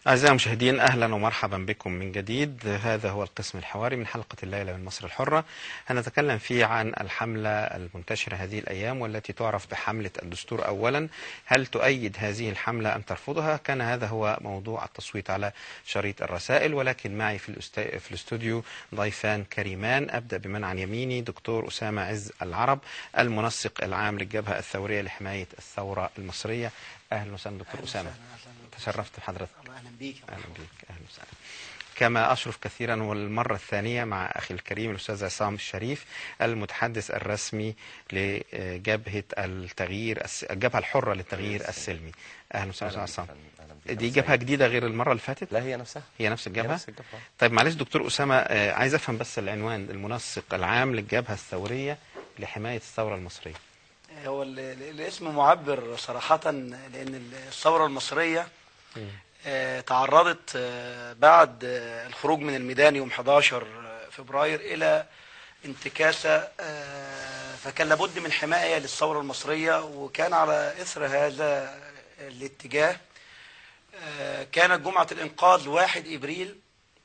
أعزائي المشاهدين أهلا ومرحبا بكم من جديد هذا هو القسم الحواري من حلقة الليلة من مصر الحرة هنتكلم فيه عن الحملة المنتشرة هذه الأيام والتي تعرف بحملة الدستور أولا هل تؤيد هذه الحملة أم ترفضها كان هذا هو موضوع التصويت على شريط الرسائل ولكن معي في, الأست... في الاستوديو ضيفان كريمان أبدأ بمن عن يميني دكتور أسامة عز العرب المنسق العام للجبهة الثورية لحماية الثورة المصرية أهلا وسهلا دكتور أسامة تشرفت بحضرتك الله اهلا بيك اهلا بك اهلا وسهلا كما اشرف كثيرا والمره الثانيه مع اخي الكريم الاستاذ عصام الشريف المتحدث الرسمي لجبهه التغيير الس- الجبهه الحره للتغيير السلمي اهلا وسهلا استاذ عصام أهلا بك. دي جبهه جديده غير المره اللي فاتت لا هي نفسها هي نفس هي الجبهه نفس الجبهة طيب معلش دكتور اسامه آه، عايز افهم بس العنوان المنسق العام للجبهه الثوريه لحمايه الثوره المصريه هو ال- ال- الاسم معبر صراحة لأن الثورة المصرية آه، تعرضت آه، بعد آه، الخروج من الميدان يوم 11 فبراير إلى انتكاسة آه، فكان لابد من حماية للثورة المصرية وكان على إثر هذا الاتجاه آه، كانت جمعة الإنقاذ 1 إبريل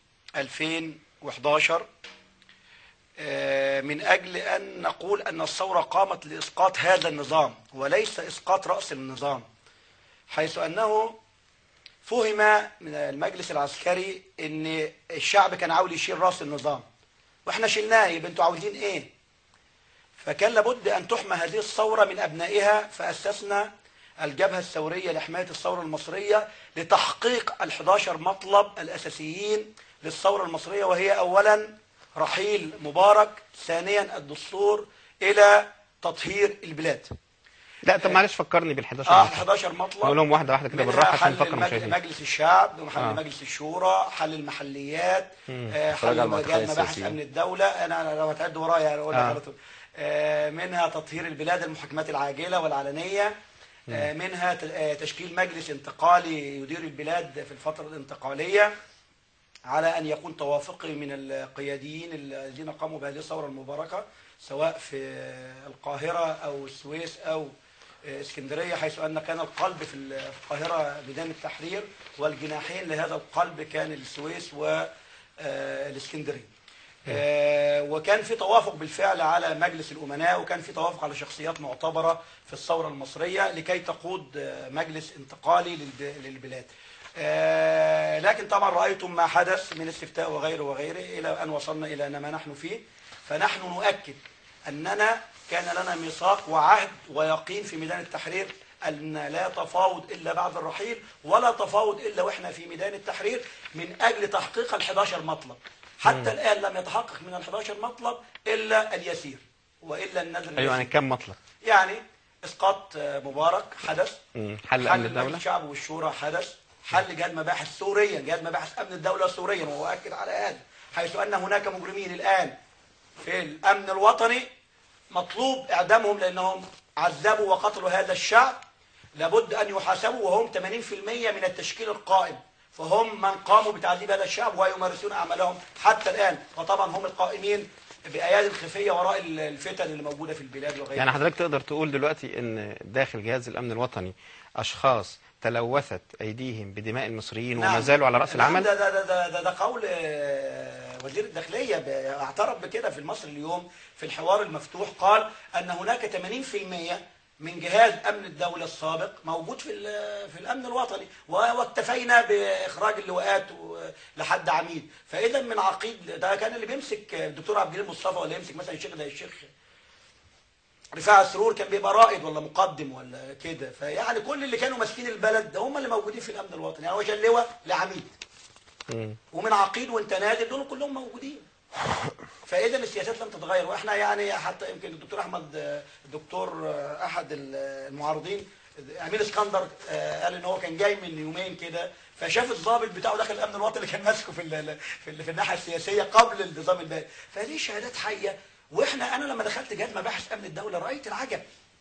2011 آه، من أجل أن نقول أن الثورة قامت لإسقاط هذا النظام وليس إسقاط رأس النظام حيث أنه فهم من المجلس العسكري أن الشعب كان عاوز يشيل رأس النظام وإحنا شلناه يبقى أنتوا عاوزين إيه فكان لابد أن تحمى هذه الثورة من أبنائها فأسسنا الجبهة الثورية لحماية الثورة المصرية لتحقيق ال11 مطلب الأساسيين للثورة المصرية وهي أولا رحيل مبارك ثانيا الدستور إلى تطهير البلاد لا طب معلش فكرني بال11 اه 11 مطلب نقولهم واحده واحده كده منها بالراحه عشان حل نفكر المجلس, المشاهدين مجلس الشعب وحل آه. آه. مجلس الشورى حل المحليات آه حل تراجع المعتقلين مجال مباحث السياسيين. امن الدوله انا أنا لو هتعد ورايا اقول لك آه. على طول آه منها تطهير البلاد المحاكمات العاجله والعلنيه آه منها ت- آه تشكيل مجلس انتقالي يدير البلاد في الفتره الانتقاليه على أن يكون توافقي من القياديين الذين قاموا بهذه الثورة المباركة سواء في القاهرة أو السويس أو اسكندرية حيث أن كان القلب في القاهرة ميدان التحرير والجناحين لهذا القلب كان السويس والاسكندرية آه، وكان في توافق بالفعل على مجلس الأمناء وكان في توافق على شخصيات معتبرة في الثورة المصرية لكي تقود آه، مجلس انتقالي للب- للبلاد آه، لكن طبعا رأيتم ما حدث من استفتاء وغيره وغيره إلى أن وصلنا إلى ما نحن فيه فنحن نؤكد أننا كان لنا ميثاق وعهد ويقين في ميدان التحرير أن لا تفاوض إلا بعد الرحيل ولا تفاوض إلا وإحنا في ميدان التحرير من أجل تحقيق ال 11 مطلب حتى الآن لم يتحقق من ال 11 مطلب إلا اليسير وإلا النذر ايوه يعني اليسير. كم مطلب يعني إسقاط آه، مبارك حدث مم. حل حل امن مجلس الدوله الشعب والشورى حدث حل جهاز مباحث سوريا جهاز مباحث امن الدوله سوريا وهو اكد على هذا حيث ان هناك مجرمين الان في الامن الوطني مطلوب اعدامهم لانهم عذبوا وقتلوا هذا الشعب لابد ان يحاسبوا وهم 80% من التشكيل القائم فهم من قاموا بتعذيب هذا الشعب ويمارسون اعمالهم حتى الان وطبعا هم القائمين بايادي خفيه وراء الفتن اللي موجوده في البلاد وغيرها يعني حضرتك تقدر تقول دلوقتي ان داخل جهاز الامن الوطني اشخاص تلوثت ايديهم بدماء المصريين وما زالوا على راس نعم، العمل ده ده ده ده, ده قول آه، وزير الداخليه ب- اعترف بكده في المصري اليوم في الحوار المفتوح قال ان هناك 80% من جهاز امن الدوله السابق موجود في ال- في الامن الوطني و- واكتفينا باخراج اللواءات و- لحد عميد فاذا من عقيد ده كان اللي بيمسك الدكتور عبد الجليل مصطفى ولا يمسك مثلا الشيخ زي الشيخ رفاعة سرور كان بيبقى رائد ولا مقدم ولا كده فيعني كل اللي كانوا ماسكين البلد ده هم اللي موجودين في الامن الوطني يعني هو جا اللواء لعميد مم. ومن عقيد وانت نازل دول كلهم موجودين فاذا السياسات لم تتغير واحنا يعني حتى يمكن الدكتور احمد آه، الدكتور آه، احد المعارضين امين اسكندر آه، قال ان هو كان جاي من يومين كده فشاف الضابط بتاعه داخل الامن الوطني اللي كان ماسكه في ال- في, ال- في الناحيه السياسيه قبل النظام الباقي فدي شهادات حيه واحنا انا لما دخلت جهاز مباحث امن الدوله رايت العجب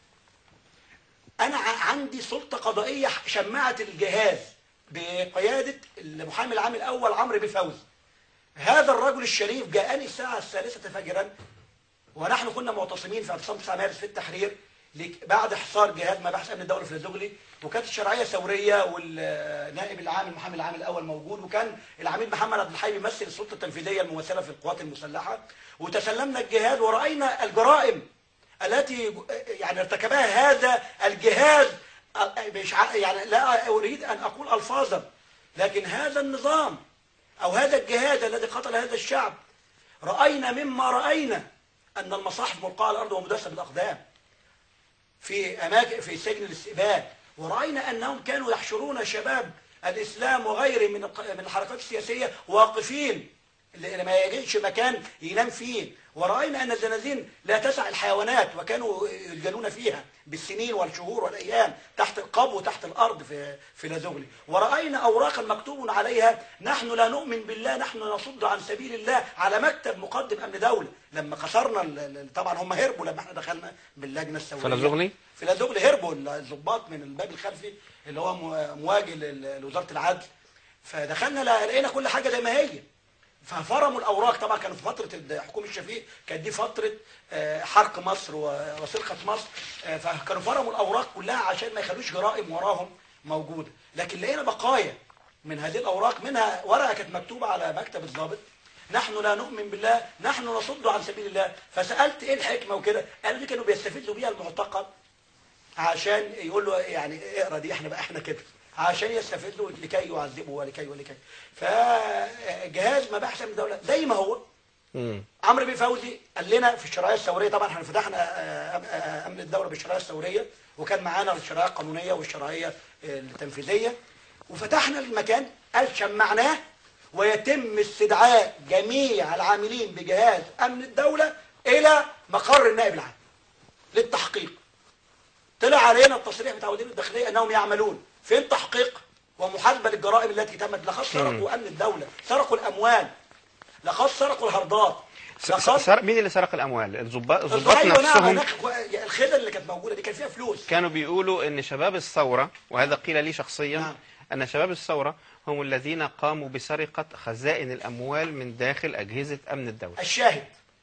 انا ع- عندي سلطه قضائيه شمعت الجهاز بقياده المحامي العام الاول عمرو بيه فوزي هذا الرجل الشريف جاءني الساعه الثالثه فجرا ونحن كنا معتصمين في اعتصام 9 مارس في التحرير لك- بعد حصار جهاز مباحث امن الدوله في الزغلي وكانت الشرعيه ثوريه والنائب العام المحامي العام الاول موجود وكان العميد محمد عبد الحي بيمثل السلطه التنفيذيه الممثله في القوات المسلحه وتسلمنا الجهاز وراينا الجرائم التي يعني ارتكبها هذا الجهاز مش ع- يعني لا اريد ان اقول الفاظا لكن هذا النظام او هذا الجهاز الذي قتل هذا الشعب راينا مما راينا ان المصاحف ملقاه على الارض ومدسه بالاقدام في اماكن في سجن الاستقبال وراينا انهم كانوا يحشرون شباب الاسلام وغيره من الق- من الحركات السياسيه واقفين اللي ما يجدش مكان ينام فيه وراينا ان الزنازين لا تسع الحيوانات وكانوا يسجنون فيها بالسنين والشهور والايام تحت القبو وتحت الارض في في لازغلي وراينا اوراقا مكتوب عليها نحن لا نؤمن بالله نحن نصد عن سبيل الله على مكتب مقدم امن دوله لما كسرنا ال- ال- طبعا هم هربوا لما احنا دخلنا باللجنه الثوريه في لازغلي؟ في لازغلي هربوا الضباط من الباب الخلفي اللي هو مو- مواجه لل- لوزاره العدل فدخلنا لا- لقينا كل حاجه زي ما هي ففرموا الاوراق طبعا كانوا في فتره حكومه الشفيق كانت دي فتره آه، حرق مصر و- وسرقه مصر آه، فكانوا فرموا الاوراق كلها عشان ما يخلوش جرائم وراهم موجوده لكن لقينا بقايا من هذه الاوراق منها ورقه كانت مكتوبه على مكتب الضابط نحن لا نؤمن بالله نحن نصد عن سبيل الله فسالت ايه الحكمه وكده قالوا دي كانوا بيستفيدوا بيها المعتقل عشان يقول له يعني اقرا دي احنا بقى احنا كده عشان يستفيدوا لكي يعذبه ولكي ولكي فجهاز مباحث امن الدوله زي ما هو مم. عمرو بيه فوزي قال لنا في الشرعيه الثوريه طبعا احنا فتحنا آه، آه، امن الدوله بالشرعيه الثوريه وكان معانا الشرعيه القانونيه والشرعيه آه، التنفيذيه وفتحنا المكان قال شمعناه ويتم استدعاء جميع العاملين بجهاز امن الدوله الى مقر النائب العام للتحقيق طلع علينا التصريح بتاع وزير الداخليه انهم يعملون فين تحقيق ومحاسبه للجرائم التي تمت لقد سرقوا امن الدوله سرقوا الاموال لقد سرقوا الهردات س- لقد س- سرق مين اللي سرق الاموال الضباط الضباط أيوة نعم، نفسهم هناك الخدع اللي كانت موجوده دي كان فيها فلوس كانوا بيقولوا ان شباب الثوره وهذا قيل لي شخصيا نعم. ان شباب الثوره هم الذين قاموا بسرقه خزائن الاموال من داخل اجهزه امن الدوله الشاهد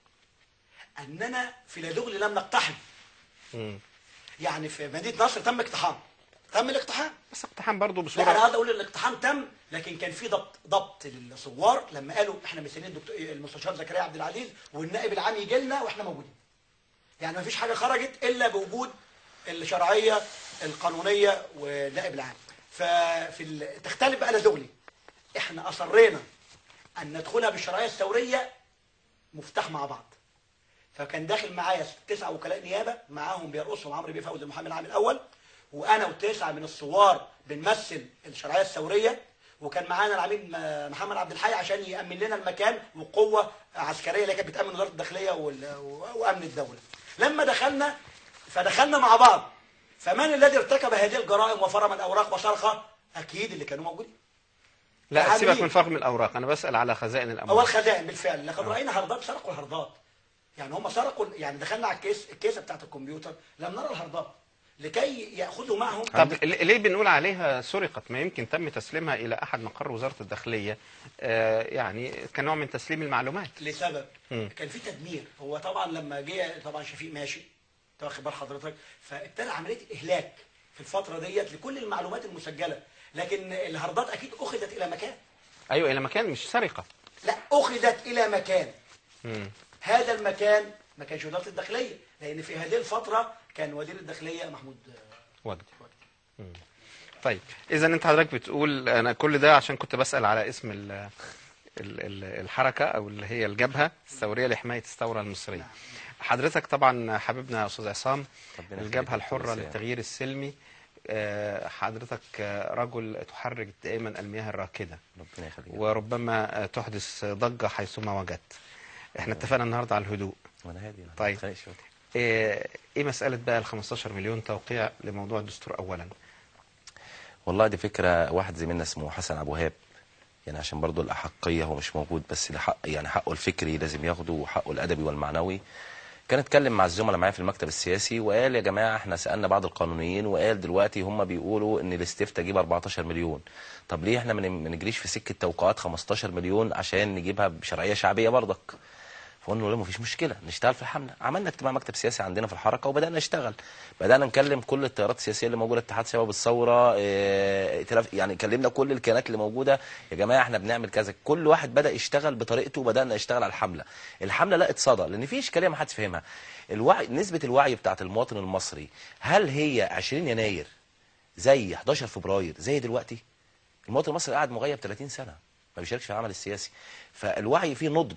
اننا في لادغلي لم نقتحم مم. يعني في مدينه نصر تم اقتحام تم الاقتحام بس اقتحام برضه لا انا بصوره قاعد اقول الاقتحام تم لكن كان في ضبط ضبط للثوار لما قالوا احنا مستنيين الدكتور المستشار زكريا عبد العزيز والنائب العام يجي لنا واحنا موجودين يعني ما فيش حاجه خرجت الا بوجود الشرعيه القانونيه والنائب العام ففي ال... تختلف بقى لزغلي احنا اصرينا ان ندخلها بالشرعيه الثوريه مفتاح مع بعض فكان داخل معايا تسعة وكلاء نيابة معاهم بيرقصهم عمرو بيه فوزي المحامي العام الأول وأنا وتسعة من الثوار بنمثل الشرعية الثورية وكان معانا العميد م- محمد عبد الحي عشان يأمن لنا المكان وقوة عسكرية اللي كانت بتأمن وزارة الداخلية وال- و- وأمن الدولة لما دخلنا فدخلنا مع بعض فمن الذي ارتكب هذه الجرائم وفرم الأوراق وسرقة أكيد اللي كانوا موجودين لا العاملين. سيبك من فرق من الاوراق انا بسال على خزائن هو الاموال الخزائن بالفعل لقد راينا هردات سرقوا الهردات يعني هم سرقوا يعني دخلنا على الكيس الكيسه بتاعت الكمبيوتر لم نرى الهردات لكي ياخذوا معهم طب ل- ليه بنقول عليها سرقت ما يمكن تم تسليمها الى احد مقر وزاره الداخليه آه يعني كنوع من تسليم المعلومات لسبب مم. كان في تدمير هو طبعا لما جه طبعا شفيق ماشي أنت واخد بال حضرتك فابتدى عمليه الاهلاك في الفتره ديت لكل المعلومات المسجله لكن الهردات اكيد اخذت الى مكان ايوه الى مكان مش سرقه لا اخذت الى مكان مم. هذا المكان ما كانش وزاره الداخليه لان في هذه الفتره كان وزير الداخليه محمود آه، وجدي طيب اذا انت حضرتك بتقول انا كل ده عشان كنت بسال على اسم ال ال- ال- الحركه او اللي هي الجبهه الثوريه لحمايه الثوره المصريه حضرتك طبعا حبيبنا يا استاذ عصام ربنا الجبهه يخليك. الحره يا سلام. للتغيير السلمي آه، حضرتك آه، رجل تحرك دائما المياه الراكده ربنا يخليك وربما آه، تحدث ضجه حيثما وجدت احنا اتفقنا النهارده على الهدوء وانا هادي أنا طيب. ما بتخانقش. ايه إيه مساله بقى ال 15 مليون توقيع لموضوع الدستور اولا والله دي فكره واحد زميلنا اسمه حسن ابو هاب يعني عشان برضو الاحقيه هو مش موجود بس الحق يعني حقه الفكري لازم ياخده وحقه الادبي والمعنوي كان اتكلم مع الزملاء معايا في المكتب السياسي وقال يا جماعه احنا سالنا بعض القانونيين وقال دلوقتي هم بيقولوا ان الاستفتاء جيب 14 مليون طب ليه احنا ما ن- ما نجريش في سكه توقعات 15 مليون عشان نجيبها بشرعيه شعبيه برضك فقلنا له مفيش مشكله نشتغل في الحمله عملنا اجتماع مكتب سياسي عندنا في الحركه وبدانا نشتغل بدانا نكلم كل التيارات السياسيه اللي موجوده اتحاد شباب الثوره اه ائتلاف- يعني كلمنا كل الكيانات اللي موجوده يا جماعه احنا بنعمل كذا كل واحد بدا يشتغل بطريقته وبدانا نشتغل على الحمله الحمله لقت صدى لان في اشكاليه ما حدش فاهمها الوعي نسبه الوعي بتاعت المواطن المصري هل هي 20 يناير زي 11 فبراير زي دلوقتي المواطن المصري قاعد مغيب 30 سنه ما بيشاركش في العمل السياسي فالوعي فيه نضج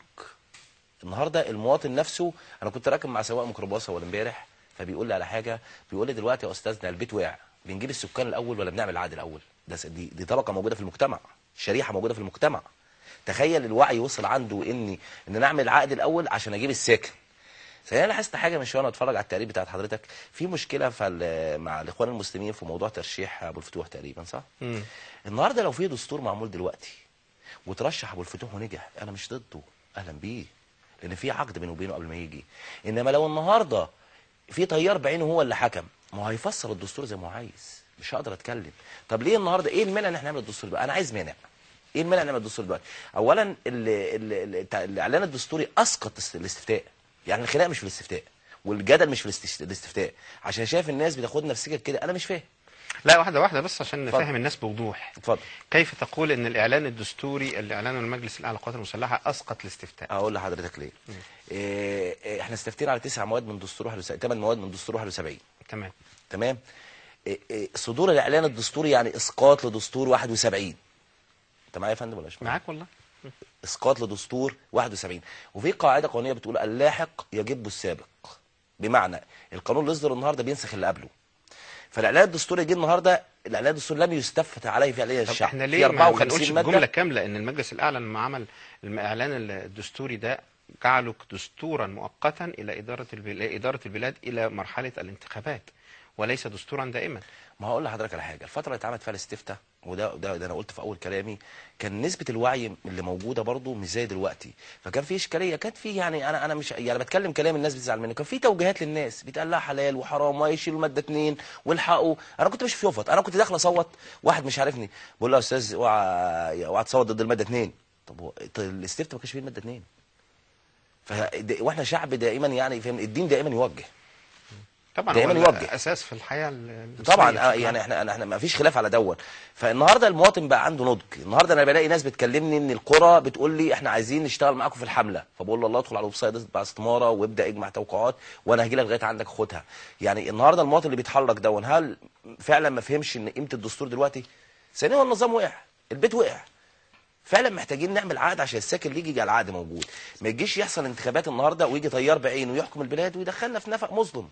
النهارده المواطن نفسه انا كنت راكب مع سواق ميكروباص اول امبارح فبيقول لي على حاجه بيقول لي دلوقتي يا استاذنا البيت وقع بنجيب السكان الاول ولا بنعمل العقد الاول ده س- دي, دي طبقه موجوده في المجتمع شريحه موجوده في المجتمع تخيل الوعي وصل عنده اني ان نعمل العقد الاول عشان اجيب الساكن فانا لاحظت حاجه من شويه وانا اتفرج على التقرير بتاعت حضرتك في مشكله في ال- مع الاخوان المسلمين في موضوع ترشيح ابو الفتوح تقريبا صح؟ مم. النهارده لو في دستور معمول دلوقتي وترشح ابو الفتوح ونجح انا مش ضده اهلا بيه لان في عقد بينه وبينه قبل ما يجي انما لو النهارده في طيار بعينه هو اللي حكم ما هو هيفسر الدستور زي ما هو عايز مش هقدر اتكلم طب ليه النهارده ايه المانع ان احنا نعمل الدستور بقى انا عايز مانع ايه المانع نعمل الدستور دلوقتي اولا ال- ال- ال- التع- الاعلان الدستوري اسقط است- الاستفتاء يعني الخناق مش في الاستفتاء والجدل مش في الاست- الاستفتاء عشان شايف الناس بتاخدنا في سكك كده انا مش فاهم لا واحده واحده بس عشان اتفضل. نفهم الناس بوضوح اتفضل كيف تقول ان الاعلان الدستوري اللي اعلنه المجلس الاعلى للقوات المسلحه اسقط الاستفتاء اقول لحضرتك ليه إيه إيه، احنا استفتينا على تسع مواد من دستور 71 ثمان مواد من دستور 71 تمام تمام إيه إيه، صدور الاعلان الدستوري يعني اسقاط لدستور 71 انت معايا يا فندم ولا مش معايا؟ معاك والله اسقاط لدستور 71 وفي قاعده قانونيه بتقول اللاحق يجب السابق بمعنى القانون اللي يصدر النهارده بينسخ اللي قبله فالاعلان الدستوري جه النهارده الاعلان الدستوري لم يستفت عليه فعليا طب الشعب احنا في ليه ما ما 54 نقولش مادة. الجمله كامله ان المجلس الاعلى لما عمل الاعلان الدستوري ده جعله دستورا مؤقتا الى اداره البلاد اداره البلاد الى مرحله الانتخابات وليس دستورا دائما ما هقول لحضرتك على حاجه الفتره اللي اتعملت فيها الاستفتاء وده ده, ده انا قلت في اول كلامي كان نسبه الوعي اللي موجوده برضو مش زي دلوقتي فكان في اشكاليه كانت في يعني انا انا مش يعني بتكلم كلام الناس بتزعل مني كان في توجيهات للناس بيتقال لها حلال وحرام ويشيلوا ماده اتنين والحقوا انا كنت ماشي في يفط انا كنت داخل اصوت واحد مش عارفني بقول له يا استاذ اوعى اوعى تصوت ضد الماده اتنين طب هو طب الاستفتاء ما كانش فيه الماده اتنين ف واحنا شعب دائما يعني فاهم الدين دائما يوجه طبعا دايماً هو يوجه. اساس في الحياه المصرية طبعا آه، بشكل يعني عام. احنا احنا ما فيش خلاف على دون فالنهارده المواطن بقى عنده نضج النهارده انا بلاقي ناس بتكلمني ان القرى بتقول لي احنا عايزين نشتغل معاكم في الحمله فبقول له الله ادخل على الويب سايت بتاع استماره وابدا اجمع توقعات وانا هاجي لك لغايه عندك خدها يعني النهارده المواطن اللي بيتحرك دون هل فعلا ما فهمش ان قيمه الدستور دلوقتي ثانيا النظام وقع البيت وقع فعلا محتاجين نعمل عقد عشان الساكن اللي يجي يبقى العقد موجود ما يجيش يحصل انتخابات النهارده ويجي طيار بعينه ويحكم البلاد ويدخلنا في نفق مظلم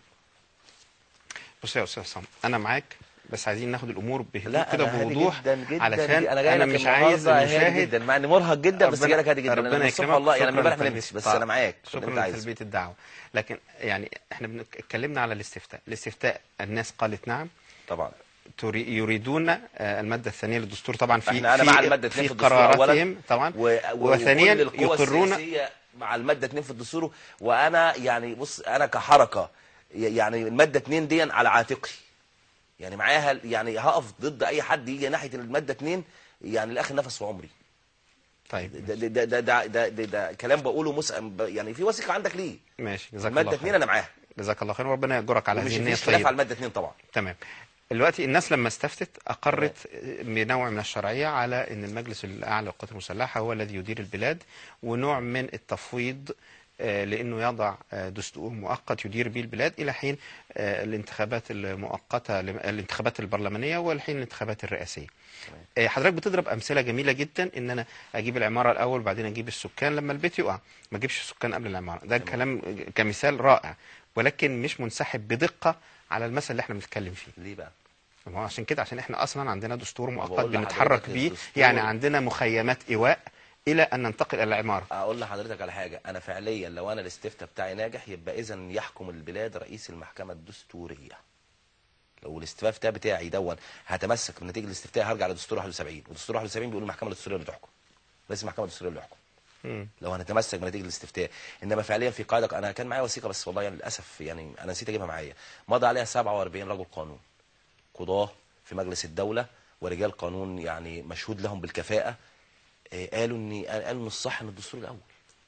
بص يا استاذ عصام انا معاك بس عايزين ناخد الامور بهدوء لا كده أنا هادي بوضوح جدا جدا علشان انا, جاي انا لك مش عايز النهاردة هادي المشاهد جدا مع اني مرهق جدا بس ربنا- جاي لك هادي جدا ربنا أنا الصبح يكرمك والله يعني شكراً امبارح ما لتلبية- نمتش بس آه، انا معاك في اللي شكرا انت عايزه لتلبيه الدعوه لكن يعني احنا بنك- اتكلمنا على الاستفتاء الاستفتاء الناس قالت نعم طبعا تري- يريدون آه، الماده الثانيه للدستور طبعا في احنا انا في مع الماده 2 في في الدستور اولا قراراتهم طبعا و... و... وثانيا وكل القوى يقرون السياسية مع الماده 2 في الدستور وانا يعني بص انا كحركه ي- يعني الماده 2 دي على عاتقي يعني معاها يعني هقف ضد اي حد يجي ناحيه الماده 2 يعني لاخر نفس في عمري طيب ده ده ده ده, ده, ده, ده, ده كلام بقوله مسأم يعني في وثيقه عندك ليه ماشي جزاك الماده الله 2 خير انا معاها جزاك الله خير وربنا يأجرك على ومش هذه النية مفيش خلاف الطيبة على الماده 2 طبعا تمام دلوقتي الناس لما استفتت أقرت بنوع من الشرعية على أن المجلس الأعلى للقوات المسلحة هو الذي يدير البلاد ونوع من التفويض آه، لأنه يضع آه، دستور مؤقت يدير به البلاد إلى حين آه، الانتخابات المؤقتة الانتخابات البرلمانية والحين الانتخابات الرئاسية آه، حضرتك بتضرب أمثلة جميلة جدا إن أنا أجيب العمارة الأول وبعدين أجيب السكان لما البيت يقع ما أجيبش السكان قبل العمارة ده كلام كمثال رائع ولكن مش منسحب بدقة على المثل اللي احنا بنتكلم فيه ليه بقى ما هو عشان كده عشان احنا اصلا عندنا دستور مؤقت بقول بنتحرك لحضرتك بيه الدستور- يعني عندنا مخيمات ايواء الى ان ننتقل الى العماره اقول لحضرتك على حاجه انا فعليا لو انا الاستفتاء بتاعي ناجح يبقى اذا يحكم البلاد رئيس المحكمه الدستوريه لو الاستفتاء بتاعي دون هتمسك بنتيجه الاستفتاء هرجع لدستور 71 ودستور 71 بيقول المحكمه الدستوريه اللي تحكم رئيس المحكمه الدستوريه اللي يحكم مم. لو هنتمسك بنتيجه الاستفتاء انما فعليا في قاعده انا كان معايا وثيقه بس والله يعني للاسف يعني انا نسيت اجيبها معايا مضى عليها 47 رجل قانون قضاه في مجلس الدوله ورجال قانون يعني مشهود لهم بالكفاءه آه، قالوا ان قالوا ان الصح ان الدستور الاول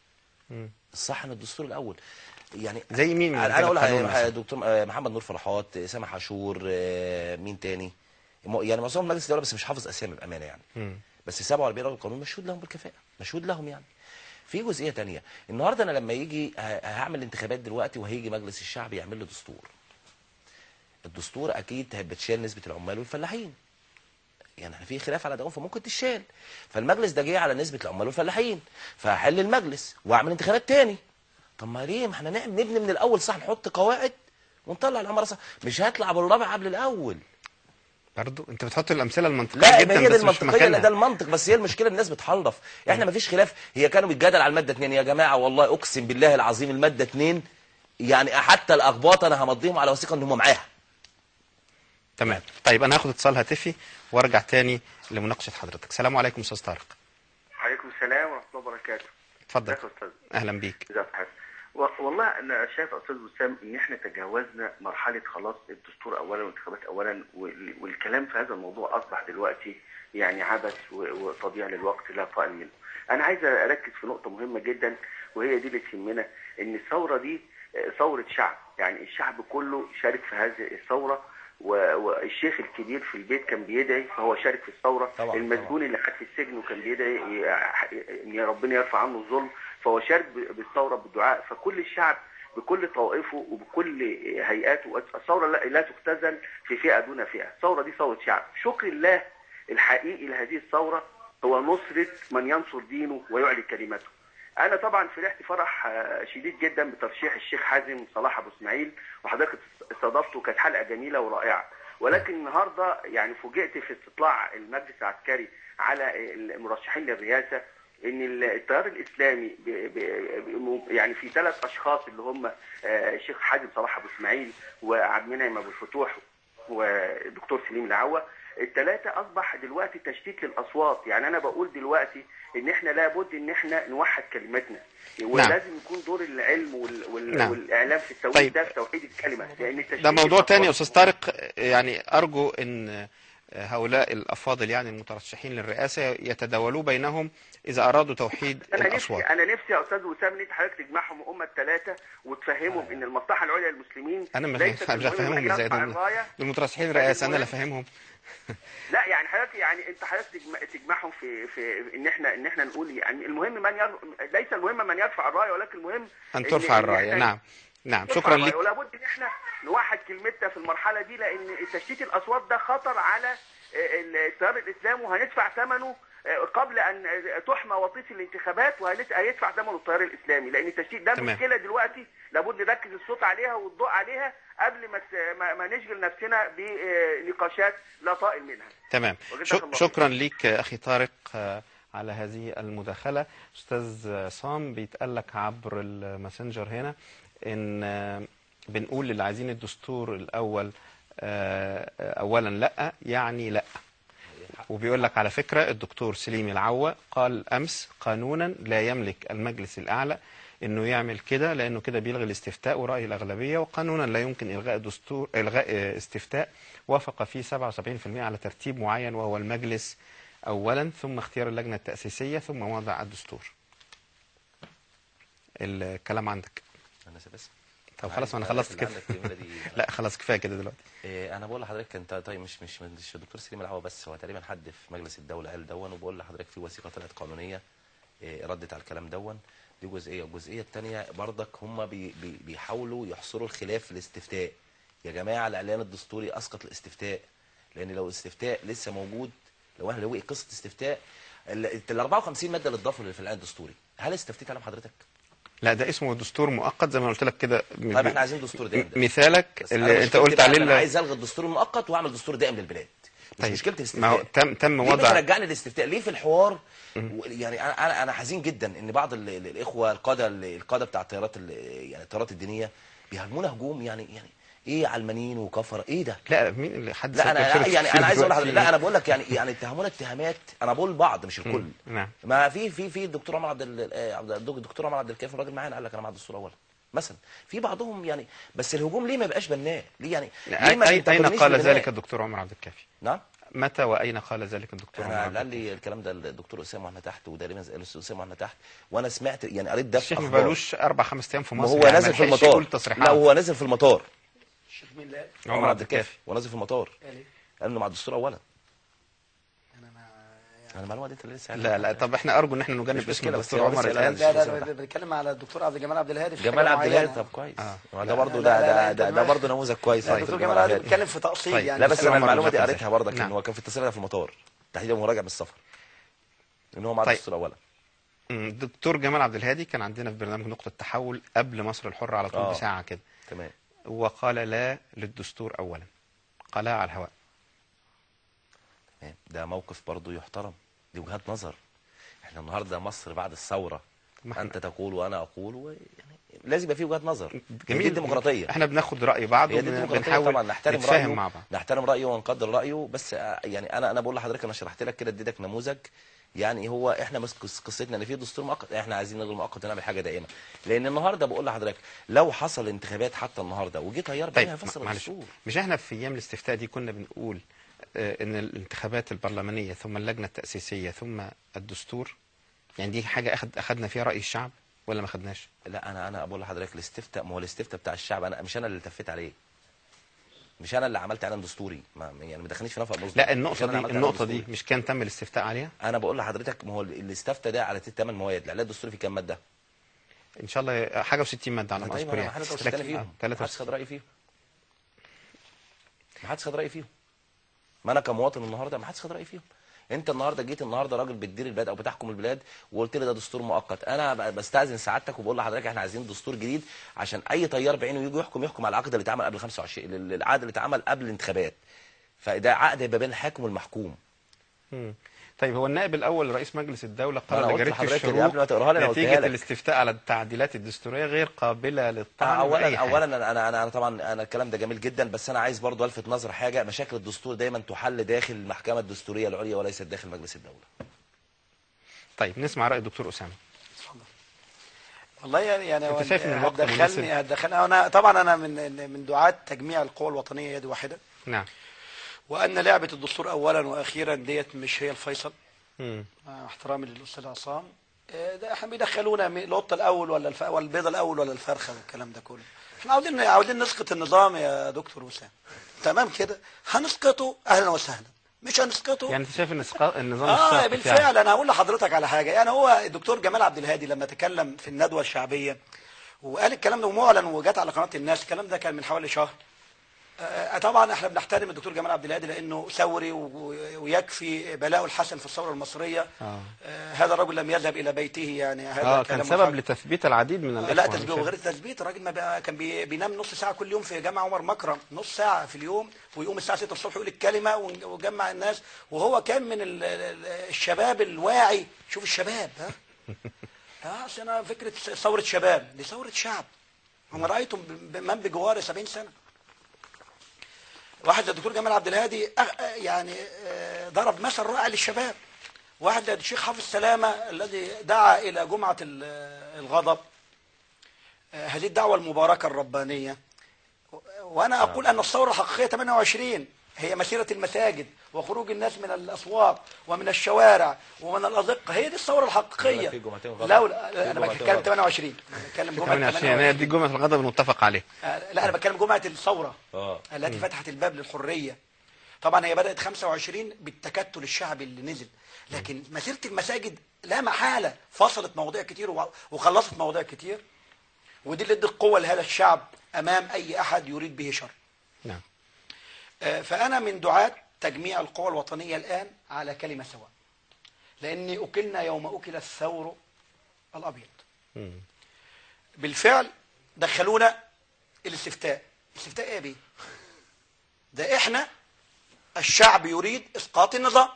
الصح ان الدستور الاول يعني زي مين من انا رجال اقول القانون مثلا؟ دكتور آه، محمد نور فرحات آه، سامح عاشور آه، مين تاني م- يعني معظمهم مجلس الدوله بس مش حافظ اسامي بامانه يعني مم. بس 47 رجل القانون مشهود لهم بالكفاءه مشهود لهم يعني في جزئيه تانية النهارده انا لما يجي ه- هعمل انتخابات دلوقتي وهيجي مجلس الشعب يعمل لي دستور الدستور اكيد بتشال نسبه العمال والفلاحين يعني احنا في خلاف على ده فممكن تشال فالمجلس ده جه على نسبه العمال والفلاحين فهحل المجلس واعمل انتخابات تاني طب ما ليه ما احنا نعمل نبني من الاول صح نحط قواعد ونطلع العماره صح مش هطلع بالرابع قبل الاول برضو انت بتحط الامثله المنطقيه لا جدا ما هي دي بس مش في المنطقيه لا مكانها ده المنطق بس هي المشكله الناس بتحرف احنا ما فيش خلاف هي كانوا بيتجادل على الماده 2 يا جماعه والله اقسم بالله العظيم الماده 2 يعني حتى الاخباط انا همضيهم على وثيقه ان هم معاها تمام طيب انا هاخد اتصال هاتفي وارجع تاني لمناقشه حضرتك السلام عليكم استاذ طارق عليكم السلام ورحمة الله وبركاته. اتفضل ازيك يا أستاذ؟ اهلا بيك ازيك يا حسن؟ و- والله أنا شايف يا أستاذ وسام إن إحنا تجاوزنا مرحلة خلاص الدستور أولا والانتخابات أولا وال- والكلام في هذا الموضوع أصبح دلوقتي يعني عبث و- وتضييع للوقت لا طائل منه. أنا عايز أركز في نقطة مهمة جدا وهي دي اللي تهمنا إن الثورة دي آه، ثورة شعب، يعني الشعب كله شارك في هذه الثورة و- والشيخ الكبير في البيت كان بيدعي فهو شارك في الثورة طبعاً، المسجون اللي قاعد في السجن وكان بيدعي ي- ان ربنا يرفع عنه الظلم فهو شارك ب- بالثوره بالدعاء فكل الشعب بكل طوائفه وبكل هيئاته الثوره لا, لا تختزل في فئه دون فئه الثوره دي ثوره شعب شكر الله الحقيقي لهذه الثوره هو نصره من ينصر دينه ويعلي كلمته انا طبعا فرحت فرح آه، شديد جدا بترشيح الشيخ حازم صلاح ابو اسماعيل وحضرتك استضافته كانت حلقه جميله ورائعه ولكن النهارده يعني فوجئت في استطلاع المجلس العسكري على المرشحين للرئاسه ان التيار الاسلامي ب ب ب يعني في ثلاث اشخاص اللي هم آه، الشيخ حازم صلاح ابو اسماعيل وعبد المنعم ابو الفتوح ودكتور سليم العوة الثلاثة أصبح دلوقتي تشتيت للأصوات يعني أنا بقول دلوقتي إن إحنا لابد إن إحنا نوحد كلمتنا ولازم يكون دور العلم وال... وال... نعم. والإعلام في التوحيد طيب. ده في توحيد الكلمة لأن التشتيت ده موضوع تاني يا الأصوات- استاذ طارق يعني ارجو ان هؤلاء الافاضل يعني المترشحين للرئاسه يتداولوا بينهم اذا ارادوا توحيد انا نفسي الاصوات انا نفسي يا استاذ وسام ان انت حضرتك تجمعهم هم الثلاثه وتفهمهم ان المصلحه العليا للمسلمين انا ما ليست فاهم- مش المهم هفهمهم من ازاي يرفع دول الرايه دول مترشحين للرئاسه انا اللي المهم- افهمهم لا يعني حضرتك يعني انت حضرتك تجمع تجمعهم في في ان احنا ان احنا نقول يعني المهم من ير... ليس المهم من يرفع الرايه ولكن المهم ان إن- ترفع إن الرايه إحنا نعم نعم نرفع شكرا الراية. لك ولابد ان احنا نوحد كلمتنا في المرحله دي لان تشتيت الاصوات ده خطر على التيار الاسلامي وهندفع ثمنه قبل ان تحمى وطيس الانتخابات وهيدفع ثمنه التيار الاسلامي لان التشتيت ده تمام. مشكله دلوقتي لابد نركز الصوت عليها والضوء عليها قبل ما ت- ما- ما نشغل نفسنا بنقاشات لا طائل منها تمام وجزاك شك- الله شكرا ليك اخي طارق آه، على هذه المداخله استاذ عصام بيتقال لك عبر الماسنجر هنا ان آه، بنقول للي عايزين الدستور الاول آه، آه، اولا لا يعني لا وبيقول لك على فكرة الدكتور سليم العوة قال أمس قانونا لا يملك المجلس الأعلى انه يعمل كده لانه كده بيلغي الاستفتاء ورأي الأغلبية وقانونا لا يمكن إلغاء دستور إلغاء آه، استفتاء وافق فيه 77% على ترتيب معين وهو المجلس أولا ثم اختيار اللجنة التأسيسية ثم وضع الدستور الكلام عندك انا بس طب خلاص انا عندك- خلصت كده عندك الجملة دي. لا خلاص كفايه كده دلوقتي إيه، انا بقول لحضرتك انت طيب مش مش مش الدكتور سليم العوا بس هو تقريبا حد في مجلس الدوله قال دون وبقول لحضرتك في وثيقه طلعت قانونيه إيه، ردت على الكلام دون دي جزئيه الجزئيه الثانيه برضك هم بي بي بيحاولوا يحصروا الخلاف في الاستفتاء يا جماعه الاعلان الدستوري اسقط الاستفتاء لان لو الاستفتاء لسه موجود لو احنا لو قصه استفتاء ال ال 54 ماده اللي اتضافوا في الاعلان الدستوري هل استفتيت عليهم حضرتك؟ لا ده اسمه دستور مؤقت زي ما قلت لك كده طيب احنا عايزين دستور دائم ده. مثالك بس أنا اللي انت مشكلتي قلت بقى عليه إن انا ال- عايز الغي الدستور المؤقت واعمل دستور دائم للبلاد مش طيب مشكله ما هو الاستفتاء تم تم ليه وضع بترجعني الاستفتاء ليه في الحوار و- يعني انا انا انا حزين جدا ان بعض ال- ال- الاخوه القاده ال- القاده بتاع التيارات ال- يعني التيارات الدينيه بيهاجمونا هجوم يعني يعني ايه علمانيين وكفر ايه ده لا مين اللي حد لا ساكت انا شرط يعني كتير انا عايز اقول دلوقتي؟ لحضرتك لا انا بقول لك يعني يعني اتهمونا اتهامات انا بقول بعض مش الكل نعم ما في في في الدكتور عمر عبد ال- آه، عبد الدكتور عمر عبد الكافي الراجل معانا قال لك انا مع الدستور اولا مثلا في بعضهم يعني بس الهجوم ليه ما يبقاش بناء ليه يعني ليه أين ما أين تنتقدنيش قال ببناء؟ ذلك الدكتور عمر عبد الكافي نعم متى واين قال ذلك الدكتور عمر انا عبد قال لي الكلام ده الدكتور اسامه واحنا تحت وتقريبا الاستاذ اسامه واحنا تحت وانا سمعت يعني قريت ده في الشيخ ما أخبار. بقالوش اربع خمس ايام في ما مصر هو يعني نازل في لحقش المطار يقول تصريحات لا هو نازل في المطار الشيخ مين لا عمر عبد الكافي هو نازل في المطار قال ايه قال انه مع الدستور اولا انا ما انا المعلومه دي انت لسه لا لا طب احنا ارجو ان احنا نجنب مش اسم مشكلة، بس الدكتور هو عمر بس الان لا لا اسمه لا بنتكلم على الدكتور عبد الجمال عبد الهادي في جمال حاجة عبد الهادي معينة. طب كويس آه. ده لا، برضه لا، ده لا، ده أنت ده, ده ما- برضه نموذج كويس لا، على الدكتور فكرة، جمال عبد الهادي. بيتكلم في تأصيل طيب. يعني لا بس الدكتور انا عمر المعلومه دي عبد قريتها برضك نعم. ان هو كان في التسلية في المطار تحديدا وهو راجع من السفر ان هو مع طيب. الدستور اولا مم، الدكتور جمال عبد الهادي كان عندنا في برنامج نقطة تحول قبل مصر الحرة على طول آه. بساعة كده تمام وقال لا للدستور أولا قالها على الهواء تمام. ده موقف برضه يحترم دي وجهات نظر احنا النهارده مصر بعد الثوره ما احنا- انت تقول وانا اقول و... يعني لازم يبقى في وجهات نظر جميل دي الديمقراطيه احنا بناخد رأي بعض هي دي الديمقراطيه وبنحاول طبعا نحترم نتفاهم رايه مع بعض نحترم رايه ونقدر رايه بس آه، يعني انا انا بقول لحضرتك انا شرحت لك كده اديتك نموذج يعني هو احنا بس قص- قصتنا ان في دستور مؤقت احنا عايزين نلغي المؤقت ونعمل حاجه دائمه لان النهارده بقول لحضرتك لو حصل انتخابات حتى النهارده وجه تيار طيب بقى هيفسر ما- معلش الدستور مش احنا في ايام الاستفتاء دي كنا بنقول آه، ان الانتخابات البرلمانية ثم اللجنة التأسيسية ثم الدستور يعني دي حاجة أخد أخدنا فيها رأي الشعب ولا ما خدناش لا انا انا بقول لحضرتك الاستفتاء ما هو الاستفتاء بتاع الشعب انا مش انا اللي التفيت عليه مش انا اللي عملت اعلان دستوري ما يعني ما دخلنيش في نفق مصدر لا مش النقطة أنا دي اللي عملت النقطة إعلان دي دستوري. مش كان تم الاستفتاء عليها انا بقول لحضرتك ما هو الاستفتاء ده على ثمان مواد الاعلان الدستوري في كام ماده ان شاء الله حاجة و60 مادة على ما طيب اذكر انا يعني حضرتك مش لكن- بتكلم فيهم آه، ما حدش 63. خد رايي فيهم ما حدش خد رايي فيهم ما انا كمواطن النهارده ما حدش خد رايي فيهم انت النهارده جيت النهارده راجل بتدير البلاد او بتحكم البلاد وقلت لي ده دستور مؤقت انا ب- بستاذن سعادتك وبقول لحضرتك احنا عايزين دستور جديد عشان اي طيار بعينه يجي يحكم يحكم على العقد اللي اتعمل قبل 25 ال- العقد اللي اتعمل قبل الانتخابات فده عقد يبقى بين الحاكم والمحكوم مم. طيب هو النائب الاول رئيس مجلس الدوله أنا قال قلت لجريده لحضرتك الشروق قبل ما تقراها لي أنا قلتها نتيجه لك. الاستفتاء على التعديلات الدستوريه غير قابله للطعن اولا بأي حاجة. اولا انا انا انا طبعا انا الكلام ده جميل جدا بس انا عايز برضو الفت نظر حاجه مشاكل الدستور دايما تحل داخل المحكمه الدستوريه العليا وليست داخل مجلس الدوله طيب نسمع راي الدكتور اسامه والله يعني يعني أنت هو شايف إن الوقت مناسب؟ هتدخلني هتدخلني انا طبعا انا من من دعاة تجميع القوى الوطنيه يد واحده نعم وان لعبه الدستور اولا واخيرا ديت مش هي الفيصل مم. مع احترامي للاستاذ عصام آه، ده احنا بيدخلونا مي- القطه الاول ولا الف... ولا البيضه الاول ولا الفرخه والكلام ده كله احنا عاوزين عاوزين نسقط النظام يا دكتور وسام تمام كده هنسقطه اهلا وسهلا مش هنسقطه يعني انت شايف ان إسقاط- النظام اه الساقط بالفعل يعني. انا هقول لحضرتك على حاجه يعني هو الدكتور جمال عبد الهادي لما تكلم في الندوه الشعبيه وقال الكلام ده ومعلن وجات على قناه الناس الكلام ده كان من حوالي شهر آه، طبعا احنا بنحترم الدكتور جمال عبد الهادي لانه ثوري و- ويكفي بلاءه الحسن في الثوره المصريه آه. آه، هذا الرجل لم يذهب الى بيته يعني هذا اه كان كلام سبب حق. لتثبيت العديد من آه، الاخوه لا مش تثبيت وغير التثبيت الراجل ما بقى كان بي- بينام نص ساعه كل يوم في جامع عمر مكرم نص ساعه في اليوم ويقوم الساعه 6 الصبح يقول الكلمه ون- ويجمع الناس وهو كان من ال- ال- الشباب الواعي شوف الشباب ها اه أصل انا فكره ثوره شباب دي ثوره شعب انا رايتم ب- ب- من بجوار 70 سنه واحد زي الدكتور جمال عبد الهادي أغ- يعني آه، ضرب مثل رائع للشباب واحد زي الشيخ حافظ سلامه الذي دعا الى جمعه ال- الغضب آه، هذه الدعوه المباركه الربانيه و- وانا اقول ان الثوره الحقيقيه 28 هي مسيره المساجد وخروج الناس من الاسواق ومن الشوارع ومن الازقه هي دي الثوره الحقيقيه في جمعتين غضب. لولا في انا جمعتين بتكلم غضب. 28 أنا بتكلم جمعه 28 يعني 28 دي جمله الغضب المتفق عليه آه، لا انا بتكلم جمعه الثوره اه التي فتحت الباب للحريه طبعا هي بدات 25 بالتكتل الشعبي اللي نزل لكن مسيره المساجد لا محاله فصلت مواضيع كتير و- وخلصت مواضيع كتير ودي اللي ادت قوه لهذا الشعب امام اي احد يريد به شر نعم آه، فأنا من دعاة تجميع القوى الوطنية الآن على كلمة سواء لأني أكلنا يوم أكل الثور الأبيض مم. بالفعل دخلونا الاستفتاء استفتاء ايه بيه ده احنا الشعب يريد اسقاط النظام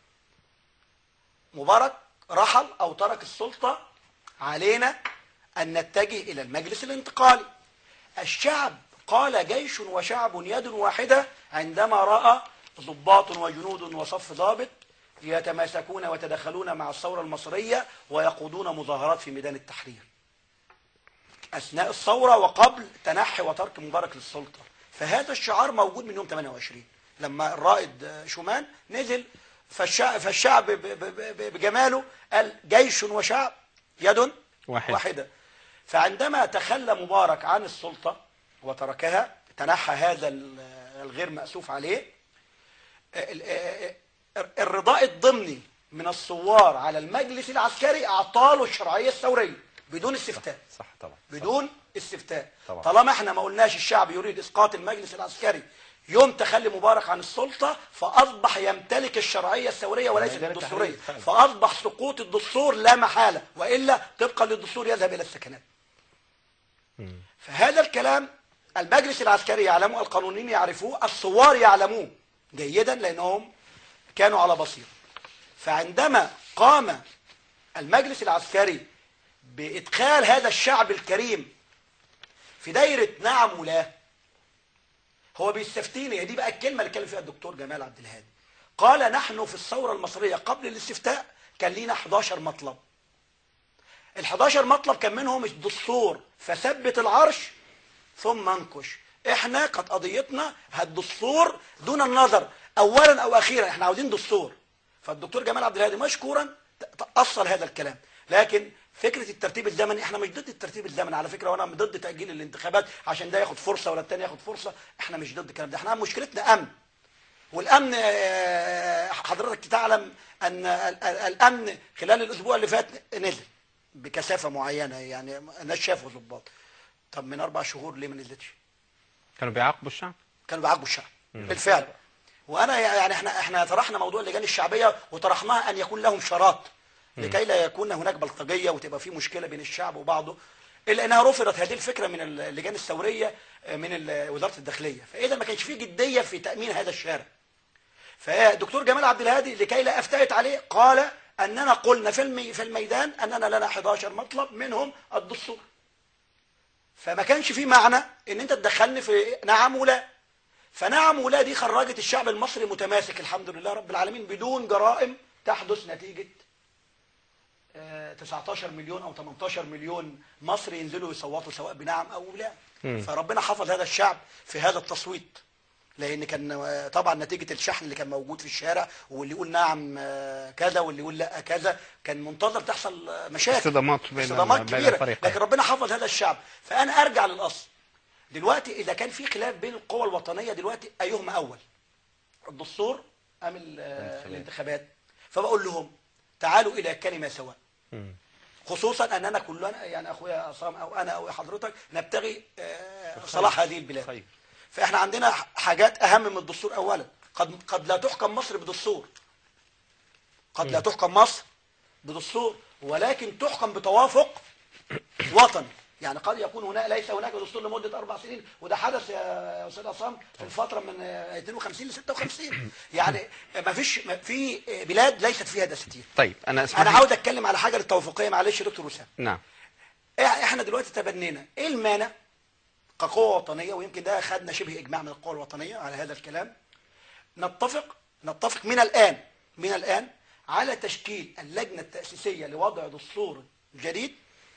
مبارك رحل او ترك السلطة علينا ان نتجه الى المجلس الانتقالي الشعب قال جيش وشعب يد واحدة عندما رأى ضباط وجنود وصف ضابط يتماسكون ويتدخلون مع الثورة المصرية ويقودون مظاهرات في ميدان التحرير أثناء الثورة وقبل تنحي وترك مبارك للسلطة فهذا الشعار موجود من يوم 28 لما الرائد آه، شومان نزل فالشعب, فالشعب ب- ب- ب- بجماله قال جيش وشعب يد واحد. واحدة فعندما تخلى مبارك عن السلطة وتركها تنحى هذا ال- الغير مأسوف عليه ال- ال- الرضاء الضمني من الثوار على المجلس العسكري اعطاله الشرعيه الثوريه بدون استفتاء صح طبعا بدون استفتاء طبعا. طالما احنا ما قلناش الشعب يريد اسقاط المجلس العسكري يوم تخلي مبارك عن السلطه فاصبح يمتلك الشرعيه الثوريه وليست ميدان الدستوريه التحرير فعلا. فاصبح سقوط الدستور لا محاله والا طبقا للدستور يذهب الى السكنات فهذا الكلام المجلس العسكري يعلمه القانونيين يعرفوه الثوار يعلموه جيدا لانهم كانوا على بصيره فعندما قام المجلس العسكري بادخال هذا الشعب الكريم في دايره نعم ولا هو بيستفتيني هي دي بقى الكلمه اللي اتكلم فيها الدكتور جمال عبد الهادي قال نحن في الثوره المصريه قبل الاستفتاء كان لينا 11 مطلب ال 11 مطلب كان منهم الدستور فثبت العرش ثم انكش احنا قد قضيتنا الدستور دون النظر اولا او اخيرا احنا عاوزين دستور فالدكتور جمال عبد الهادي مشكورا اصل هذا الكلام لكن فكره الترتيب الزمني احنا مش ضد الترتيب الزمني على فكره وانا ضد تاجيل الانتخابات عشان ده ياخد فرصه ولا الثاني ياخد فرصه احنا مش ضد الكلام ده احنا مشكلتنا امن والامن آه، حضرتك تعلم ان ال- ال- الامن خلال الاسبوع اللي فات نزل بكثافه معينه يعني الناس شافوا ضباط طب من اربع شهور ليه ما نزلتش؟ كانوا بيعاقبوا الشعب كانوا بيعاقبوا الشعب بالفعل وانا يعني احنا احنا طرحنا موضوع اللجان الشعبيه وطرحناها ان يكون لهم شراط لكي لا يكون هناك بلطجيه وتبقى في مشكله بين الشعب وبعضه الا انها رفضت هذه الفكره من اللجان الثوريه من ال- وزاره الداخليه فاذا ما كانش في جديه في تامين هذا الشارع فالدكتور جمال عبد الهادي لكي لا افتئت عليه قال اننا قلنا في المي في الميدان اننا لنا 11 مطلب منهم الدستور فما كانش في معنى ان انت تدخلني في نعم ولا فنعم ولا دي خرجت الشعب المصري متماسك الحمد لله رب العالمين بدون جرائم تحدث نتيجة آه، 19 مليون او 18 مليون مصري ينزلوا يصوتوا سواء بنعم او لا فربنا حفظ هذا الشعب في هذا التصويت لان كان آه، طبعا نتيجه الشحن اللي كان موجود في الشارع واللي يقول نعم آه، كذا واللي يقول لا كذا كان منتظر تحصل آه، مشاكل اصطدامات بين اصطدامات ال- بين كبيره الفريقين. لكن ربنا حفظ هذا الشعب فانا ارجع للاصل دلوقتي اذا كان في خلاف بين القوى الوطنيه دلوقتي ايهما اول الدستور ام ال- آه، الانتخابات فبقول لهم تعالوا الى كلمه سواء خصوصا اننا كلنا يعني اخويا عصام او انا او حضرتك نبتغي آه، صلاح هذه البلاد خير. فاحنا عندنا حاجات اهم من الدستور اولا قد قد لا تحكم مصر بدستور قد لا تحكم مصر بدستور ولكن تحكم بتوافق وطني يعني قد يكون هناك ليس هناك دستور لمده اربع سنين وده حدث يا استاذ عصام في الفتره من آه، 52 ل 56 يعني ما فيش ما في بلاد ليست فيها دساتير طيب انا اسمح انا لي- عاوز اتكلم على حاجه للتوافقيه معلش يا دكتور وسام نعم إح- احنا دلوقتي تبنينا ايه المانع كقوه وطنيه ويمكن ده خدنا شبه اجماع من القوى الوطنيه على هذا الكلام نتفق نتفق من الان من الان على تشكيل اللجنه التاسيسيه لوضع دستور جديد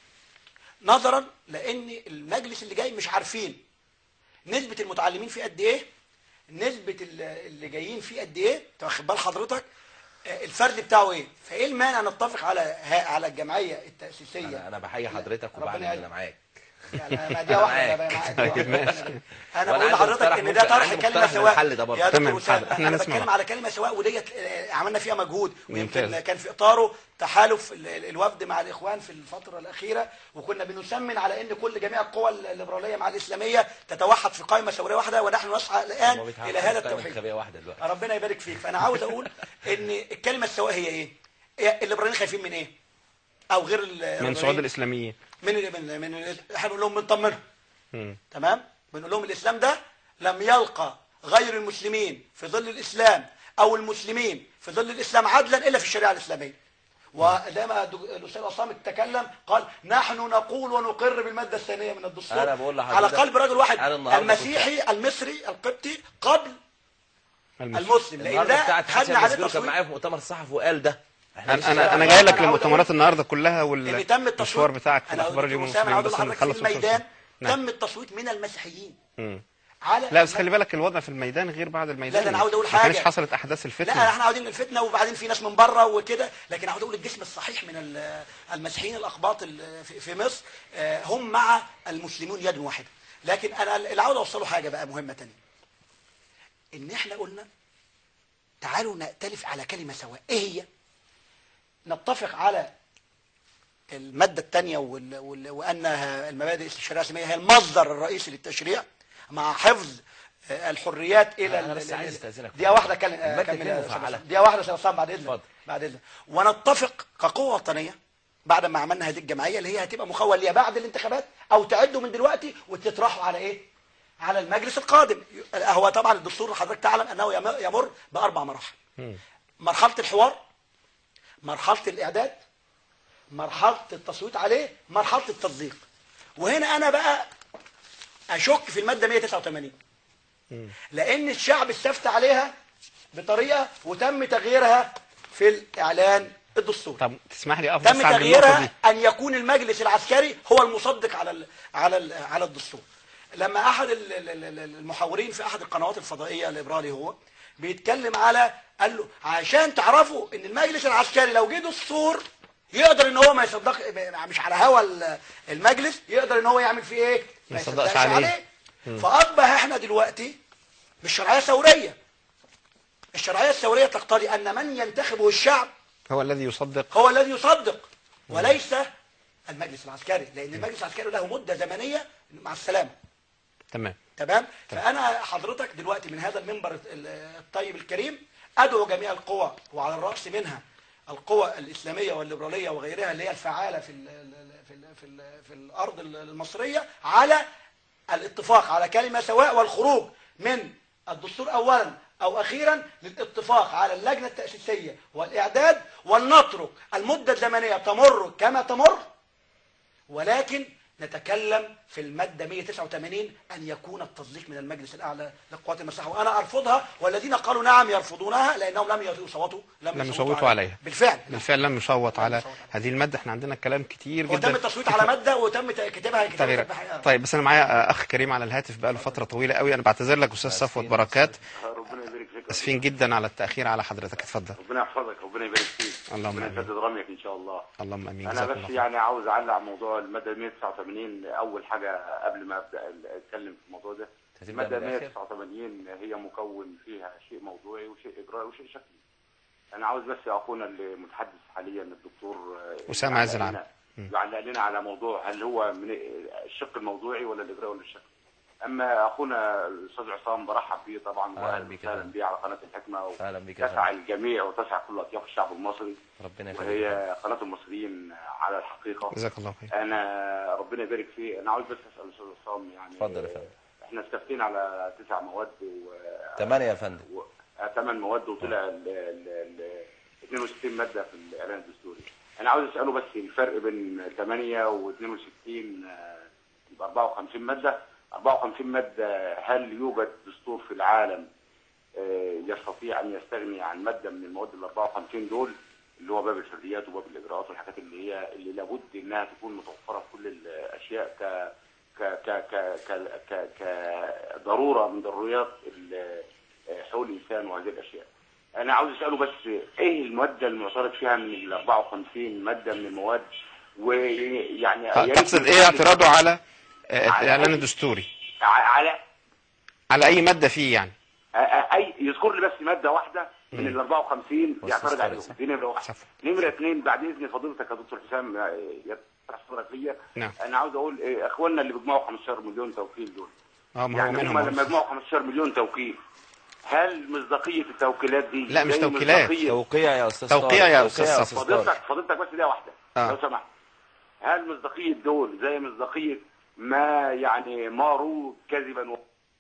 نظرا لان المجلس اللي جاي مش عارفين نسبه المتعلمين فيه قد ايه نسبه ال- اللي جايين فيه قد ايه أنت واخد بال حضرتك آه، الفرد بتاعه ايه فايه المانع نتفق على ها- على الجمعيه التاسيسيه انا انا بحيي حضرتك ربنا وبعلن ان يعينك. انا معاك يعني ما دي واحده بقى معاك. طيب، ماشي. انا وأنا بقول عندي لحضرتك مقترح ان ده ممكن- طرح عندي كلمه مقترح سواء للحل ده برضه. يا دكتور تمام، وسام حاضر. احنا انا نسمع. بتكلم على كلمه سواء وديت آه، عملنا فيها مجهود ويمكن ممتاز. كان في اطاره تحالف ال- ال- الوفد مع الاخوان في الفتره الاخيره وكنا بنسمن على ان كل جميع القوى الليبراليه مع الاسلاميه تتوحد في قائمه ثوريه واحده ونحن نسعى الان هما بيتحققوا الى هذا في قائمة التوحيد انتخابية واحدة دلوقتي ربنا يبارك فيك فانا عاوز اقول ان الكلمه السواء هي ايه هي الليبراليين خايفين من ايه او غير من الليبراليين. صعود الاسلاميين من من من احنا بنقول لهم بنطمنهم مم. تمام بنقول لهم الاسلام ده لم يلقى غير المسلمين في ظل الاسلام او المسلمين في ظل الاسلام عدلا الا في الشريعه الاسلاميه وزي ما الدك- الاستاذ عصام تكلم قال نحن نقول ونقر بالماده الثانيه من الدستور أنا بقول لحضرتك- على قلب رجل واحد أنا النهاردة المسيحي المصري القبطي قبل المسلم. المسلم لان النهارده ده بتاعت حسن خدنا عليه مسجون كان تصويت معايا في مؤتمر صحفي وقال ده احنا انا لسه انا, أنا أنا جاي لك عاوز للمؤتمرات أقول- النهارده كلها ان تم التصويت والمشوار بتاعك في أنا الاخبار دكتور اليوم وسام، أنا المسلمين عاوز بس أقول لحضرتك نخلص في الميدان نعم. تم التصويت من المسيحيين مم. على لا بس خلي بالك الوضع في الميدان غير بعد الميدان لا، ده أنا عاوز أقول ما كانش حاجة. حصلت احداث الفتنه لا احنا عاوزين الفتنه وبعدين في ناس من بره وكده لكن عاوز اقول الجسم الصحيح من ال- المسيحيين الاقباط ال- في- في مصر آه، هم مع المسلمون يد واحده لكن انا اللي عاوز اوصله حاجه بقى مهمه تانية ان احنا قلنا تعالوا نأتلف على كلمه سواء ايه هي نتفق على المادة الثانية وال... وال... وأنها المبادئ الشريعة الإسلامية هي المصدر الرئيسي للتشريع مع حفظ آه، الحريات إلى أنا ال- بس ال- عايز أستأذنك. دقيقة واحدة كلم... آه، المادة كمل اتنين يا أستاذ مفعلة. حسام. دقيقة واحدة يا أستاذ حسام بعد إذنك اتفضل. بعد إذنك ونتفق كقوة وطنية بعد ما عملنا هذه الجمعية اللي هي هتبقى مخول ليها بعد الانتخابات أو تعدوا من دلوقتي وتطرحوا على إيه؟ على المجلس القادم هو طبعا الدستور حضرتك تعلم أنه يم- يمر بأربع مراحل مرحلة الحوار مرحلة الإعداد مرحلة التصويت عليه مرحلة التصديق وهنا أنا بقى أشك في المادة 189 لأن الشعب استفتى عليها بطريقة وتم تغييرها في الإعلان الدستوري طب تسمح لي افضل تم ساعة بالنقطة تغييرها دي أن يكون المجلس العسكري هو المصدق على ال على ال على الدستور لما أحد ال- ال- ال- المحاورين في أحد القنوات الفضائية الليبرالي هو بيتكلم على قال له عشان تعرفوا ان المجلس العسكري لو جه دستور يقدر ان هو ما يصدق مش على هوا ال- المجلس يقدر ان هو يعمل فيه ايه ما يصدقش عليه. فاصبح احنا دلوقتي بالشرعيه الثوريه الشرعيه الثوريه تقتضي ان من ينتخبه الشعب هو الذي يصدق هو الذي يصدق وليس المجلس العسكري لان المجلس العسكري له مده زمنيه مع السلامه تمام تمام فانا حضرتك دلوقتي من هذا المنبر ال- الطيب الكريم ادعو جميع القوى وعلى الراس منها القوى الاسلاميه والليبراليه وغيرها اللي هي الفعاله في ال في ال في, ال في الارض المصريه على الاتفاق على كلمه سواء والخروج من الدستور اولا او اخيرا للاتفاق على اللجنه التاسيسيه والاعداد ولنترك المده الزمنيه تمر كما تمر ولكن نتكلم في المادة 189 أن يكون التصديق من المجلس الأعلى للقوات المسلحة وأنا أرفضها والذين قالوا نعم يرفضونها لأنهم لم يصوتوا لم يصوتوا عليها. بالفعل بالفعل لم يصوت لم على يصوت عليها. هذه المادة احنا عندنا كلام كتير وتم جدا التصويت على مادة وتم كتابها تغيير كتابها طيب بس انا معايا اخ كريم على الهاتف بقاله فترة طويلة قوي انا بعتذر لك استاذ صفوت بركات ربنا يبارك فيك اسفين جدا على التأخير على حضرتك اتفضل ربنا يحفظك ربنا يبارك فيك اللهم ربنا آمين. يسدد رميك ان شاء الله اللهم امين انا جزاك بس الله خير. يعني عاوز اعلق على موضوع الماده 189 اول حاجه قبل ما ابدا اتكلم في الموضوع ده هتبدأ الماده من الآخر؟ 189 هي مكون فيها شيء موضوعي وشيء اجرائي وشيء شكلي انا عاوز بس اخونا المتحدث حاليا الدكتور آه، أسامة يعلق عز العام. لنا- يعلق لنا على موضوع هل هو من الشق الموضوعي ولا الاجرائي ولا الشكلي اما اخونا الاستاذ عصام برحب بيه طبعا أهلا واهلا بيك يا وسهلا فندم. بيه على قناه الحكمه أهلا بيك يا وتسع الجميع وتسع كل اطياف الشعب المصري ربنا يخليك وهي قناه المصريين على الحقيقه جزاك الله خير انا ربنا يبارك فيه انا عاوز بس اسال الاستاذ عصام يعني اتفضل يا فندم. احنا استفتينا على تسع مواد و ثمانية يا فندم و- آه، ثمان مواد وطلع ال ال ال 62 ماده في الاعلان الدستوري انا عاوز اساله بس الفرق بين 8 و 62 آه، يبقى 54 ماده 54 ماده هل يوجد دستور في العالم آه، يستطيع ان يستغني عن ماده من المواد ال 54 دول اللي هو باب الحريات وباب الاجراءات والحاجات اللي هي اللي لابد انها تكون متوفره في كل الاشياء ك ك ك ك ك ك كضروره من ضروريات ال- حقوق الانسان وهذه الاشياء. انا عاوز اساله بس ايه الماده المعترض فيها من ال 54 ماده من المواد ويعني يا ريت تقصد ايه يقول لي اعتراضه على آه، على الاعلان أي- الدستوري ع- على على اي مادة فيه يعني أ- أ- اي يذكر لي بس ماده واحده من ال 54 يعترض واستذكر عليهم صح. دي نمره واحد صح. نمره اثنين بعد اذن فضيلتك يا دكتور حسام يتصلك ليا نعم. انا عاوز اقول إيه، اخواننا اللي بيجمعوا 15 مليون توكيل دول اه ما هو يعني هم منهم لما يجمعوا 15 مليون توكيل هل مصداقيه التوكيلات دي لا، مش زي توكيلات. مصداقية- توقيع يا استاذ توقيع طارق. يا أستاذ توقيع صفوت. طارق. فضيلتك فضيلتك بس دقيقه واحده آه. لو سمحت هل مصداقيه دول زي مصداقيه ما يعني ماروا كذبا و...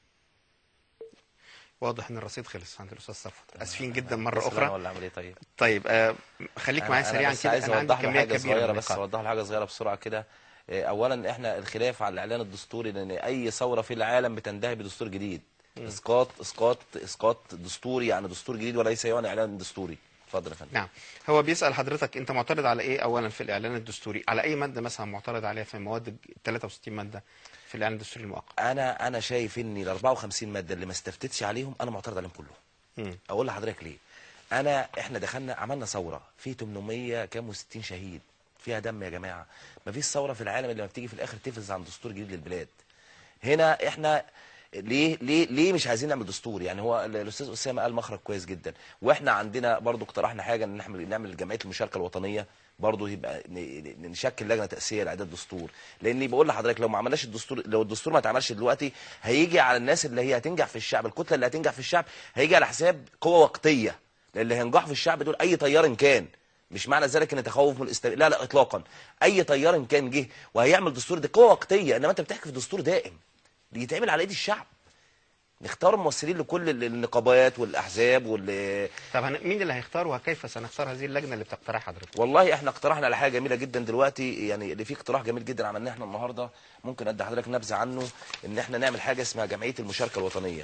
واضح ان الرصيد خلص عند الاستاذ صفوت اسفين جدا مرة بس أنا اخرى ولا اعمل ايه طيب طيب آه، خليك معايا أنا- أنا سريعا بس كده عايز انا عندي اوضح له كمية حاجه كبيرة صغيره من بس النقاط اوضح له حاجه صغيره بسرعه كده إيه، اولا احنا الخلاف على الاعلان الدستوري لان اي ثوره في العالم بتنتهي بدستور جديد اسقاط اسقاط اسقاط دستوري يعني دستور جديد وليس يعني اعلان دستوري اتفضل يا فندم نعم هو بيسأل حضرتك انت معترض على ايه اولا في الاعلان الدستوري على اي مادة مثلا معترض عليها في مواد 63 مادة في الاعلان الدستوري المؤقت انا انا شايف ان ال 54 ماده اللي ما استفتتش عليهم انا معترض عليهم كلهم مم. اقول لحضرتك ليه انا احنا دخلنا عملنا ثوره في 800 كام و60 شهيد فيها دم يا جماعه ما فيش ثوره في العالم اللي ما بتيجي في الاخر تفز عن دستور جديد للبلاد هنا احنا ليه ليه ليه مش عايزين نعمل دستور يعني هو ال- الاستاذ اسامه قال مخرج كويس جدا واحنا عندنا برضو اقترحنا حاجه ان نعمل نعمل جمعيه المشاركه الوطنيه برضو يبقى ن- ن- نشكل لجنه تاسيسيه لاعداد دستور لاني بقول لحضرتك لو ما عملناش الدستور لو الدستور ما اتعملش دلوقتي هيجي على الناس اللي هي هتنجح في الشعب الكتله اللي هتنجح في الشعب هيجي على حساب قوه وقتيه لان اللي هينجح في الشعب دول اي تيار إن كان مش معنى ذلك ان تخوف من الاستبداد لا لا اطلاقا اي تيار إن كان جه وهيعمل دستور ده قوه وقتيه انما انت بتحكي في دستور دائم يتعمل على ايد الشعب نختار ممثلين لكل ال- النقابات والاحزاب وال طب هن- مين اللي هيختار وكيف سنختار هذه اللجنة اللي بتقترحها حضرتك والله احنا اقترحنا على حاجه جميله جدا دلوقتي يعني اللي فيه اقتراح جميل جدا عملناه احنا النهارده ممكن ادي حضرتك نبذه عنه ان احنا نعمل حاجه اسمها جمعيه المشاركه الوطنيه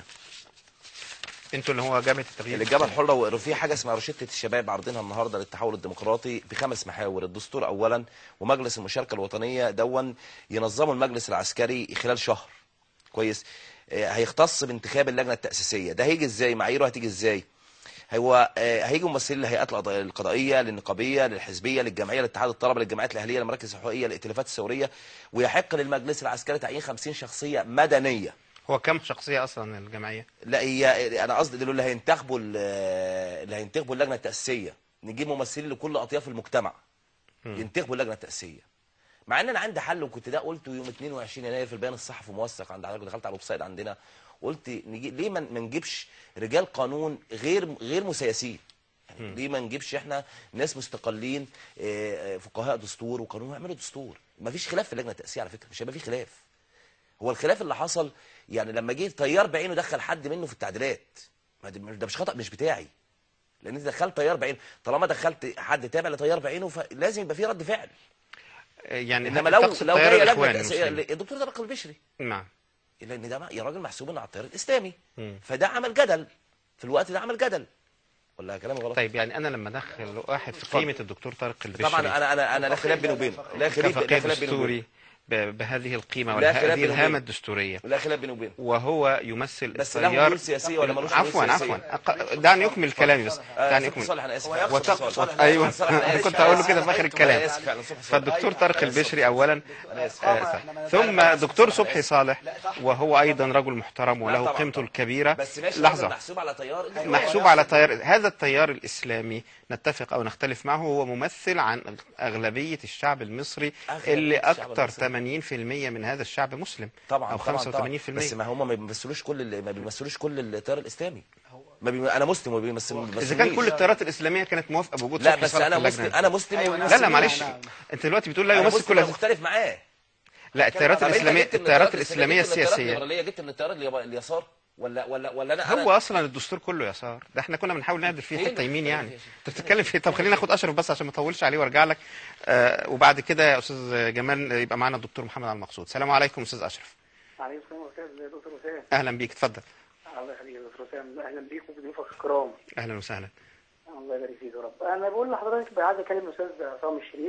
انتوا اللي هو جبهة التغيير الإجابة الحرة وفي حاجة اسمها روشتة الشباب عارضينها النهاردة للتحول الديمقراطي بخمس محاور الدستور أولا ومجلس المشاركة الوطنية دون ينظموا المجلس العسكري خلال شهر كويس آه، هيختص بانتخاب اللجنة التأسيسية ده هيجي ازاي معاييره هتيجي ازاي هو آه، هيجي ممثلين للهيئات القضاء- القضائيه للنقابيه للحزبيه للجمعيه لاتحاد الطلبه للجمعيات الاهليه للمراكز الحقوقيه للائتلافات الثوريه ويحق للمجلس العسكري تعيين 50 شخصيه مدنيه هو كم شخصية اصلا الجمعية لا هي انا قصدي دول اللي هينتخبوا ال- اللي هينتخبوا اللجنه التاسيسيه نجيب ممثلين لكل اطياف المجتمع ينتخبوا اللجنه التاسيسيه مع ان انا عندي حل وكنت ده قلته يوم 22 يناير في البيان الصحفي موثق عند حضرتك دخلت على الويب سايت عندنا قلت نجي ليه ما ما نجيبش رجال قانون غير غير مسيسين يعني ليه ما نجيبش احنا ناس مستقلين آه، آه، فقهاء دستور وقانون ويعملوا دستور ما فيش خلاف في اللجنه التاسيسيه على فكره مش هيبقى في خلاف هو الخلاف اللي حصل يعني لما جه طيار بعينه دخل حد منه في التعديلات ما ده ده مش خطا مش بتاعي لان انت دخلت طيار بعينه طالما دخلت حد تابع لطيار بعينه فلازم يبقى في رد فعل آه، يعني انما لو تقصد لو تيار جايه لجنه الإخوان تأسيسية، المسلمين. الدكتور طارق البشري نعم لان ده يا راجل محسوب على التيار الاسلامي مم. فده عمل جدل في الوقت ده عمل جدل ولا كلامي غلط طيب يعني انا لما ادخل واحد في اتفضل. قيمة الدكتور طارق البشري طبعا انا انا انا لا خلاف بيني وبينه لا خلاف كفقيه لا خلاف بيني وبينه دستوري ب- بهذه القيمة لا خلاف وهذه بينه الهامة وبينه. الدستوريه لا خلاف بيني وبينه وهو يمثل بس له التيار ميول سياسيه ولا ملوش ميول عفوا سياسية؟ عفوا أق- دعني اكمل كلامي بس آه، دعني صبحي اكمل صالح انا اسف هو يقصد وتق... صبحي صالح. ايوه صالح، أنا انا آسف. كنت اقول له كده في أنا اخر آسف. الكلام أنا آسف فعلا، صبحي صالح. فالدكتور طارق البشري اولا أنا آسف. آه، ثم دكتور صبحي صالح وهو ايضا رجل محترم لا وله طبعا قيمته طبعا. الكبيره بس ماشي لحظه محسوب على تيار محسوب على تيار هذا التيار الاسلامي نتفق او نختلف معه هو ممثل عن اغلبيه الشعب المصري أغلبية اللي الشعب اكثر المصري. 80% من هذا الشعب مسلم طبعا او طبعا 85% طبعا. بس ما هم ما بيمثلوش كل ال- ما بيمثلوش كل التيار الاسلامي ما بي... انا مسلم وما بيمثل ما اذا كان كل بيمثلونيش. التيارات الاسلاميه كانت موافقه بوجود لا صبحي بس صالح انا في اللجنة مسلم انا مسلم أيوة، ويمثل لا لا مسلمين، معلش نعم. انت دلوقتي بتقول لا انا يمثل مسلم كل أنا مختلف معاه لا التيارات طب أنت الاسلاميه جبت من التيارات جبت الاسلاميه من التيارات السياسيه الليبراليه جبت من التيار اليب- اليسار ولا ولا ولا انا هو أنا اصلا الدستور كله يسار ده احنا كنا بنحاول نهدف فيه فين حته يمين يعني الاختلاف يا انت بتتكلم في طب خلينا ناخد اشرف بس عشان ما اطولش عليه وارجع لك آه وبعد كده يا استاذ جمال يبقى معانا الدكتور محمد على المقصود السلام عليكم استاذ اشرف عليكم السلام ورحمة الله دكتور وسام اهلا بيك اتفضل الله يخليك يا دكتور وسام اهلا بيك وبضيوفك الكرام اهلا وسهلا الله يبارك فيك يا رب انا بقول لحضرتك عايز اكلم الاستاذ عصام الشريف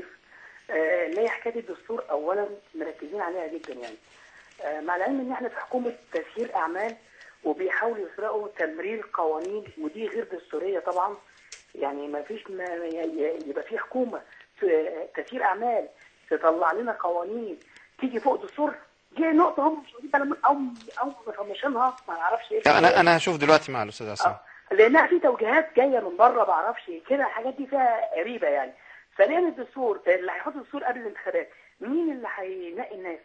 آه ليه حكايه الدستور اولا مركزين عليها جدا يعني آه مع العلم ان احنا في حكومه تسيير اعمال وبيحاولوا يسرقوا تمرير قوانين ودي غير دستوريه طبعا يعني ما فيش ما ي- يبقى في حكومه ت- تسيير اعمال تطلع لنا قوانين تيجي فوق دستور دي نقطه هم مش واخدين بالهم من- او او مطنشينها ما نعرفش ايه انا انا هشوف دلوقتي مع الاستاذ عصام آه. لانها في توجيهات جايه من بره ما اعرفش كده الحاجات دي فيها غريبه يعني ثانيا الدستور اللي هيحط الدستور قبل الانتخابات مين اللي هينقي الناس؟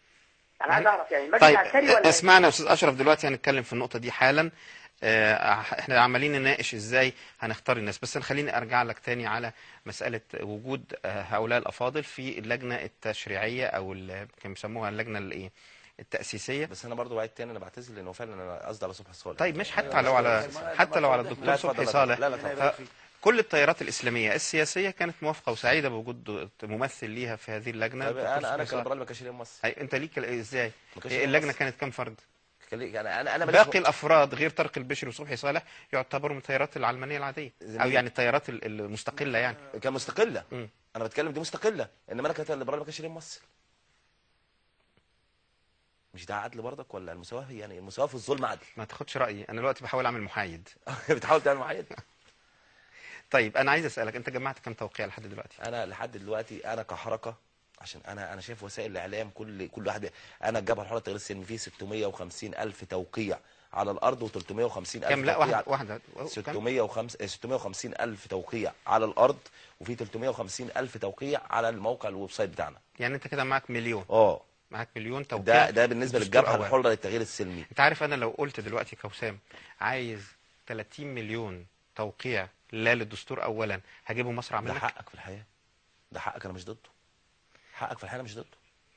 انا عايز اعرف يعني المجلس طيب العسكري ولا اسمعنا يا استاذ اشرف دلوقتي هنتكلم في النقطه دي حالا آه، احنا عمالين نناقش ازاي هنختار الناس بس أنا خليني ارجع لك تاني على مساله وجود آه، هؤلاء الافاضل في اللجنه التشريعيه او ال- كانوا بيسموها اللجنه الايه التاسيسيه بس انا برضو بعيد تاني انا بعتذر لانه فعلا انا قصدي على صبحي صالح طيب مش حتى لو على حتى لو على لا الدكتور اتفضل صبحي لا صالح لا لا اتفضل. ف- كل التيارات الاسلاميه السياسيه كانت موافقه وسعيده بوجود ممثل ليها في هذه اللجنه طيب الدكتور انا انا صبحي صالح. كليبرال ما كانش ليا ممثل أي انت ليك ال- ازاي ما كانش إيه ليا اللجنه ممثل. كانت كام فرد تتكلم انا انا انا ماليش باقي الافراد غير طارق البشري وصبحي صالح يعتبروا من التيارات العلمانيه العاديه او زميلي. يعني التيارات ال- المستقله يعني كمستقله مم. انا بتكلم دي مستقله انما انا كانت الليبرال ما كانش ليه ممثل مش ده عدل برضك ولا المساواه يعني المساواه في الظلم عدل ما تاخدش رايي انا دلوقتي بحاول اعمل محايد بتحاول تعمل محايد طيب انا عايز اسالك انت جمعت كام توقيع لحد دلوقتي انا لحد دلوقتي انا كحركه عشان انا انا شايف وسائل الاعلام كل كل واحد انا الجبهه الحره التغيير السلمي فيه 650 الف توقيع على الارض و350 الف كام لا توقيع واحده واحده كام؟ 605 650 الف توقيع على الارض وفي 350 الف توقيع على الموقع الويب سايت بتاعنا يعني انت كده معاك مليون اه معاك مليون توقيع ده ده بالنسبه دستور للجبهه أول. الحره للتغيير السلمي انت عارف انا لو قلت دلوقتي كوسام عايز 30 مليون توقيع لا للدستور اولا هجيبه مصر ده اعمل لك حقك في الحياه ده حقك انا مش ضده حقك في الحياه انا مش ضده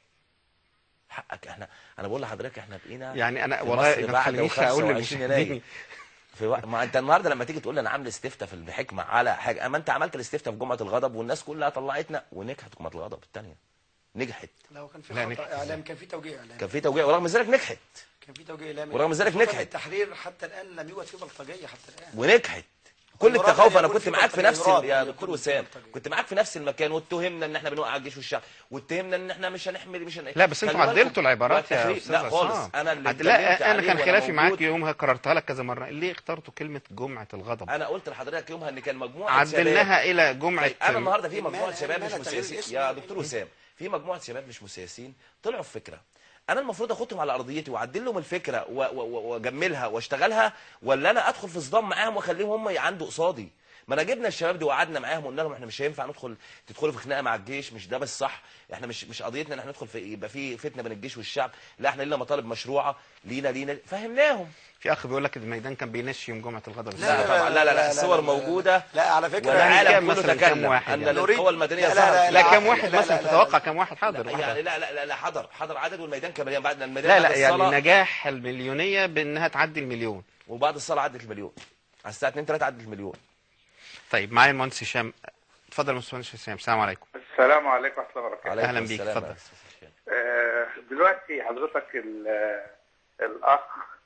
حقك احنا انا بقول لحضرتك احنا بقينا يعني انا في والله مصر ما بعد تخلينيش اقول 25 يناير للمشاهدين في وقت ما انت النهارده لما تيجي تقول لي انا عامل استفتاء في بحكمه على حاجه اما انت عملت الاستفتاء في جمعه الغضب والناس كلها طلعتنا ونجحت جمعه الغضب الثانيه نجحت لو كان في لا، خطأ نجحت اعلام كان في توجيه اعلام كان في توجيه ورغم ذلك نجحت كان في توجيه اعلامي ورغم ذلك خصوصاً نجحت. التحرير حتى الان لم يوجد فيه بلطجيه حتى الان ونجحت كل يراد التخوف أن انا يكون كنت في معاك في بلطجة، نفس يراد ال- يا أن دكتور يكون في وسام بلطجة. كنت معاك في نفس المكان واتهمنا ان احنا بنوقع الجيش والشعب واتهمنا ان احنا مش هنحمل مش هن... لا بس انتوا خلي بالكم، عدلتوا العبارات يا والتخريب- استاذ لا خالص عصام. انا اللي عد- اتكلمت لا انا عليه كان وأنا خلافي معاك موجود. يومها كررتها لك كذا مره ليه اخترتوا كلمه جمعه الغضب انا قلت لحضرتك يومها ان كان مجموعه شباب عدلناها الى جمعه طيب انا النهارده في إيمان- مجموعه شباب مش إيمان تغيير مسياسيين الاسم. يا دكتور وسام في مجموعه شباب مش مسياسيين طلعوا في فكره انا المفروض اخدهم على ارضيتي واعدل لهم الفكره و- و- و- واجملها واشتغلها ولا انا ادخل في صدام معاهم واخليهم هم يعندوا قصادي ما انا جبنا الشباب دي وقعدنا معاهم وقلنا لهم احنا مش هينفع ندخل تدخلوا في خناقه مع الجيش مش ده بس صح احنا مش مش قضيتنا ان احنا ندخل في يبقى في فتنه بين الجيش والشعب لا احنا لنا مطالب مشروعه لينا لينا فهمناهم في اخ بيقول لك الميدان كان بينش يوم جمعه الغضب لا طبعا لا لا لا الصور موجوده لا على فكره كام والعالم كله مثلاً؟ كام تكلم واحد ان يعني؟ القوى المدنيه لا، لا، ظهرت لا لا، كام لا، واحد لا، مثلا لا، لا، تتوقع لا. كام واحد حاضر لا يعني لا لا لا, لا حضر حضر عدد والميدان كان مليان بعد الميدان لا بعد لا يعني الصلاة نجاح المليونيه بانها تعدي المليون وبعد الصلاه عدت المليون على الساعه 2 3 عدت المليون طيب معايا المهندس هشام اتفضل يا مهندس هشام السلام عليكم السلام عليكم ورحمة الله وبركاته. عليكم أهلا بيك، السلام اتفضل. يا أستاذ هشام. آه، دلوقتي حضرتك ال- آه، الأخ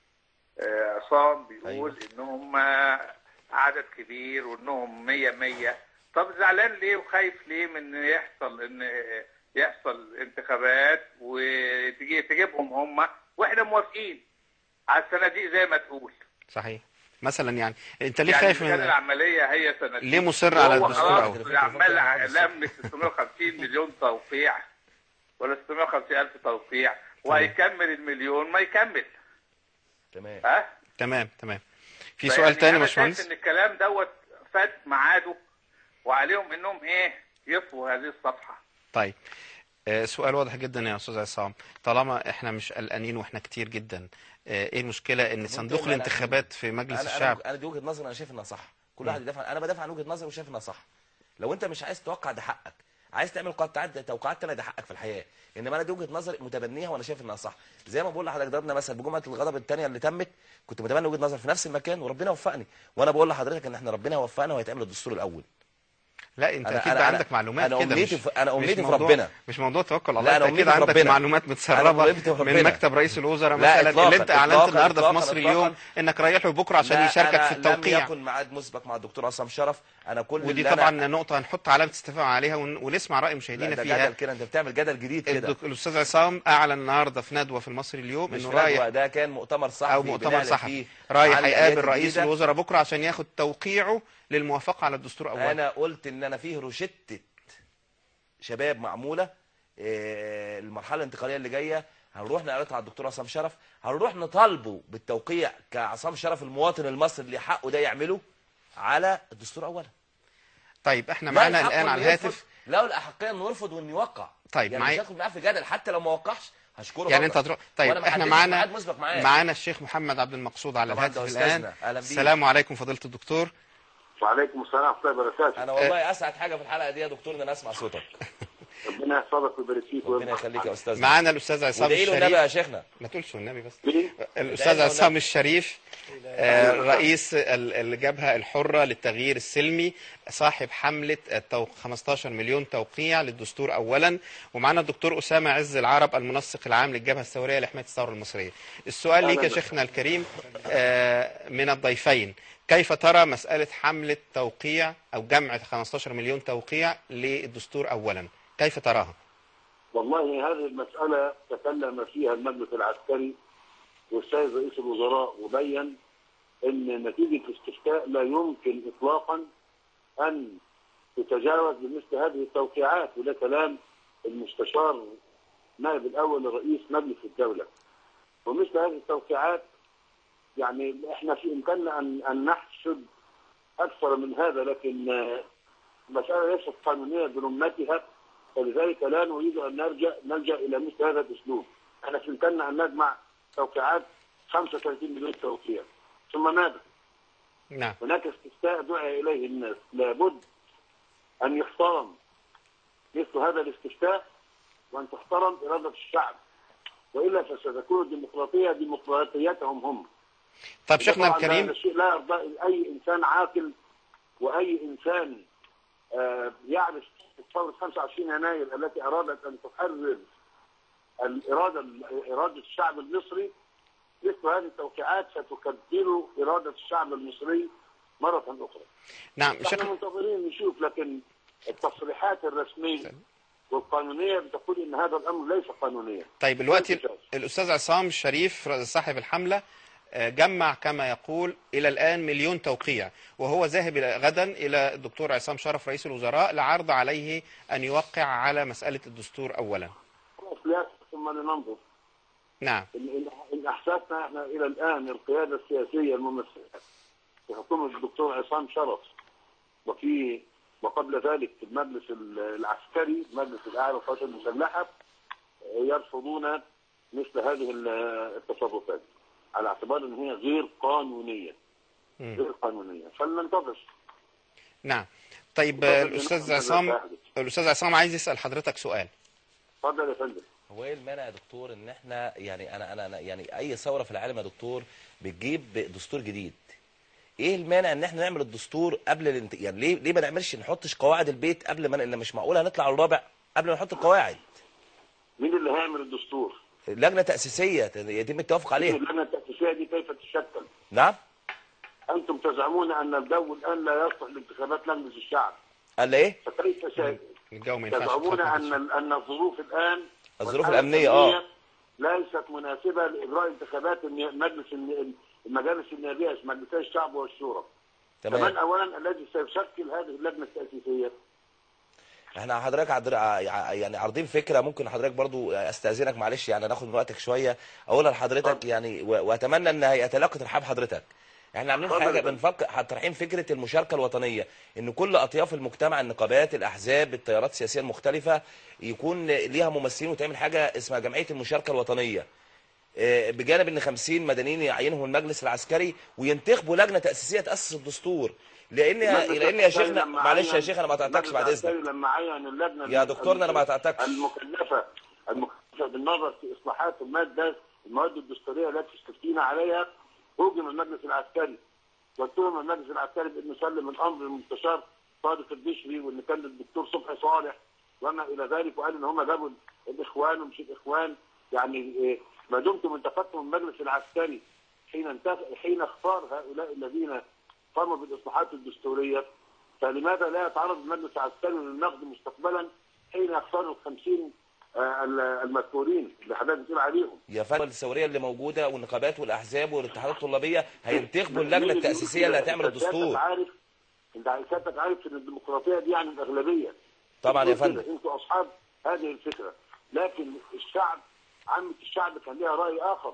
آه، عصام بيقول أيوة. إن هم عدد كبير وإنهم مية مية طب زعلان ليه وخايف ليه من إن يحصل إن آه، يحصل انتخابات وتجي تجيبهم هم وإحنا موافقين على الصناديق زي ما تقول صحيح مثلا يعني انت ليه يعني خايف كان من العملية هي صناديق ليه مصر على وهو الدستور خلاص أول؟ عمال لم 650 مليون توقيع ولا 650 ألف توقيع وهيكمل المليون ما يكمل تمام ها تمام تمام في فيعني سؤال تاني يا أنا شايف باشمهندس ان الكلام دوت فات ميعاده وعليهم انهم ايه يطفوا هذه الصفحه طيب آه، سؤال واضح جدا يا استاذ عصام طالما احنا مش قلقانين واحنا كتير جدا آه، ايه المشكله ان صندوق لا، لا، الانتخابات في مجلس انا الشعب انا انا دي وجهه نظري انا شايف انها صح كل واحد يدافع انا بدافع عن وجهه نظري وشايف انها صح لو انت مش عايز توقع ده حقك عايز تعمل قطعات توقعات تانية ده حقك في الحياه انما انا دي وجهه نظري متبنيها وانا شايف انها صح زي ما بقول لحضرتك ضربنا مثلا بجمعه الغضب الثانيه اللي تمت كنت متبني وجهه نظر في نفس المكان وربنا وفقني وانا بقول لحضرتك ان احنا ربنا وفقنا وهيتعمل الدستور الاول لا انت أنا- اكيد أنا- بقى أنا- عندك معلومات أنا كده أمنيتي مش في- أنا مش أمنيتي في موضوع- ربنا. مش موضوع توكل على لا، الله أنا انت اكيد أمنيتي في عندك ربنا. معلومات أنا متسربه أمنيتي في من ربنا. مكتب رئيس الوزراء لا، مثلا إطلاقاً، اللي انت اعلنت إطلاقاً، النهارده في إطلاقاً، مصر إطلاقاً. اليوم انك رايح له بكره عشان لا، يشاركك أنا في لم التوقيع يكن ميعاد مسبق مع الدكتور عصام شرف انا كل ودي اللي أنا- طبعا نقطه هنحط علامه استفهام عليها ون- ونسمع راي لا، مشاهدينا ده فيها جدل كده انت بتعمل جدل جديد كده الدك- الاستاذ عصام اعلن النهارده في ندوه في المصري اليوم مش انه ندوة، رايح ده كان مؤتمر صحفي او مؤتمر بنعلن صحفي فيه رايح عن هيقابل الآيات رئيس الجديدة. الوزراء بكره عشان ياخد توقيعه للموافقه على الدستور اولا انا قلت ان انا فيه روشتة شباب معموله آه، المرحله الانتقاليه اللي جايه هنروح نعرضها على الدكتور عصام شرف هنروح نطالبه بالتوقيع كعصام شرف المواطن المصري اللي حقه ده يعمله على الدستور اولا طيب احنا لا معانا الحق الان إنه على يرفض، الهاتف له الاحقيه انه يرفض وانه يوقع طيب، يعني معايا- مش هدخل معاه في جدل حتى لو ما وقعش هشكره يعني برضه. انت هتروح طيب وأنا ما احنا حددتش معانا ميعاد مسبق معاه معانا الشيخ محمد عبد المقصود على طبعاً الهاتف ده أستاذنا. الان أهلا بيك. السلام عليكم فضيله الدكتور وعليكم السلام ورحمه الله وبركاته انا والله اسعد حاجه في الحلقه دي يا دكتور ان انا اسمع صوتك ربنا يحفظك ويبارك فيك ربنا يخليك يا استاذ معانا الاستاذ عصام وادعي له النبي يا الشريف شيخنا ما تقولش النبي بس مين؟ الاستاذ له عصام النبي. الشريف آه، رئيس ال- الجبهه الحره للتغيير السلمي صاحب حمله التو... 15 مليون توقيع للدستور اولا ومعنا الدكتور اسامه عز العرب المنسق العام للجبهه الثوريه لحمايه الثوره المصريه السؤال ليك يا شيخنا الكريم آه، من الضيفين كيف ترى مساله حمله توقيع او جمع 15 مليون توقيع للدستور اولا كيف تراها والله هذه المسألة تكلم فيها المجلس العسكري والسيد رئيس الوزراء وبين أن نتيجة الاستفتاء لا يمكن إطلاقا أن تتجاوز بمثل هذه التوقيعات وده كلام المستشار نائب الأول لرئيس مجلس الدولة ومثل هذه التوقيعات يعني احنا في إمكاننا أن أن نحشد أكثر من هذا لكن آه، المسألة ليست قانونية برمتها فلذلك لا نريد ان نرجع نلجا الى مثل هذا الاسلوب. احنا في امكاننا ان نجمع توقيعات 35 مليون توقيع. ثم ماذا؟ نعم هناك استفتاء دعي اليه الناس، لابد ان يحترم مثل هذا الاستفتاء وان تحترم اراده الشعب. والا فستكون الديمقراطيه ديمقراطيتهم هم. طيب شيخنا طبعاً الكريم هذا الشيء لا يرضى اي انسان عاقل واي انسان آه، يعرف ثوره 25 يناير التي ارادت ان تحرر الاراده اراده الشعب المصري مثل هذه التوقيعات ستكبر اراده الشعب المصري مره اخرى. نعم احنا شيخنا منتظرين نشوف لكن التصريحات الرسميه والقانونيه بتقول ان هذا الامر ليس قانونيا. طيب دلوقتي ليس جائز. الاستاذ عصام الشريف صاحب الحمله آه، جمع كما يقول الى الان مليون توقيع وهو ذاهب إلى- غدا الى الدكتور عصام شرف رئيس الوزراء لعرض عليه ان يوقع على مساله الدستور اولا خلاص لا ثم لننظر. نعم إن, إن, إن أحسسنا إحنا إلى الآن القيادة السياسية الممثلة في حكومة الدكتور عصام شرف وفي وقبل ذلك في المجلس ال- العسكري المجلس الأعلى للقوات المسلحة يرفضون مثل هذه ال- التصرفات على اعتبار ان هي غير قانونيه مم. غير قانونيه فلننتظر نعم طيب اتفضل آه، يا الاستاذ محمد عصام الواحد. الاستاذ عصام عايز يسال حضرتك سؤال اتفضل يا فندم هو ايه المانع يا دكتور ان احنا يعني انا انا أنا- يعني اي ثوره في العالم يا دكتور بتجيب دستور جديد ايه المانع ان احنا نعمل الدستور قبل الانت... يعني ليه ليه ما نعملش نحطش قواعد البيت قبل ما ن- مش معقول هنطلع على الرابع قبل ما نحط القواعد مين اللي هيعمل الدستور؟ لجنه تاسيسيه يتم التوافق عليها اللجنه التاسيسيه دي كيف تشكل؟ نعم انتم تزعمون ان الجو الان لا يصلح لانتخابات مجلس الشعب قال ايه فكيف ش- الجو ما ينفعش تزعمون تتحط ان ان الظروف الان الظروف والحالة الأمنية، آه. ليست مناسبه لاجراء انتخابات الني- مجلس الني- المجالس النيابيه مجلسي الشعب والشورى كمان تمام اولا الذي سيشكل هذه اللجنه التاسيسيه احنا حضرتك عدر... ع- يعني عارضين فكره ممكن حضرتك برضو استاذنك معلش يعني ناخد من وقتك شويه اقولها لحضرتك اتفضل. يعني و... واتمنى ان هيتلاقى ترحاب حضرتك احنا عاملين اتفضل حاجه يا فندم. بنفكر طرحين فكره المشاركه الوطنيه ان كل اطياف المجتمع النقابات الاحزاب التيارات السياسيه المختلفه يكون ليها ممثلين وتعمل حاجه اسمها جمعيه المشاركه الوطنيه آه، بجانب ان 50 مدنيين يعينهم المجلس العسكري وينتخبوا لجنه تاسيسيه تاسس الدستور لان المجلس لان يا العسكري شيخنا لما معلش يا عين- شيخ انا ما قطعتكش بعد المجلس اذنك العسكري لما عين اللجنه يا دكتورنا أنا ما قطعتكش. المكلفه المكلفه بالنظر في اصلاحات الماده المواد الدستوريه التي استفتينا عليها هوجم المجلس العسكري واتهم المجلس العسكري بانه سلم الامر للمستشار صادق البشري وان كان الدكتور صبحي صالح وما الى ذلك وقال ان هم جابوا الاخوان ومش الاخوان يعني إيه، ما دمتم انتقدتم المجلس العسكري حين انتخ... حين اختار هؤلاء الذين قاموا بالاصلاحات الدستوريه فلماذا لا يتعرض المجلس العسكري للنقد مستقبلا حين يختار ال 50 آه، المذكورين اللي حضرتك بتقول عليهم يا فندم الثوريه اللي موجوده والنقابات والاحزاب والاتحادات الطلابيه هينتخبوا اللجنه مين اللي التاسيسيه اللي يقول هتعمل كده؟ انت سيادتك الدستور عارف انت سيادتك عارف ان الديمقراطيه دي يعني الاغلبيه طبعا يا بتقول كده، فندم انتوا اصحاب هذه الفكره لكن الشعب عامه الشعب كان لها راي اخر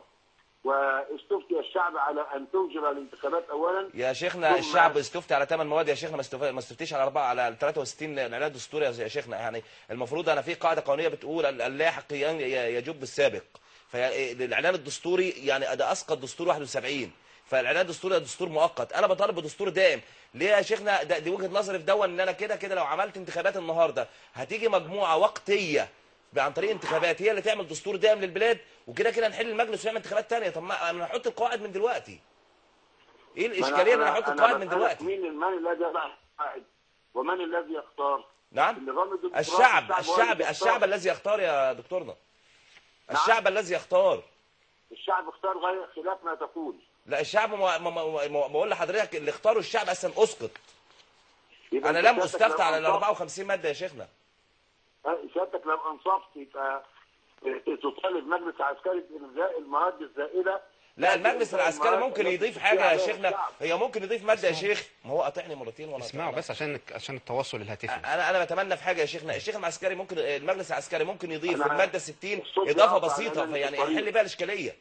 واستفتي الشعب على ان تنجر الانتخابات اولا يا شيخنا ثم- الشعب استفتي على ثمان مواد يا شيخنا ما استف- ما استفتيش على اربعه على 63 اعلان دستوري يا شيخنا يعني المفروض انا في قاعده قانونيه بتقول ال- اللاحق ين- ي- يجب السابق فالاعلان الدستوري يعني ده اسقط دستور 71 فالاعلان الدستوري ده دستور مؤقت انا بطالب بدستور دائم ليه يا شيخنا ده دي وجهه نظري في دون ان انا كده كده لو عملت انتخابات النهارده هتيجي مجموعه وقتيه عن طريق انتخابات هي اللي تعمل دستور دائم للبلاد وكده كده نحل المجلس ونعمل انتخابات تانية طب ما انا هحط القواعد من دلوقتي ايه الاشكاليه ان انا احط القواعد من بسألك دلوقتي مين من الذي يضع القواعد ومن الذي يختار؟ نعم النظام الديمقراطي الشعب هو الشعب اللي الشعب يختار. الذي يختار يا دكتورنا الشعب الذي يختار الشعب اختار غير خلاف ما تقول لا الشعب ما ما ما ما بقول لحضرتك اللي اختاروا الشعب اصلا اسقط يبقى انا أنت لم سيادتك استفتى لو على ال أنصفت- 54 ماده يا شيخنا سيادتك لو انصفت يبقى تطالب مجلس عسكري بإلغاء المواد الزائدة لا لكن المجلس إلغاء العسكري المواد ممكن التي يضيف تشيع حاجه يا عليها شيخنا الشعب. هي ممكن يضيف ماده يا شيخ ما هو قاطعني مرتين وانا اسمعوا قاطعنا. بس عشان عشان التواصل الهاتفي انا انا بتمنى في حاجه يا شيخنا الشيخ العسكري ممكن المجلس العسكري ممكن يضيف أنا- في الماده 60 الصوت اضافه يقطع بسيطه لأن فيعني الطريق- يحل بيها الاشكاليه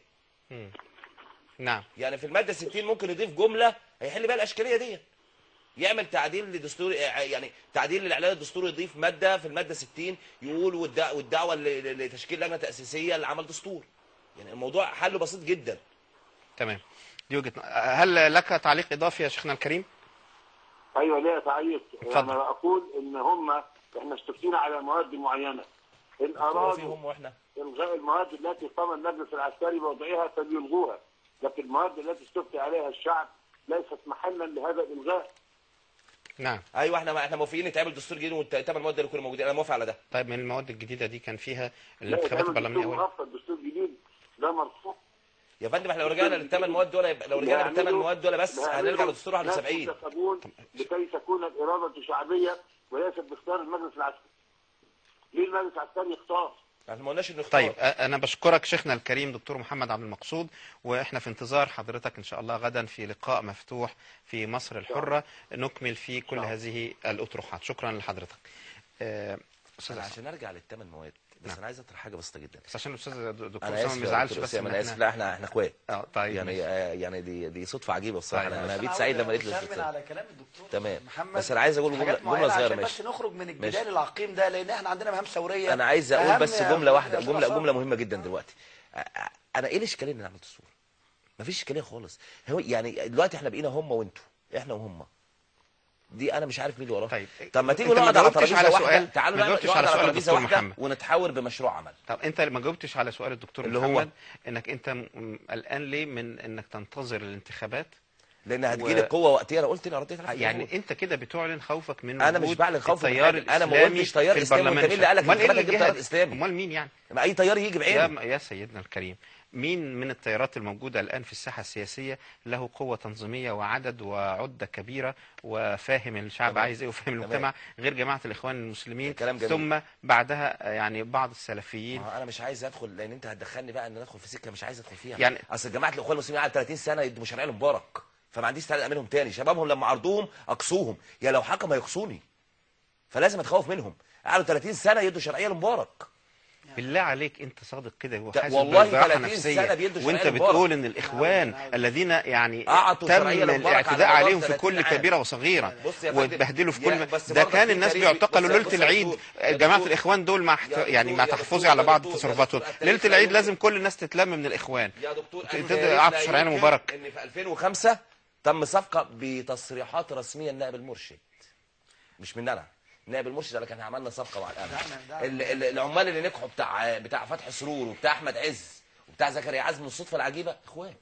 نعم يعني في الماده 60 ممكن يضيف جمله هيحل بيها الاشكاليه دي يعمل تعديل لدستور يعني تعديل للاعلان الدستوري يضيف ماده في الماده 60 يقول والدع- والدعوه ل- ل- لتشكيل لجنه تاسيسيه لعمل دستور يعني الموضوع حله بسيط جدا تمام دي وجهه ن- هل لك تعليق اضافي يا شيخنا الكريم ايوه ليه تعليق اتفضل. انا اقول ان هم احنا استفتينا على مواد معينه ان هو ارادوا فيهم واحنا الغاء المواد التي قام المجلس العسكري بوضعها فليلغوها لكن المواد التي استفتي عليها الشعب ليست محلا لهذا الالغاء نعم ايوه احنا احنا موافقين يتعمل دستور جديد والثمان مواد اللي كانوا موجودين انا موافق على ده طيب من المواد الجديده دي كان فيها لا الانتخابات يتعمل البرلمانيه دستور أولا. مؤقت دستور جديد ده مرفوض يا فندم احنا لو رجعنا للثمان مواد دول يبقى- لو رجعنا للثمان مواد دول بس هنرجع لدستور 71 71 لكي تكون الإرادة شعبية وليست باختيار المجلس العسكري ليه المجلس العسكري يختار احنا ما قلناش انه اختار طيب أ- انا بشكرك شيخنا الكريم دكتور محمد عبد المقصود واحنا في انتظار حضرتك ان شاء الله غدا في لقاء مفتوح في مصر الحره نكمل فيه كل هذه الاطروحات شكرا لحضرتك آه، استاذ أنا عصام. عشان ارجع للثمان مواد بس نعم. انا عايز اطرح حاجه بسيطه جدا بس عشان الاستاذ دكتور انا اسامه اسف ما يا بيزعلش دكتور بس أسامة، ان انا اسف احنا لا احنا احنا اخوات اه طيب يعني ماشي. آه، يعني دي دي صدفه عجيبه بصراحه طيب، انا ماشي. انا أنا بقيت سعيد عاوز لما لقيت أسلم الاستاذ على كلام الدكتور تمام. محمد بس أنا عايز أقول حاجات جملة- جملة معينة صغيرة عشان ماشي. بس نخرج من ماشي. الجدال العقيم ده لان احنا عندنا مهام ثوريه انا عايز اقول أهم بس يا جمله واحده أستاذ جمله عصام. جمله مهمه جدا دلوقتي أ- أ- انا ايه الاشكاليه ان نعمل دستور مفيش اشكاليه خالص هو يعني دلوقتي احنا بقينا هم وانتوا احنا وهم دي انا مش عارف مين اللي وراه طيب. طب ما أنت تيجوا ما نقعد على جاوبتش ترابيزه على واحده سؤال- تعالوا ما نقعد جاوبتش على على سؤال ترابيزه الدكتور واحده محمد. ونتحاور بمشروع عمل طب انت ما جاوبتش على سؤال الدكتور اللي هو؟ محمد انك انت م- قلقان ليه من انك تنتظر الانتخابات لان هتجي و- لي قوه وقتيه انا قلت انا رديت على يعني انت كده بتعلن خوفك من أنا مش وجود بعلن خوف من التيار حاجة. أنا ما الإسلامي قلتش تيار في إسلامي، البرلمان. وأنت مين اللي قالك امال ايه الانتخابات اللي هتجيب تيار جهة- إسلامي؟ امال مين يعني اي تيار يجي يا بعينه يا سيدنا الكريم مين من التيارات الموجودة الآن في الساحة السياسية له قوة تنظيمية وعدد وعدة كبيرة وفاهم الشعب تمام. عايز ايه وفاهم تمام. المجتمع غير جماعة الإخوان المسلمين كلام جميل. ثم بعدها يعني بعض السلفيين ما هو انا مش عايز ادخل لان انت هتدخلني بقى ان أنا ادخل في سكه مش عايز ادخل فيها يعني- اصل جماعه الاخوان المسلمين قعدوا 30 سنه يدوا مشاريع لمبارك فما عنديش استعداد اعملهم تاني شبابهم لما عرضوهم اقصوهم يا لو حكم هيقصوني فلازم اتخوف منهم قعدوا 30 سنه يدوا شرعيه لمبارك بالله عليك انت صادق كده ده وحاسس والله بالراحة 30 نفسية سنة بيدوا شرعية وانت لمبارك. بتقول ان الاخوان الذين يعني أعطوا تم شرعية لمبارك على الاعتداء مدار عليهم في 30 كل عام. كبيرة وصغيرة بص يا فندم، واتبهدلوا في يا- كل بس ده برضه كان في الناس كريم- بيعتقلوا بص يا- ليلة بص يا العيد دكتور، يا جماعة دكتور، الاخوان دول مع احت... يا يعني دكتور، مع يا تحفظي دكتور، على يا بعض دكتور، يا تصرفاتهم دكتور، ليلة التاريخ العيد لا لازم يمكن- كل الناس تتلم من الاخوان يا دكتور ت- أنا تدي لا عطوا شرعيه يمكن مبارك ان في 2005 تم صفقه بتصريحات رسميه النائب المرشد مش من انا النائب المرشد اللي كان عملنا صفقه مع الامن دعنا- دعنا. ال- ال- العمال اللي نجحوا بتاع بتاع فتحي سرور وبتاع احمد عز وبتاع زكريا عزمي الصدفه العجيبه اخوان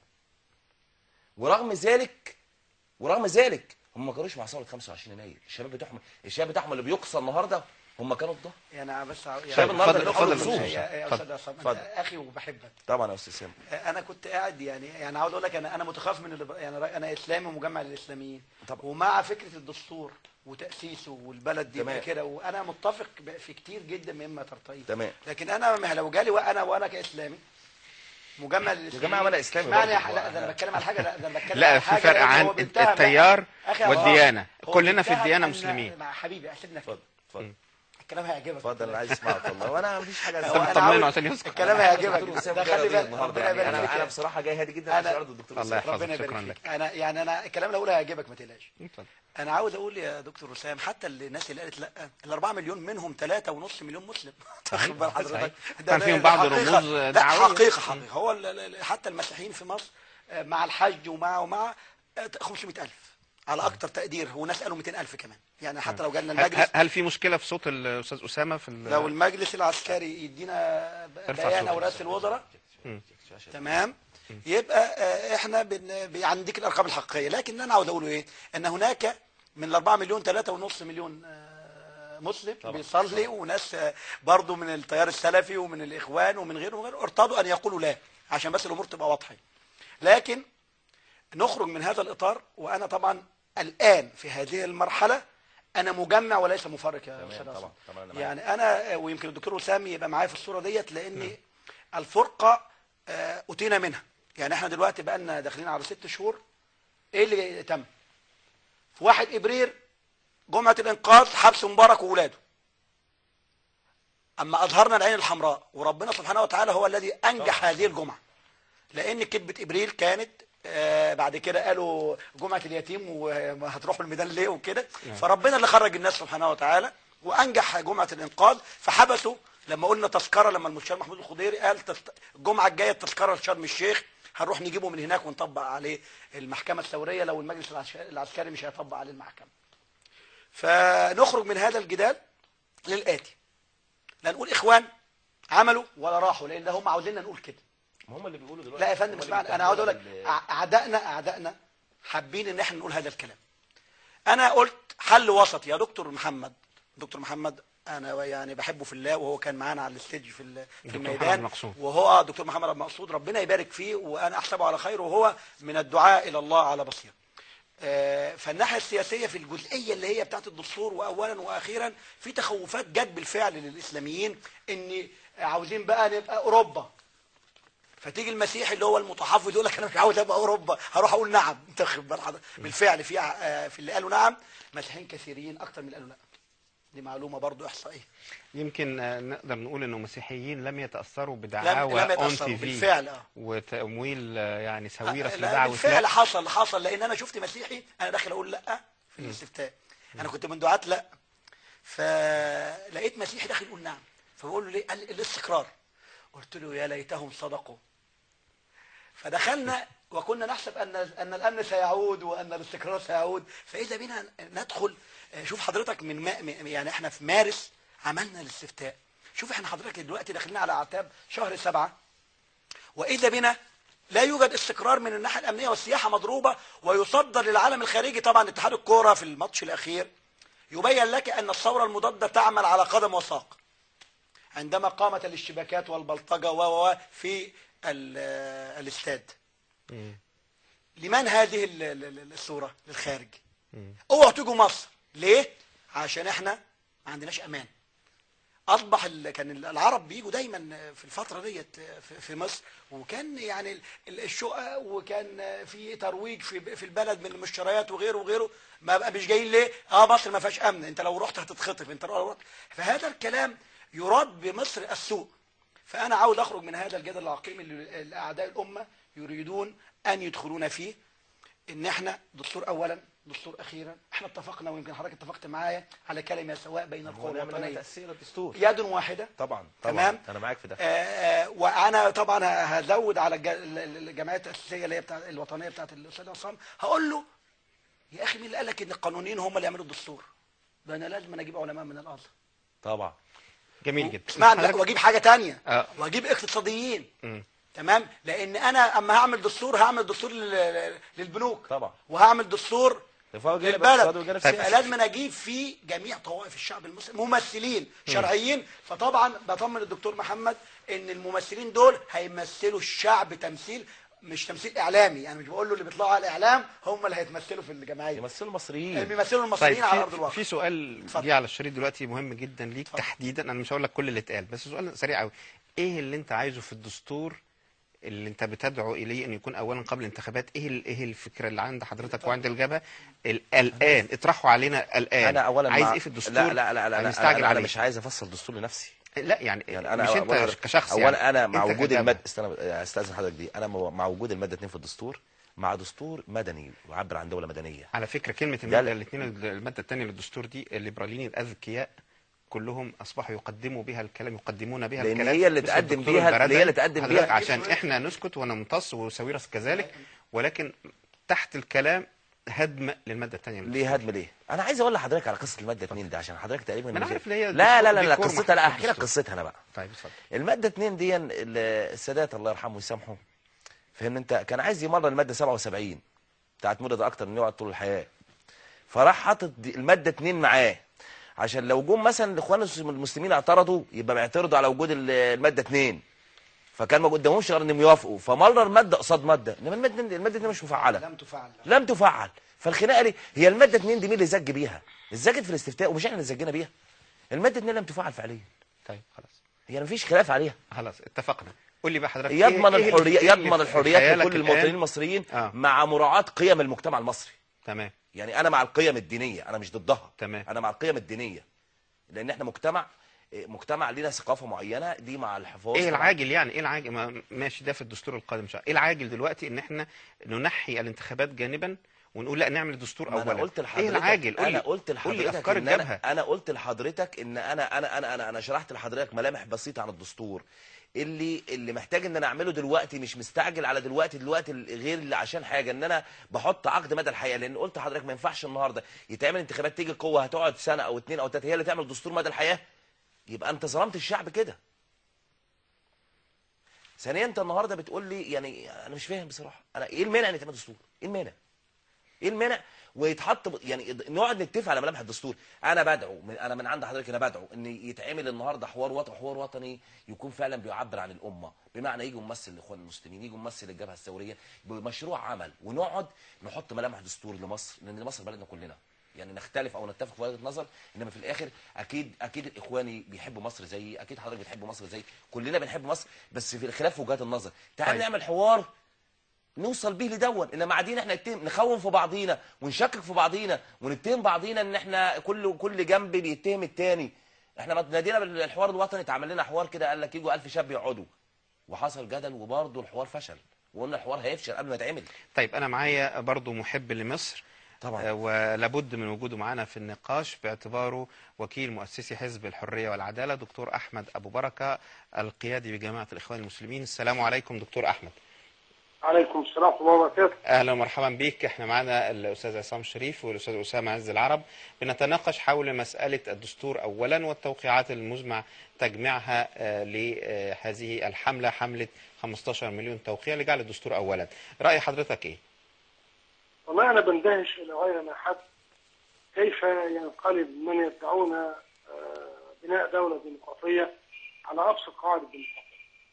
ورغم ذلك ورغم ذلك هم ما كانوش مع ثوره 25 يناير الشباب بتاعهم الشباب بتاعهم اللي بيقصى النهارده هم كانوا في ظهر يعني أنا بس عاو- شباب النهارده اتفضل- اللي اتفضل بيحاولوا يا يقصوهم. أستاذ. يا يا اتفضل. استاذ عصام اتفضل. انت اخي وبحبك طبعا يا استاذ سامي انا كنت قاعد يعني يعني عاوز اقول لك انا انا متخوف من اللي ب- يعني رأي- انا اسلامي ومجمع للاسلاميين طبعا. ومع فكره الدستور وتاسيسه والبلد دي تمام. يبقى كده وانا متفق ب- في كتير جدا مما ترتقيه تمام. لكن انا ما- لو جالي وانا وانا كاسلامي مجمع للاسلاميين جماعة وأنا إسلامي معنى برضه. لا ده انا بتكلم على حاجه لا ده انا بتكلم لا على في حاجه فرق لأن عن هو بيتهم- التيار أخي، هو- والديانة هو كلنا في بيتهم الديانة إن- مسلمين مع حبيبي احسبنا اتفضل اتفضل الكلام هيعجبك اتفضل انا عايز اسمعك والله وانا مفيش حاجه هو أنا بتطمنه عاوز- عشان يسكت. الكلام دكتور هيعجبك أسامة ده جاي خلي راضي بالك النهارده ربنا يعني يبارك انا فيك انا بصراحه جاي هادي جدا أنا- عشان ارضي الدكتور الله أسامة. يحفظك. ربنا يبارك شكراً فيك لك. انا يعني انا الكلام اللي هقوله هيعجبك ما تقلقش اتفضل. انا عاوز اقول يا دكتور وسام حتى اللي- الناس اللي قالت لا الأربعة مليون منهم ثلاثة ونص مليون مسلم تاخد بال حضرتك صحيح. ده- كان ده- فيهم ده بعض حقيقة. الرموز لا دعوية. حقيقة حقيقة هو ال- ال- حتى المسيحيين في مصر آه، مع الحج ومع ومع آه، 500000 على اكتر تقدير وناس قالوا 200000 كمان يعني حتى لو جالنا هل, المجلس هل- هل في مشكله في صوت الاستاذ اسامه في ال- لو المجلس العسكري يدينا ارفع بيان صوتك. او رئاسه الوزراء مم. تمام يبقى آه، احنا بن- بي- عندك الارقام الحقيقيه لكن اللي انا عاوز اقوله ايه ان هناك من ال 4 مليون 3.5 مليون آه، مسلم بيصلي وناس آه، برضو من التيار السلفي ومن الاخوان ومن غيره وغيره ارتضوا ان يقولوا لا عشان بس الامور تبقى واضحه لكن نخرج من هذا الاطار وانا طبعا الان في هذه المرحله انا مجمع وليس مفرق يا استاذ طبعاً، عصام. طبعاً أنا معاك. يعني انا ويمكن الدكتور وسام يبقى معايا في الصوره ديت لان الفرقه آه، اتينا منها يعني احنا دلوقتي بقى لنا داخلين على ست شهور ايه اللي تم في واحد ابريل جمعه الانقاذ حبس مبارك وولاده اما اظهرنا العين الحمراء وربنا سبحانه وتعالى هو الذي انجح هذه الجمعه لان كتبه ابريل كانت آه بعد كده قالوا جمعه اليتيم وهتروحوا الميدان ليه وكده فربنا اللي خرج الناس سبحانه وتعالى وانجح جمعه الانقاذ فحبسوا لما قلنا تذكره لما المستشار محمود الخضيري قال تست... الجمعه الجايه التذكره لشرم الشيخ هنروح نجيبه من هناك ونطبق عليه المحكمه الثوريه لو المجلس العش- العسكري مش هيطبق عليه المحكمه فنخرج من هذا الجدال للاتي لا نقول اخوان عملوا ولا راحوا لان ده هم عاوزيننا نقول كده ما هم اللي بيقولوا دلوقتي لا يا فندم هم اللي اسمعني انا عاوز اقول لك بيتكلموا أع- اعدائنا اعدائنا حابين ان احنا نقول هذا الكلام انا قلت حل وسط يا دكتور محمد دكتور محمد انا يعني بحبه في الله وهو كان معانا على الستيج في ال- في دكتور محمد الميدان مقصود. وهو آه، دكتور محمد عبد المقصود ربنا يبارك فيه وانا احسبه على خير وهو من الدعاء الى الله على بصيره آه، فالناحيه السياسيه في الجزئيه اللي هي بتاعت الدستور واولا واخيرا في تخوفات جت بالفعل للاسلاميين ان عاوزين بقى نبقى اوروبا فتيجي المسيحي اللي هو المتحفظ يقول لك انا مش عاوز ابقى اوروبا هروح اقول نعم انت واخد بال حضرتك؟ بالفعل في آه، في اللي قالوا نعم مسيحيين كثيرين اكتر من اللي قالوا لا دي معلومه برضو احصائيه يمكن آه، نقدر نقول انه مسيحيين لم يتاثروا لم بدعاوى لم اون يتاثروا تي في بالفعل اه وتمويل آه، يعني سويرس لا، لدعوى بالفعل لا حصل حصل لان انا شفت مسيحي انا داخل اقول لا في الاستفتاء انا كنت من دعاة لا فلقيت مسيحي داخل يقول نعم فبقول له ليه قال لي الاستقرار قلت له يا ليتهم صدقوا فدخلنا وكنا نحسب ان ان الامن سيعود وان الاستقرار سيعود فاذا بنا ندخل آه، شوف حضرتك من ما م- يعني احنا في مارس عملنا الاستفتاء شوف احنا حضرتك دلوقتي داخلين على اعتاب شهر سبعة واذا بنا لا يوجد استقرار من الناحيه الامنيه والسياحه مضروبه ويصدر للعالم الخارجي طبعا اتحاد الكوره في الماتش الاخير يبين لك ان الثوره المضاده تعمل على قدم وساق عندما قامت الاشتباكات والبلطجه و و و في ال- آه، الاستاد لمن هذه ال- ال- ال- الصوره للخارج اوعوا تيجوا مصر ليه عشان احنا ما عندناش امان اصبح ال- كان ال- العرب بيجوا دايما في الفتره ديت في- في مصر وكان يعني ال- ال- الشقق وكان في ترويج في في البلد من المشتريات وغيره وغيره ما بقى مش جايين ليه اه مصر ما فيهاش امن انت لو رحت هتتخطف انت لو رحت فهذا الكلام يراد بمصر السوء فانا عاوز اخرج من هذا الجدل العقيم اللي اللي اعداء الامه يريدون ان يدخلون فيه ان احنا دستور اولا دستور اخيرا احنا اتفقنا ويمكن حضرتك اتفقت معايا على كلمه سواء بين القوى ونعمل لها الوطنيه تاثير الدستور يد واحده طبعا طبعا تمام انا معاك في ده آه، آه، وانا طبعا هزود على الج- ال- ال- الجمعيه التاسيسيه اللي هي بتاع الوطنيه بتاعت الاستاذ عصام هقول له يا اخي مين اللي قال لك ان القانونيين هم اللي يعملوا الدستور ده انا لازم أنا اجيب علماء من الازهر طبعا جميل جدا اسمعني لا حضرتك- واجيب حاجه تانية آه. واجيب اقتصاديين مم. تمام لان انا اما هعمل دستور هعمل دستور لل- للبنوك طبعا. وهعمل دستور لفوق جانب اقتصادي للبلد وجانب فيبقى سياسي لازم أنا اجيب فيه جميع طوائف الشعب المصري ممثلين شرعيين فطبعا بطمن الدكتور محمد ان الممثلين دول هيمثلوا الشعب تمثيل مش تمثيل اعلامي يعني مش بقول له اللي بيطلعوا على الاعلام هم اللي هيتمثلوا في الجمعيه يمثلوا اللي المصريين بيمثلوا طيب المصريين على ارض في, الواقع في سؤال اتفضل. جه على الشريط دلوقتي مهم جدا ليك تحديدا انا مش هقول لك كل اللي اتقال بس سؤال سريع قوي ايه اللي انت عايزه في الدستور اللي انت بتدعو اليه ان يكون اولا قبل الانتخابات ايه ال- ايه الفكره اللي عند حضرتك وعند الجبهه ال- الان اطرحوا علينا الان انا اولا عايز مع- ايه في الدستور لا لا لا, لا يعني أنا, مستعجل أنا, عليه انا مش عايز افصل دستور لنفسي لا يعني, يعني انا مش انت أولا- كشخص اولا يعني انا مع أنت وجود كجبهة. الماده استنى استاذن حضرتك دي انا مع وجود الماده 2 في الدستور مع دستور مدني يعبر عن دوله مدنيه على فكره كلمه الماده الاثنين الماده الثانيه للدستور دي الليبراليين الاذكياء كلهم اصبحوا يقدموا بها الكلام يقدمون بها لأن الكلام هي اللي مثل تقدم الدكتور بيها- البرادعي. هي اللي تقدم حضرتك بيها. عشان احنا نسكت ونمتص وساويرس كذلك ولكن تحت الكلام هدم للماده الثانيه ليه هدم ليه؟ انا عايز اقول لحضرتك على قصه الماده 2 ده عشان حضرتك تقريبا ما أنا مش- عارف إن هي لا لا لا, لا ديكور قصتها لا محطوط احكي لك دستور. قصتها انا بقى طيب اتفضل الماده 2 دي ال- السادات الله يرحمه ويسامحه فهمت انت كان عايز يمرر الماده 77 بتاعت مدة اكتر من يقعد طول الحياه فراح حاطط دي- الماده 2 معاه عشان لو جم مثلا الاخوان المسلمين اعترضوا يبقى بيعترضوا على وجود ال- الماده 2 فكان ما قدامهمش غير انهم يوافقوا فمرر ماده قصاد ماده انما الماده الماده دي مش مفعله لم تفعل لم تفعل فالخناقه ليه هي الماده 2 دي مين اللي زج بيها الزجت في الاستفتاء ومش احنا اللي زجنا بيها الماده 2 لم تفعل فعليا طيب خلاص هي مفيش خلاف عليها خلاص اتفقنا قول لي بقى حضرتك يضمن إيه- إيه الحريه اللي- إيه اللي يضمن في الحريات خيالك لكل الآن؟ المواطنين المصريين آه. مع مراعاه قيم المجتمع المصري تمام يعني انا مع القيم الدينيه انا مش ضدها تمام. انا مع القيم الدينيه لان احنا مجتمع إيه، مجتمع لينا ثقافه معينه دي مع الحفاظ ايه طبعاً. العاجل يعني ايه العاجل ما ماشي ده في الدستور القادم شاء ايه العاجل دلوقتي ان احنا ننحي الانتخابات جانبا ونقول لا نعمل دستور ما اولا انا قلت ايه لحضرتك العاجل قول انا لي قلت قول لي لحضرتك افكار إن أنا, الجبهه انا قلت لحضرتك ان انا انا انا انا, أنا شرحت لحضرتك ملامح بسيطه عن الدستور اللي اللي محتاج ان انا اعمله دلوقتي مش مستعجل على دلوقتي دلوقتي غير اللي عشان حاجه ان انا بحط عقد مدى الحياه لان قلت لحضرتك ما ينفعش النهارده يتعمل انتخابات تيجي قوه هتقعد سنه او اتنين او تلاته هي اللي تعمل دستور مدى الحياه يبقى انت ظلمت الشعب كده ثانيا انت النهارده بتقول لي يعني انا مش فاهم بصراحه انا ايه المانع ان يتعمل دستور ايه المانع ايه المانع ويتحط ب- يعني نقعد نتفق على ملامح الدستور انا بدعو من انا من عند حضرتك انا بدعو ان يتعمل النهارده حوار وطني حوار وطني يكون فعلا بيعبر عن الامه بمعنى يجي ممثل الاخوان المسلمين يجي ممثل الجبهه الثوريه بمشروع عمل ونقعد نحط ملامح دستور لمصر لان مصر بلدنا كلنا يعني نختلف او نتفق في وجهه نظر انما في الاخر اكيد اكيد الاخواني بيحبوا مصر زيي اكيد حضرتك بتحب مصر زي كلنا بنحب مصر بس في الخلاف في وجهات النظر تعال طيب. نعمل حوار نوصل بيه لدون انما قاعدين احنا نتهم نخون في بعضينا ونشكك في بعضينا ونتهم بعضينا ان احنا كل كل جنب بيتهم التاني احنا ما نادينا بالحوار الوطني اتعمل لنا حوار كده قال لك يجوا 1000 شاب يقعدوا وحصل جدل وبرضه الحوار فشل وقلنا الحوار هيفشل قبل ما يتعمل طيب انا معايا برضو محب لمصر طبعا. آه، ولابد من وجوده معنا في النقاش باعتباره وكيل مؤسسي حزب الحريه والعداله دكتور احمد ابو بركه القيادي بجماعه الاخوان المسلمين السلام عليكم دكتور احمد عليكم السلام ورحمة الله وبركاته اهلا ومرحبا بك احنا معنا الاستاذ عصام شريف والاستاذ اسامه عز العرب بنتناقش حول مساله الدستور اولا والتوقيعات المزمع تجميعها آه، لهذه الحمله حمله 15 مليون توقيع لجعل الدستور اولا راي حضرتك ايه والله أنا بندهش إلى غير ما حد كيف ينقلب من يدعون آه، بناء دولة ديمقراطية على أبسط قواعد الديمقراطية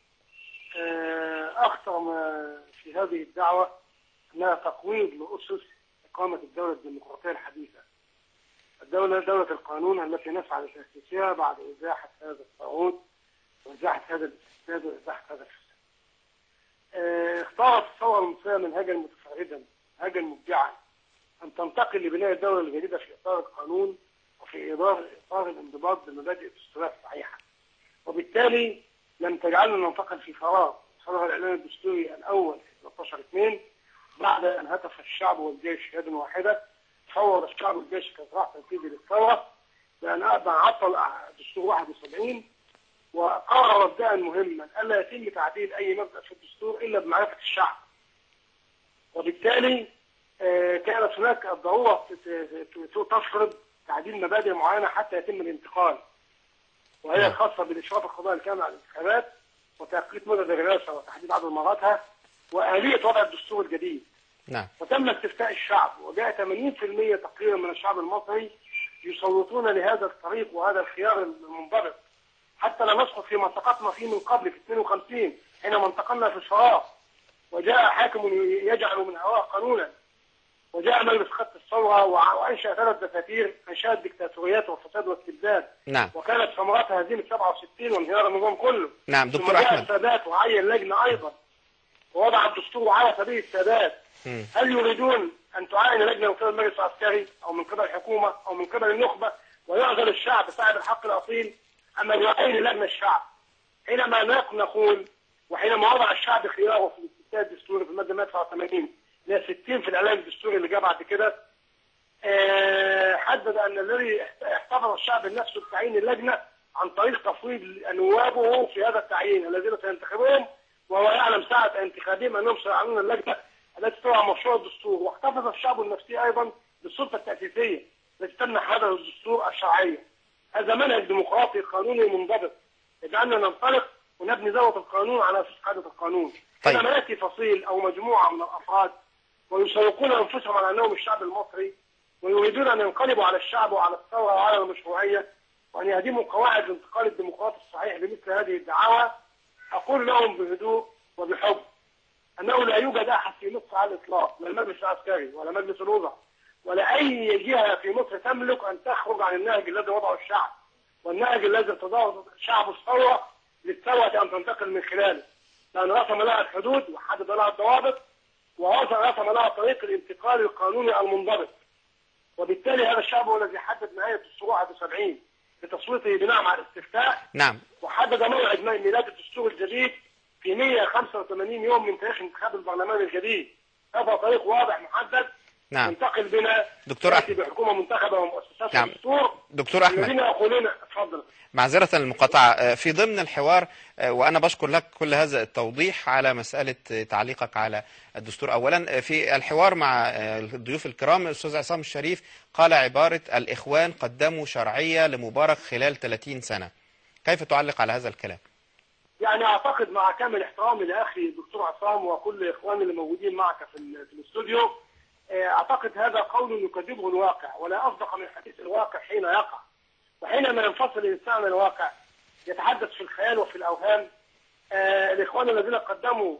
آه، أخطر ما في هذه الدعوة أنها تقويض لأسس إقامة الدولة الديمقراطية الحديثة الدولة دولة القانون التي نسعى لتأسيسها بعد إزاحة هذا الطاغوت وإزاحة هذا الاستبداد وإزاحة هذا الفساد آه، اختارت الثورة المصرية منهجا متفردا منهجا مبدعا أن تنتقل لبناء الدولة الجديدة في إطار القانون وفي إطار إطار الانضباط بالمبادئ الدستورية الصحيحة وبالتالي لم تجعلنا ننتقل في فراغ صدر الإعلان الدستوري الأول في 13 2 بعد أن هتف الشعب والجيش يدا واحدة فوض الشعب والجيش كذراع تنفيذي للثورة بأن أبى عطل دستور 71 وقرر مبدأ مهما ألا يتم تعديل أي مبدأ في الدستور إلا بمعرفة الشعب وبالتالي آه، كانت هناك الضرورة ت- ت- تفرض تعديل مبادئ معينة حتى يتم الانتقال وهي الخاصة بالإشراف القضائي الكامل على الانتخابات وتأقيت مدد الرئاسة وتحديد عدد مراتها وآلية وضع الدستور الجديد نعم وتم استفتاء الشعب وجاء 80% تقريبا من الشعب المصري يصوتون لهذا الطريق وهذا الخيار المنضبط حتى لا نسقط فيما سقطنا فيه من قبل في 52 حينما انتقلنا في الفراغ وجاء حاكم يجعل من هواه قانونا وجاء مجلس خط الثوره وع- وانشا ثلاث دساتير انشات ديكتاتوريات وفساد واستبداد نعم وكانت ثمرتها هزيمه 67 وانهيار النظام كله نعم ثم دكتور جاء احمد السادات وعين لجنه ايضا ووضع الدستور وعلى سبيل السادات مم. هل يريدون ان تعاين لجنه من قبل المجلس العسكري او من قبل الحكومه او من قبل النخبه ويعزل الشعب صاحب الحق الاصيل اما يعين لجنه الشعب حينما نق- نقول وحينما وضع الشعب خياره في الاستفتاء الدستوري في الماده 189 ل 60 في الاعلان الدستوري اللي جاء بعد كده آه، حدد ان الذي احتفظ الشعب بنفسه بتعيين اللجنه عن طريق تفويض نوابه في هذا التعيين الذين سينتخبون وهو يعلم ساعه انتخابهم انهم سيعلنون اللجنه التي تضع مشروع الدستور واحتفظ الشعب النفسي ايضا بالسلطه التاسيسيه التي تمنح هذا الدستور الشرعيه هذا منهج ديمقراطي قانوني منضبط يجعلنا ننطلق ونبني ذروه القانون على اساس قاعده القانون طيب. عندما ياتي فصيل او مجموعه من الافراد ويسوقون انفسهم على انهم الشعب المصري ويريدون ان ينقلبوا على الشعب وعلى الثوره وعلى المشروعيه وان يهدموا قواعد الانتقال الديمقراطي الصحيح بمثل هذه الدعاوى اقول لهم بهدوء وبحب انه لا يوجد احد في مصر على الاطلاق لا المجلس العسكري ولا مجلس الوزراء ولا اي جهه في مصر تملك ان تخرج عن النهج الذي وضعه الشعب والنهج الذي ارتضاه شعب الثوره للثوره ان تنتقل من خلاله لان رسم لها الحدود وحدد لها الضوابط ورسم لها طريق الانتقال القانوني المنضبط وبالتالي هذا الشعب هو الذي حدد نهايه الدستور 71 بتصويته بناء على الاستفتاء نعم وحدد موعد ميلاد الدستور الجديد في 185 يوم من تاريخ انتخاب البرلمان الجديد هذا طريق واضح محدد نعم ينتقل بنا دكتور يأتي أحمد. بحكومه منتخبه ومؤسسات نعم. الدستور دكتور أحمد الذين يقولون اتفضل معذرة المقاطعة آه، في ضمن الحوار آه، وأنا بشكر لك كل هذا التوضيح على مسألة آه، تعليقك على الدستور أولا آه، في الحوار مع آه، الضيوف الكرام الأستاذ عصام الشريف قال عبارة الإخوان قدموا شرعية لمبارك خلال 30 سنة كيف تعلق على هذا الكلام؟ يعني اعتقد مع كامل احترامي لاخي الدكتور عصام وكل اخواني اللي موجودين معك في, ال- في الاستوديو آه، اعتقد هذا قول يكذبه الواقع ولا اصدق من حديث الواقع حين يقع وحينما ينفصل الانسان عن الواقع يتحدث في الخيال وفي الاوهام آه، الاخوان الذين قدموا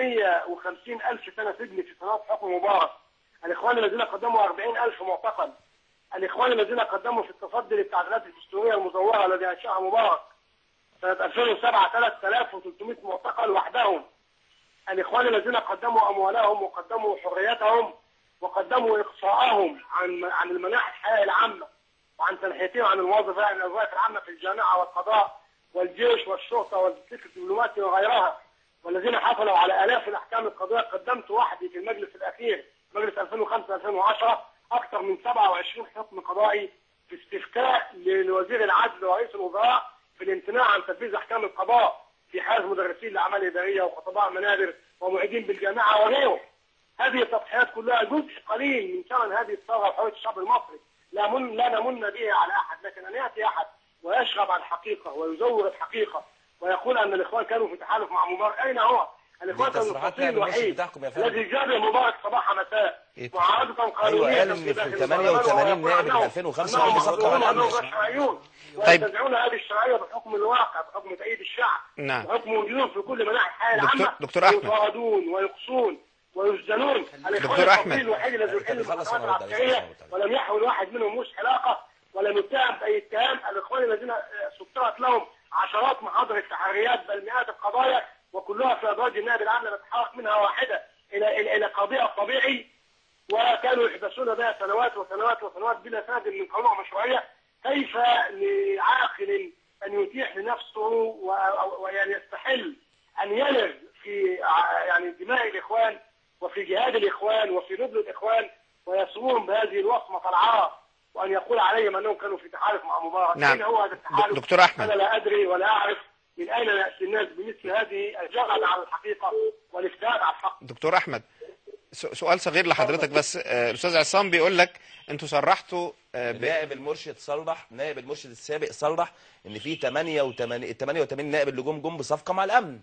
150 الف سنه سجن في سنوات حكم مبارك الاخوان الذين قدموا 40 الف معتقل الاخوان الذين قدموا في التصدي للتعديلات الدستوريه المزوره الذي انشاها مبارك سنة 2007 3300 معتقل وحدهم الإخوان الذين قدموا أموالهم وقدموا حريتهم وقدموا إقصاءهم عن عن المناحة الحياة العامة وعن تنحيتهم عن الوظيفة عن الوظائف العامة في الجامعة والقضاء والجيش والشرطة والسلك الدبلوماسي وغيرها والذين حصلوا على آلاف الأحكام القضائية قدمت وحدي في المجلس الأخير مجلس 2005-2010 أكثر من 27 حكم قضائي في استفتاء لوزير العدل ورئيس الوزراء في الامتناع عن تنفيذ احكام القضاء في حال مدرسين الاعمال الاداريه وخطباء منابر ومعيدين بالجامعه وغيره. هذه التضحيات كلها جزء قليل من ثمن هذه الثوره وحريه الشعب المصري. لا من لا نمن به على احد لكن ان ياتي احد ويشغب عن الحقيقه ويزور الحقيقه ويقول ان الاخوان كانوا في تحالف مع مبارك اين هو؟ الاخوان دي كانوا تصريحات الفصيل لاعب المرشد الوحيد بتاعكم يا فندم. الذي جاب مبارك صباح مساء إيه؟ معارضه قانونيه قال إن في داخل 88 البرلمان نائب من ويقول 2005 أنهم هم صدقوا على أنهم الأمن. شرعيون طيب. وينتزعون هذه الشرعيه بحكم الواقع بحكم تأييد الشعب نعم. بحكم وجودهم في كل مناحي الحياه دكتور- العامه دكتور أحمد. يطاردون ويقصون ويسجنون دكتور أحمد. الوحيد الذي يحل خلص المحاكمات أنا أرد عليك. العسكريه ولم يحول واحد منهم موش علاقه ولم يتهم باي اتهام الاخوان الذين آه، سطرت لهم عشرات محاضر التحريات بل مئات القضايا وكلها في ادراج النائب العام لم يتحرك منها واحده الى الى الى قضيه طبيعي وكانوا يحبسون بها سنوات وسنوات وسنوات بلا سند من قانون مشروعيه كيف لعاقل ان يتيح لنفسه و- و- ويعني يستحل ان يلغ في ع- يعني دماء الاخوان وفي جهاد الاخوان وفي نبل الاخوان ويصوم بهذه الوصمه العار وان يقول عليهم انهم كانوا في تحالف مع مبارك نعم. اين هو هذا التحالف؟ دكتور أحمد. انا لا ادري ولا اعرف من اين ياتي الناس بمثل هذه الجرأه على الحقيقه والافتئات على الحق دكتور أحمد س- سؤال صغير لحضرتك بس آه، الأستاذ عصام بيقول لك أنتوا صرحتوا آه، ب... نائب المرشد صرح نائب المرشد السابق صرح ان في 88 ال 88 نائب اللي جم جم بصفقه مع الامن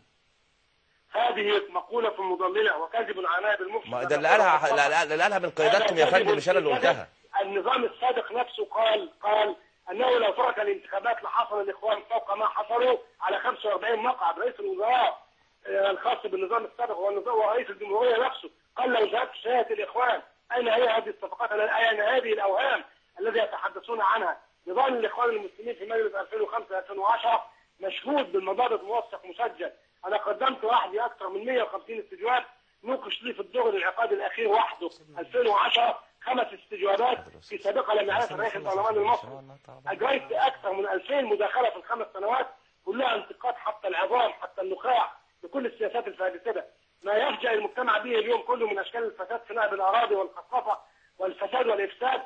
هذه مقولة مضللة وكذب على نائب المفتي ما ده اللي قالها اللي قالها من قياداتكم يا فندم مش انا اللي قلتها النظام السابق نفسه قال قال انه لو ترك الانتخابات لحصل الاخوان فوق ما حصلوا على 45 مقعد رئيس الوزراء آه، الخاص بالنظام السابق والنظام ورئيس الجمهوريه نفسه قال لو ذهبت سياتي الاخوان اين هي هذه الصفقات اين هذه الاوهام الذي يتحدثون عنها نظام الاخوان المسلمين في مجلس 2005 2010 مشهود بالمضارب موثق مسجل انا قدمت وحدي اكثر من 150 استجواب نوقش لي في الدور العقاد الاخير وحده 2010 خمس استجوابات في سابقه لم يعرفها تاريخ البرلمان المصري اجريت اكثر من 2000 مداخله في الخمس سنوات كلها انتقاد حتى العظام حتى النخاع لكل السياسات الفاسده ما يفجأ المجتمع به اليوم كله من اشكال الفساد في نهب الاراضي والقصافه والفساد والافساد قد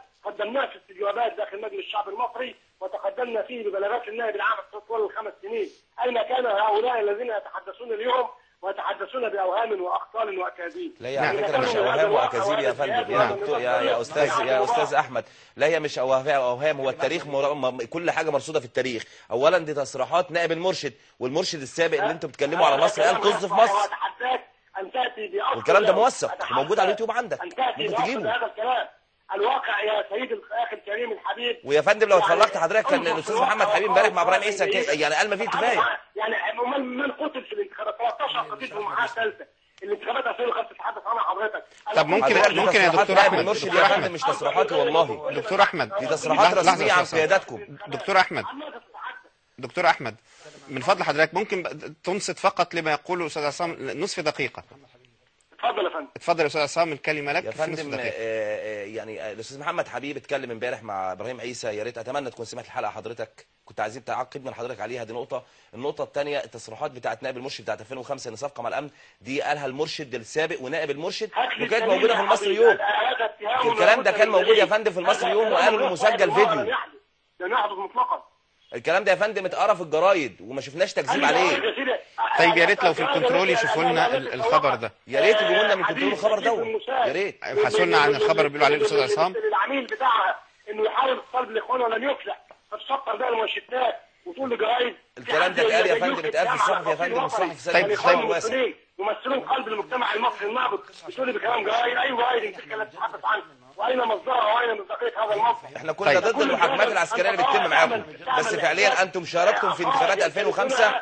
قدمناه في استجوابات داخل مجلس الشعب المصري وتقدمنا فيه ببلاغات النائب العام طوال الخمس سنين أين كان هؤلاء الذين يتحدثون اليوم ويتحدثون بأوهام وأخطال وأكاذيب لا هي على فكره مش اوهام واكاذيب يا فندم يا دكتور يا يا استاذ يا استاذ احمد لا هي مش اوهام اوهام هو التاريخ مر... م- كل حاجه مرصوده في التاريخ اولا دي تصريحات نائب المرشد والمرشد السابق اللي انتم بتتكلموا على مصر قال طز في مصر وأتحداك أن تأتي بأصل والكلام ده له. موثق أتحداك وموجود على اليوتيوب عندك أن تأتي ممكن بأصل تجيبه هذا الكلام الواقع يا سيد الأخ الكريم الحبيب ويا فندم لو يعني اتفرجت حضرتك كان انظر الاستاذ في محمد الواقع حبيب امبارح مع ابراهيم وقال عيسى إيه؟ كده- يعني قال ما فيه كفايه يعني من من قتل في الانتخابات 13 قتيل في المرحله الثالثه الانتخابات 2005 تتحدث عنها حضرتك طب ممكن حضرتك دي ممكن يا تصريحات دكتور نائب احمد المرشد دكتور يا احمد فندم مش تصريحاتي والله دكتور احمد دي تصريحات لحظة، رسميه لحظة، عن لحظة. قياداتكم دكتور احمد عن ماذا تتحدث؟ دكتور احمد من فضل حضرتك ممكن ب- تنصت فقط لما يقوله الاستاذ عصام نصف دقيقه اتفضل يا فندم اتفضل يا استاذ عصام الكلمه لك يا في نصف فندم آه، دقيقه آه، يعني آه، الاستاذ محمد حبيب اتكلم امبارح مع ابراهيم عيسى يا ريت اتمنى تكون سمعت الحلقه حضرتك كنت عايزين تعقيب من حضرتك عليها دي نقطه النقطه الثانيه التصريحات بتاعت نائب المرشد بتاعت 2005 ان صفقه مع الامن دي قالها المرشد السابق ونائب المرشد هات لي وكانت الدليل موجوده يا في المصري حبيبي. يوم هذا اتهام الكلام ده لابد كان من موجود يا دليل. فندم في المصري هذا يوم كلام وقالوا غير إنه مسجل صحيح ولا فيديو. لم يحدث. لم يحدث مطلقا الكلام ده يا فندم اتقرا في الجرايد وما شفناش تكذيب عليه طيب يا ريت لو في الكنترول يشوفوا لنا ال- الخبر ده. يا ريت يجيبوا لنا من كنترول الخبر ده يا ريت ابحثوا لنا عن الخبر اللي بيقولوا عليه الاستاذ عصام العميل بتاعها انه يحاول اتصال بالاخوان ولم يفلح فتشطر بقى المنشطات وتقول لجرايد الكلام ده اتقال يا فندم اتقال في الصحف يا فندم الصحف سجل طيب، بشكل طيب. واسع يمثلون قلب المجتمع المصري النابض بتقول لي بكلام جرايد اي جرايد انت كانت تتحدث عنه واين مصدرها واين مصداقيه هذا الموقف احنا كنا طيب. ضد المحاكمات العسكريه اللي بتتم معاكم بس فعليا انتم شاركتم في انتخابات 2005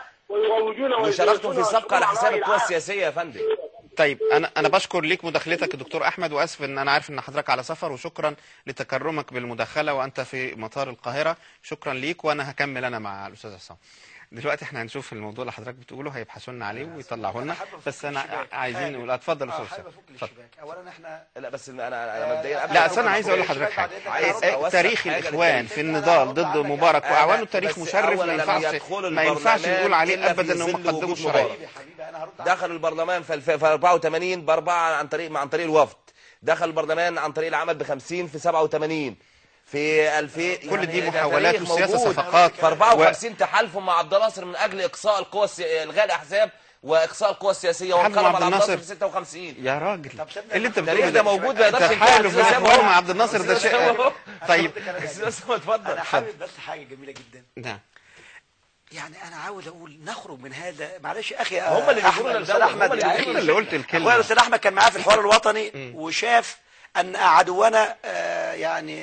وشاركتم في صفقه على حساب القوى السياسيه يا فندم طيب انا انا بشكر ليك مداخلتك دكتور احمد واسف ان انا عارف ان حضرتك على سفر وشكرا لتكرمك بالمداخله وانت في مطار القاهره شكرا ليك وانا هكمل انا مع الاستاذ عصام دلوقتي احنا هنشوف الموضوع اللي حضرتك بتقوله هيبحثوا لنا عليه ويطلعوا لنا بس انا عايزين نقول اتفضل يا اه استاذ حابب عصام افك اتفضل الشباك اولا احنا لا بس انا انا مبدئيا قبل لا ما اصل انا أدخل عايز في اقول الشباك، لحضرتك حاجه عايز إيه، أوسع تاريخ حاجة الاخوان للتاريخ. في النضال ضد مبارك أنا- واعوانه بس تاريخ مشرف أولاً ما لم ينفعش يدخلوا ما ينفعش البرلمان نقول عليه إلا في ابدا انهم ظل قدموا وجود الشرعيه مبارك. يا حبيبي انا هرد عليك. دخل البرلمان في الف- في 84 باربعه عن طريق عن طريق الوفد دخل البرلمان عن طريق العمل ب 50 في 87 في 2000 كل دي يعني ده محاولات تاريخ وسياسة موجود. صفقات. في 54 تحالفوا مع عبد الناصر من اجل اقصاء القوى السي... الغاء الاحزاب واقصاء القوى السياسيه تحالفوا مع وانقلب عبد على عبد الناصر الناصر. في 56 يا راجل طب سيبنا اللي انت ناخد بتقوله التاريخ ده موجود ما يقدرش ينتهي تحالف أستاذ الاخوان سامو. مع عبد الناصر ده أستاذ شيء سامو. طيب استاذ سامو، اتفضل انا حابب بس حاجه جميله جدا نعم يعني انا عاوز اقول نخرج من هذا معلش يا اخي هم اللي أحمد، بيقولوا لنا الأستاذ الدولة، احمد هم اللي يعني بيقولوا انت اللي قلت الكلمه اخويا الاستاذ احمد كان معاه في الحوار الوطني وشاف ان عدونا آه، يعني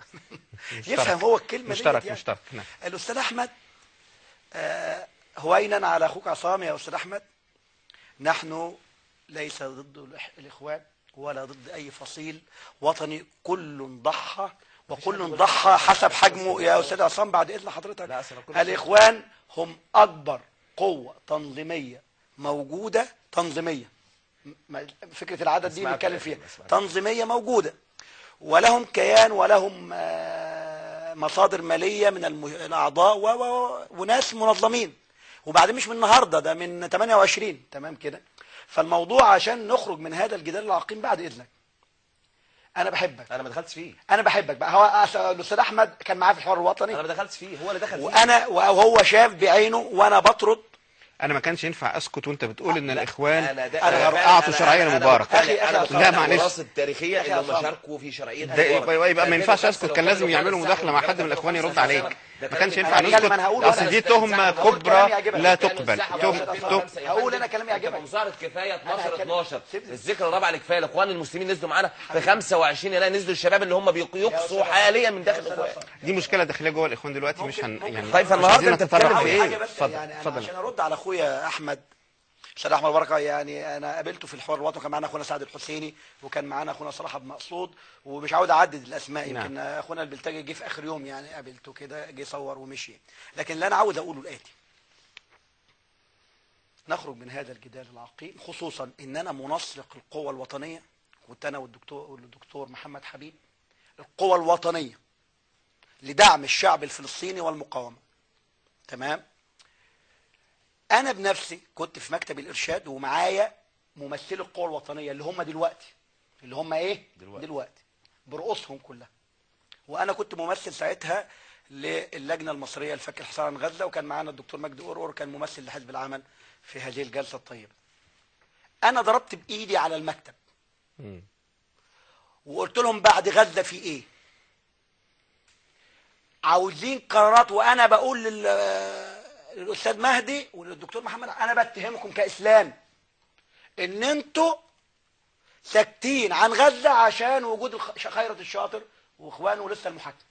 يفهم هو الكلمه ديت مشترك يعني. مشترك نعم الاستاذ احمد آه، هوينا على اخوك عصام يا استاذ احمد نحن ليس ضد الإح- الاخوان ولا ضد اي فصيل وطني كل ضحى وكل ضحى حسب حجمه يا استاذ عصام بعد اذن حضرتك لا، أصل كل- الاخوان هم اكبر قوه تنظيميه موجوده تنظيميه م- فكره العدد دي اسمعك بنتكلم يا فيها أخي، اسمعك. تنظيميه موجوده ولهم كيان ولهم آه، مصادر ماليه من الم- الاعضاء و- و- وناس منظمين وبعدين مش من النهارده ده من 28 تمام كده فالموضوع عشان نخرج من هذا الجدال العقيم بعد اذنك انا بحبك انا ما دخلتش فيه انا بحبك بقى هو أس- الاستاذ احمد كان معاه في الحوار الوطني انا ما دخلتش فيه هو اللي دخل فيه وانا وهو شاف بعينه وانا بطرد انا ما كانش ينفع اسكت وانت بتقول ان الاخوان انا ده أنا أنا رقعته فعلاً- شرعية أنا- لمبارك. أنا أخي- أخي انا عصام. لا، بقتنع معلش. بالوراثه التاريخيه أخي اللي هم عصام. شاركوا في شرعيه ده مبارك. يبقى, يبقى ما ينفعش لأن اسكت كان لازم يعملوا مداخله مع حد من الاخوان يرد عليك ما كانش ينفع أنا هتكلم، نسكت أنا هقول اصل وأنا دي هستنى. تهمه هقول كلام كبرى يعجبك. لا كانوا تقبل الساحة تهم وقت تهم 2005 يا هقول فندم. أنا كلام أنت يعجبك. بمظاهره كفايه 12 هتكلم. 12 سيبني. الذكرى الرابعه لكفايه الاخوان المسلمين نزلوا معانا في 25 يناير نزلوا الشباب اللي هم بيقصوا حاليا من داخل الاخوان دي مشكله داخليه جوه الاخوان دلوقتي مش هن يعني طيب، مش فالنهاردة عايزين أنت نتطرق بتتكلم في ليه. إيه؟ حاجه بس اتفضل يعني أنا اتفضل عشان ارد على اخويا احمد استاذ احمد بركه يعني انا قابلته في الحوار الوطني وكان معانا اخونا سعد الحسيني وكان معانا اخونا صلاح عبد المقصود ومش عاوز اعدد الاسماء نعم. يمكن اخونا البلتاجي جه في اخر يوم يعني قابلته كده جه صور ومشي لكن اللي انا عاوز اقوله الاتي نخرج من هذا الجدال العقيم خصوصا ان انا منسق القوى الوطنيه كنت انا والدكتور والدكتور محمد حبيب القوى الوطنيه لدعم الشعب الفلسطيني والمقاومه تمام انا بنفسي كنت في مكتب الارشاد ومعايا ممثلي القوى الوطنيه اللي هم دلوقتي اللي هم ايه دلوقتي. دلوقتي برؤوسهم كلها وانا كنت ممثل ساعتها للجنه المصريه لفك الحصار عن غزه وكان معانا الدكتور مجدي قرقر كان ممثل لحزب العمل في هذه الجلسه الطيبه انا ضربت بايدي على المكتب مم. وقلت لهم بعد غزه في ايه عاوزين قرارات وانا بقول لل- للاستاذ مهدي وللدكتور محمد انا بتهمكم كاسلام ان انتوا ساكتين عن غزه عشان وجود الخ- خيرة الشاطر واخوانه لسه المحاكمه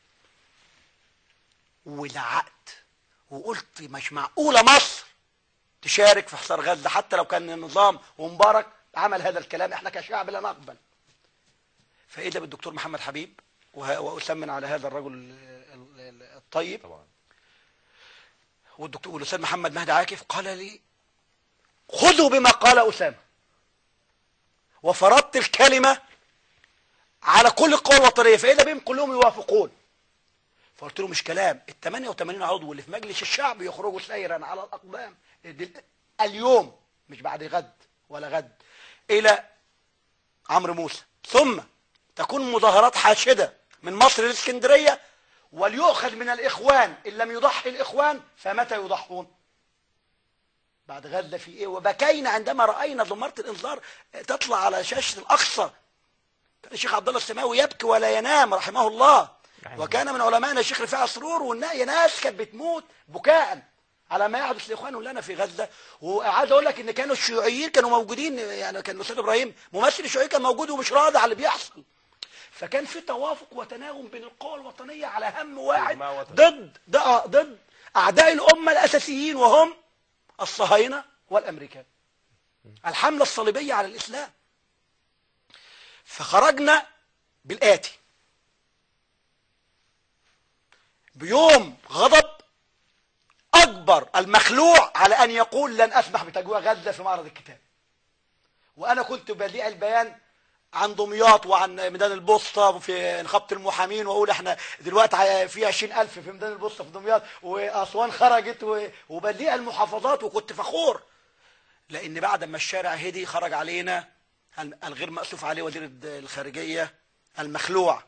ولعقت وقلت مش معقوله مصر تشارك في حصار غزه حتى لو كان النظام ومبارك عمل هذا الكلام احنا كشعب لا نقبل فاذا بالدكتور محمد حبيب وه- واسمن على هذا الرجل ال- ال- الطيب طبعا والدكتور والاستاذ محمد مهدي عاكف قال لي خذوا بما قال اسامه وفرضت الكلمه على كل القوى الوطنيه فاذا بهم كلهم يوافقون فقلت له مش كلام ال 88 عضو اللي في مجلس الشعب يخرجوا سيرا على الاقدام دل- اليوم مش بعد غد ولا غد الى عمرو موسى ثم تكون مظاهرات حاشده من مصر للاسكندريه وليؤخذ من الاخوان ان لم يضحي الاخوان فمتى يضحون بعد غزه في ايه وبكينا عندما راينا ضماره الانذار تطلع على شاشه الاقصى كان الشيخ عبد الله السماوي يبكي ولا ينام رحمه الله رحمه وكان من علمائنا الشيخ رفاعة سرور والناس ناس كانت بتموت بكاء على ما يحدث لاخوانه لنا في غزه وعايز اقول لك ان كانوا الشيوعيين كانوا موجودين يعني كان الاستاذ ابراهيم ممثل الشيوعي كان موجود ومش راضي على اللي بيحصل فكان في توافق وتناغم بين القوى الوطنيه على هم واحد إجماع وطني. ضد ده- ضد اعداء الامه الاساسيين وهم الصهاينه والامريكان الحمله الصليبيه على الاسلام فخرجنا بالاتي بيوم غضب اكبر المخلوع على ان يقول لن اسمح بتجويع غزه في معرض الكتاب وانا كنت بديع البيان عن دمياط وعن ميدان البوسطة وفي نقابة المحامين واقول احنا دلوقتي ع- في 20000 في ميدان البوسطة في دمياط واسوان خرجت و- وبديع المحافظات وكنت فخور لان بعد ما الشارع هدي خرج علينا ال- الغير مأسوف عليه وزير الد- الخارجية المخلوع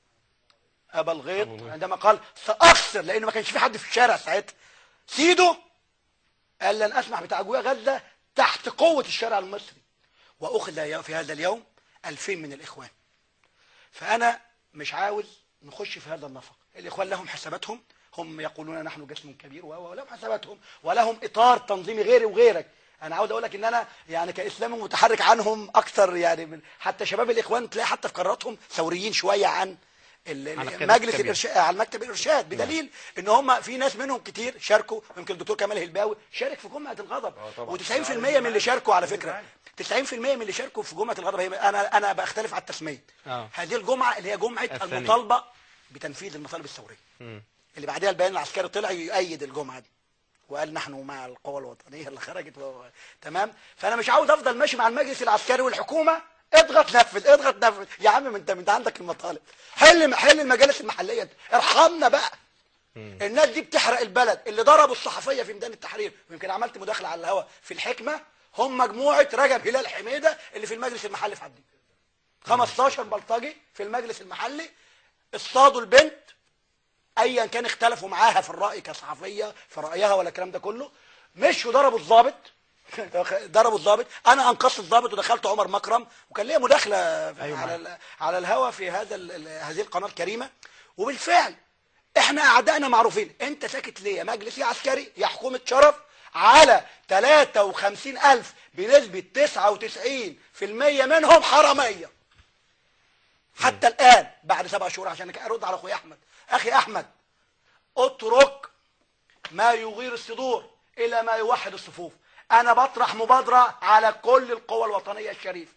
أبا الغيط عندما قال سأخسر لأنه ما كانش في حد في الشارع ساعتها سيدو قال لن أسمح بتعجوية غزة تحت قوة الشارع المصري وأخذ يا- في هذا اليوم ألفين من الإخوان فأنا مش عاوز نخش في هذا النفق الإخوان لهم حساباتهم هم يقولون نحن جسم كبير و- ولهم حساباتهم ولهم إطار تنظيمي غيري وغيرك أنا عاوز أقول لك إن أنا يعني كإسلامي متحرك عنهم أكثر يعني من حتى شباب الإخوان تلاقي حتى في قراراتهم ثوريين شوية عن ال- عن ال- القيادات مجلس الكبيرة. الإرشاد على المكتب الإرشاد بدليل إن هم في ناس منهم كتير شاركوا يمكن الدكتور كمال هلباوي شارك في جمعة الغضب طبعاً. و90% من اللي شاركوا على فكرة 90% من اللي شاركوا في جمعة الغضب هي انا انا بختلف على التسمية آه. هذه الجمعة اللي هي جمعة الثانية. المطالبة بتنفيذ المطالب الثورية مم. اللي بعدها البيان العسكري طلع يؤيد الجمعة دي وقال نحن مع القوى الوطنية اللي خرجت و... تمام فانا مش عاوز افضل ماشي مع المجلس العسكري والحكومة اضغط نفذ اضغط نفذ يا عم ما انت ما انت عندك المطالب حل حل المجالس المحلية ارحمنا بقى الناس دي بتحرق البلد اللي ضربوا الصحفية في ميدان التحرير ويمكن عملت مداخلة على الهواء في الحكمة هم مجموعة رجب هلال حميدة اللي في المجلس المحلي في عدن 15 بلطجي في المجلس المحلي اصطادوا البنت ايا كان اختلفوا معاها في الرأي كصحفية في رأيها ولا الكلام ده كله مشوا ضربوا الضابط ضربوا الضابط انا انقذت الضابط ودخلت عمر مكرم وكان ليا مداخله أيوة على معاك. ال- على الهوا في هذا ال- ال- هذه القناه الكريمه وبالفعل احنا اعدائنا معروفين انت ساكت ليه يا مجلس يا عسكري يا حكومه شرف على 53000 بنسبه 99% منهم حراميه حتى الان بعد سبع شهور عشان ارد على اخويا احمد اخي احمد اترك ما يغير الصدور الى ما يوحد الصفوف انا بطرح مبادره على كل القوى الوطنيه الشريفه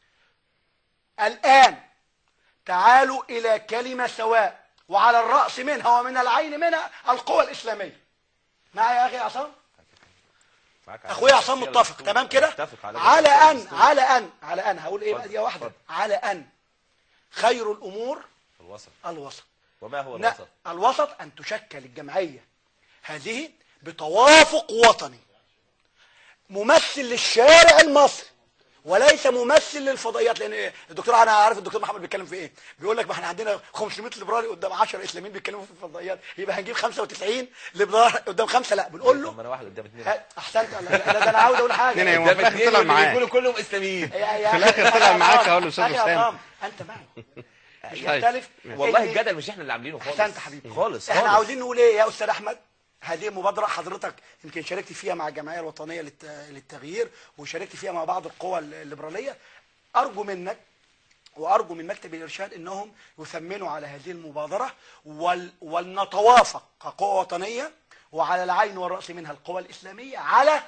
الان تعالوا الى كلمه سواء وعلى الراس منها ومن العين منها القوى الاسلاميه معايا يا اخي عصام معاك اخويا على عصام الأشياء متفق تمام كده متفق على على الأشياء ان الدستور. على ان على ان هقول ايه بقى اتفضل، دي واحده اتفضل. على ان خير الامور الوسط الوسط وما هو لا، الوسط الوسط أن تشكل الجمعية هذه بتوافق وطني ممثل للشارع المصري وليس ممثل للفضائيات لان الدكتور انا عارف الدكتور محمد بيتكلم في ايه بيقول لك ما احنا عندنا 500 ليبرالي قدام 10 اسلاميين بيتكلموا في الفضائيات يبقى هنجيب 95 ليبرالي قدام خمسه لا بنقول له طب ما انا واحد قدام اثنين ها، احسنت لا لا، ده انا عاوز اقول حاجه اتنين أيوة. قدام في الآخر اثنين طلع واللي معاك. بيقولوا كلهم اسلاميين يا- يا- في الآخر يا- طلع يا معاك عصام، أهو الأستاذ أخي يا أسامة. عصام، انت معي مش طيب. يختلف والله إن- الجدل مش احنا اللي عاملينه خالص احسنت حبيبي خالص احنا خالص. عاوزين نقول ايه يا استاذ احمد هذه مبادرة حضرتك يمكن شاركت فيها مع الجمعية الوطنية للت- للتغيير وشاركت فيها مع بعض القوى الليبرالية أرجو منك وأرجو من مكتب الإرشاد أنهم يثمنوا على هذه المبادرة وال ولنتوافق كقوى وطنية وعلى العين والرأس منها القوى الإسلامية على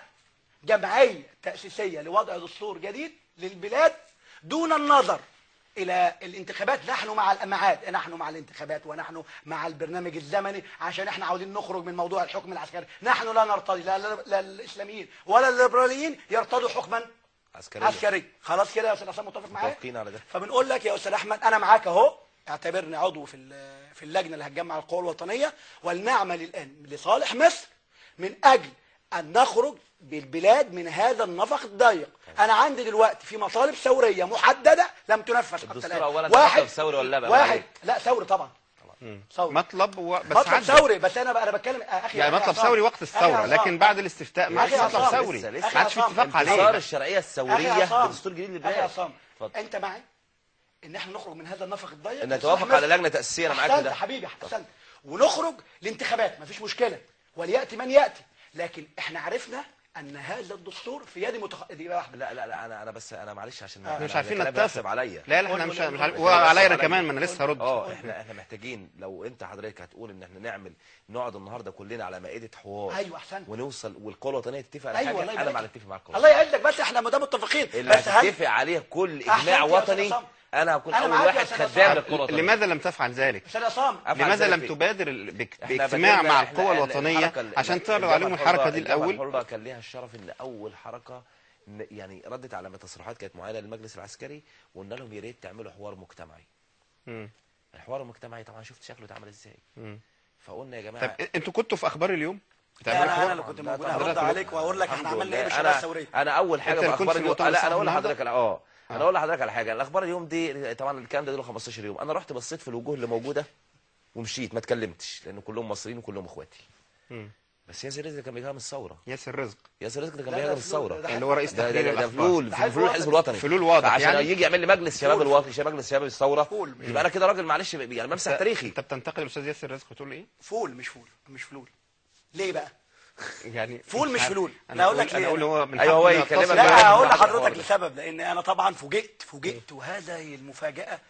جمعية تأسيسية لوضع دستور جديد للبلاد دون النظر إلى الانتخابات نحن مع الأمعات نحن مع الانتخابات ونحن مع البرنامج الزمني عشان احنا عاوزين نخرج من موضوع الحكم العسكري نحن لا نرتضي لا, لا, لا الإسلاميين ولا الليبراليين يرتضوا حكما عسكرية عسكري خلاص كده يا أستاذ حسام متفق معايا متفقين على ده فبنقول لك يا استاذ احمد انا معاك اهو اعتبرني عضو في ال- في اللجنه اللي هتجمع القوى الوطنيه ولنعمل الان لصالح مصر من اجل ان نخرج بالبلاد من هذا النفق الضيق انا عندي دلوقتي في مطالب ثوريه محدده لم تنفذ حتى الدستور الان أولاً واحد مطلب ثوري ولا لا بقى واحد عليك؟ لا ثوري طبعا ثوري مطلب و... بس مطلب عدى. ثوري بس انا بقى انا بتكلم اخي يعني أخي مطلب عصام. ثوري وقت أخي الثوره عصام. لكن بعد الاستفتاء ما أخي فيش مطلب عصام. ثوري لسه- لسه. ما عادش في أخي اتفاق عصام. انتصار عليه الشرعيه أخي الثوريه عصام. بدستور جديد اخي للبلاد عصام اتفضل. انت معي ان احنا نخرج من هذا النفق الضيق ان نتوافق على لجنه تاسيسيه انا معاك في احسنت ده حبيبي احسنت ونخرج لانتخابات مفيش مشكله ولياتي من ياتي لكن احنا عرفنا ان هذا الدستور في يد متخ... دي بقى واحدة. لا لا لا انا انا بس انا معلش عشان آه. أنا مش عارفين كلامي نتفق بيحسب عليا لا لا قول- احنا مش قول- مش عارف قول- وعليا انا قول- كمان ما انا لسه هرد اه احنا احنا محتاجين لو انت حضرتك هتقول ان احنا نعمل نقعد النهارده كلنا على مائده حوار ايوه احسنت ونوصل والقوى الوطنيه تتفق على ايوه حاجه الله انا يبارك مع لك. الاتفاق مع القوى الله يعزك بس احنا ما دام متفقين اللي بس هل هتتفق عليه كل أحسنت اجماع يا أستاذ وطني عصام. انا هكون أنا اول معاك يا واحد أستاذ خدام عصام. للقوى الوطنيه لماذا لم تفعل ذلك استاذ عصام أفعل لماذا ذلك لم إيه؟ تبادر ال- باك- إحنا باجتماع بدأنا- مع إحنا القوى ال- الوطنيه الحركة ال- عشان ال- تعرض الجبهة عليهم الحركه الحرة- دي الجبهة الاول الحرة كان ليها الشرف ان اول حركه ن- يعني ردت على تصريحات كانت معينه للمجلس العسكري وقلنا لهم يا ريت تعملوا حوار مجتمعي مم. الحوار المجتمعي طبعا شفت شكله اتعمل ازاي مم. فقلنا يا جماعه طب انتوا كنتوا في اخبار اليوم لا بتعملوا انا حوار؟ انا اللي كنت لا موجود طبعا. هرد عليك واقول لك احنا الحمد عملنا ايه لله. بالشريعه انا الثوريه انا اول حاجه أنت في اللي كنت اخبار في اليوم المؤتمر لا انا اقول الصحفي لحضرتك اه انا اقول لحضرتك على حاجه الاخبار اليوم دي طبعا الكلام ده له 15 يوم انا رحت بصيت في الوجوه اللي موجوده ومشيت ما اتكلمتش لان كلهم مصريين وكلهم اخواتي مم. بس ياسر رزق كان بيجي من الثوره ياسر رزق ياسر رزق ده كان لا، بيجي ده من فلول، الثوره ده اللي هو رئيس ده ده, تحرير ده, ده الاخبار فلول ده حلو فلول الحزب الوطني فلول واضح عشان يعني. يجي يعمل لي مجلس شباب فلول. الوطني شباب مجلس شباب الثوره فول. يبقى انا كده راجل معلش يعني بمسح تاريخي انت بتنتقد الاستاذ ياسر رزق وتقول ايه؟ فول مش فول مش فلول ليه بقى يعني فول مش عارف. فلول. انا لا، أقول اقول لك انا ليه اقول أنا. هو من أيوة، هو حقه إنه يكلمك يتصل بقى. لا بيا. هقول بعد الحوار لحضرتك ده. لسبب لان انا طبعا فوجئت فوجئت وهذه المفاجاه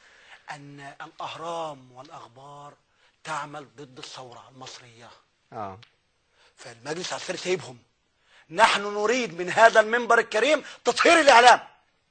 ان الاهرام والاخبار تعمل ضد الثوره المصريه اه فالمجلس العسكري سايبهم نحن نريد من هذا المنبر الكريم تطهير الاعلام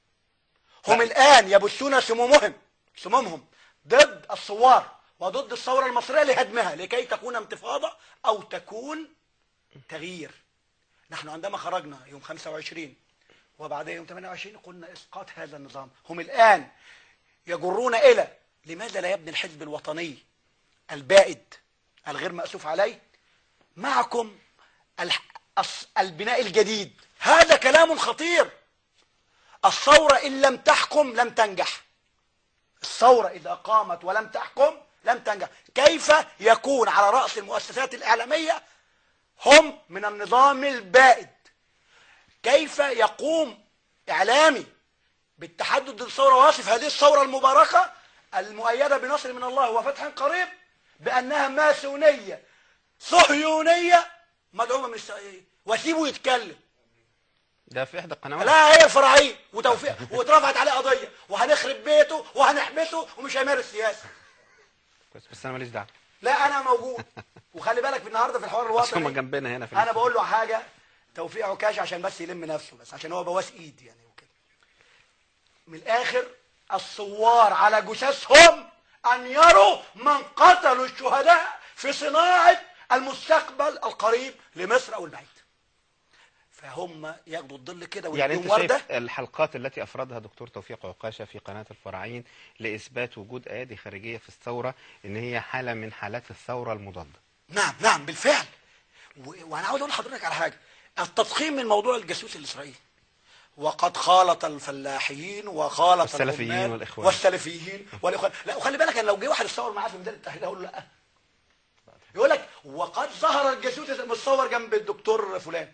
هم الان يبثون سمومهم سمومهم ضد الثوار وضد الثوره المصريه لهدمها لكي تكون انتفاضه او تكون تغيير نحن عندما خرجنا يوم 25 وبعدها يوم 28 قلنا اسقاط هذا النظام هم الان يجرون الى لماذا لا يبني الحزب الوطني البائد الغير مأسوف عليه معكم الح- الص- البناء الجديد هذا كلام خطير الثورة إن لم تحكم لم تنجح الثورة إذا قامت ولم تحكم لم تنجح كيف يكون على رأس المؤسسات الإعلامية هم من النظام البائد كيف يقوم إعلامي بالتحدث ضد الثورة واصف هذه الثورة المباركة المؤيدة بنصر من الله وفتح قريب بأنها ماسونية صهيونية مدعومة من الإسرائيليين وسيبه يتكلم ده في احدى القنوات لا هي الفرعية وتوفيق واترفعت عليه قضية وهنخرب بيته وهنحبسه ومش هيمارس سياسة كويس بس انا ماليش دعوه لا أنا موجود وخلي بالك في النهاردة في الحوار بس هم الوطني جنبنا هنا في انا بقول له حاجه توفيق عكاش عشان بس يلم نفسه بس عشان هو بواس ايد يعني وكده من الاخر الثوار على جثثهم ان يروا من قتلوا الشهداء في صناعه المستقبل القريب لمصر او البعيد فهم ياخدوا الظل كده يعني ويديهم انت شايف ورده الحلقات التي افردها دكتور توفيق عكاشه في قناه الفراعين لاثبات وجود ايادي خارجيه في الثوره ان هي حاله من حالات الثوره المضاده نعم نعم بالفعل و... وانا عاوز اقول لحضرتك على حاجه التضخيم من موضوع الجاسوس الاسرائيلي وقد خالط الفلاحين وخالط والسلفيين العمال والإخوان. والسلفيين والاخوان لا وخلي بالك أنا لو جه واحد يتصور معاه في ميدان التحرير هقول له لا يقول لك وقد ظهر الجاسوس متصور جنب الدكتور فلان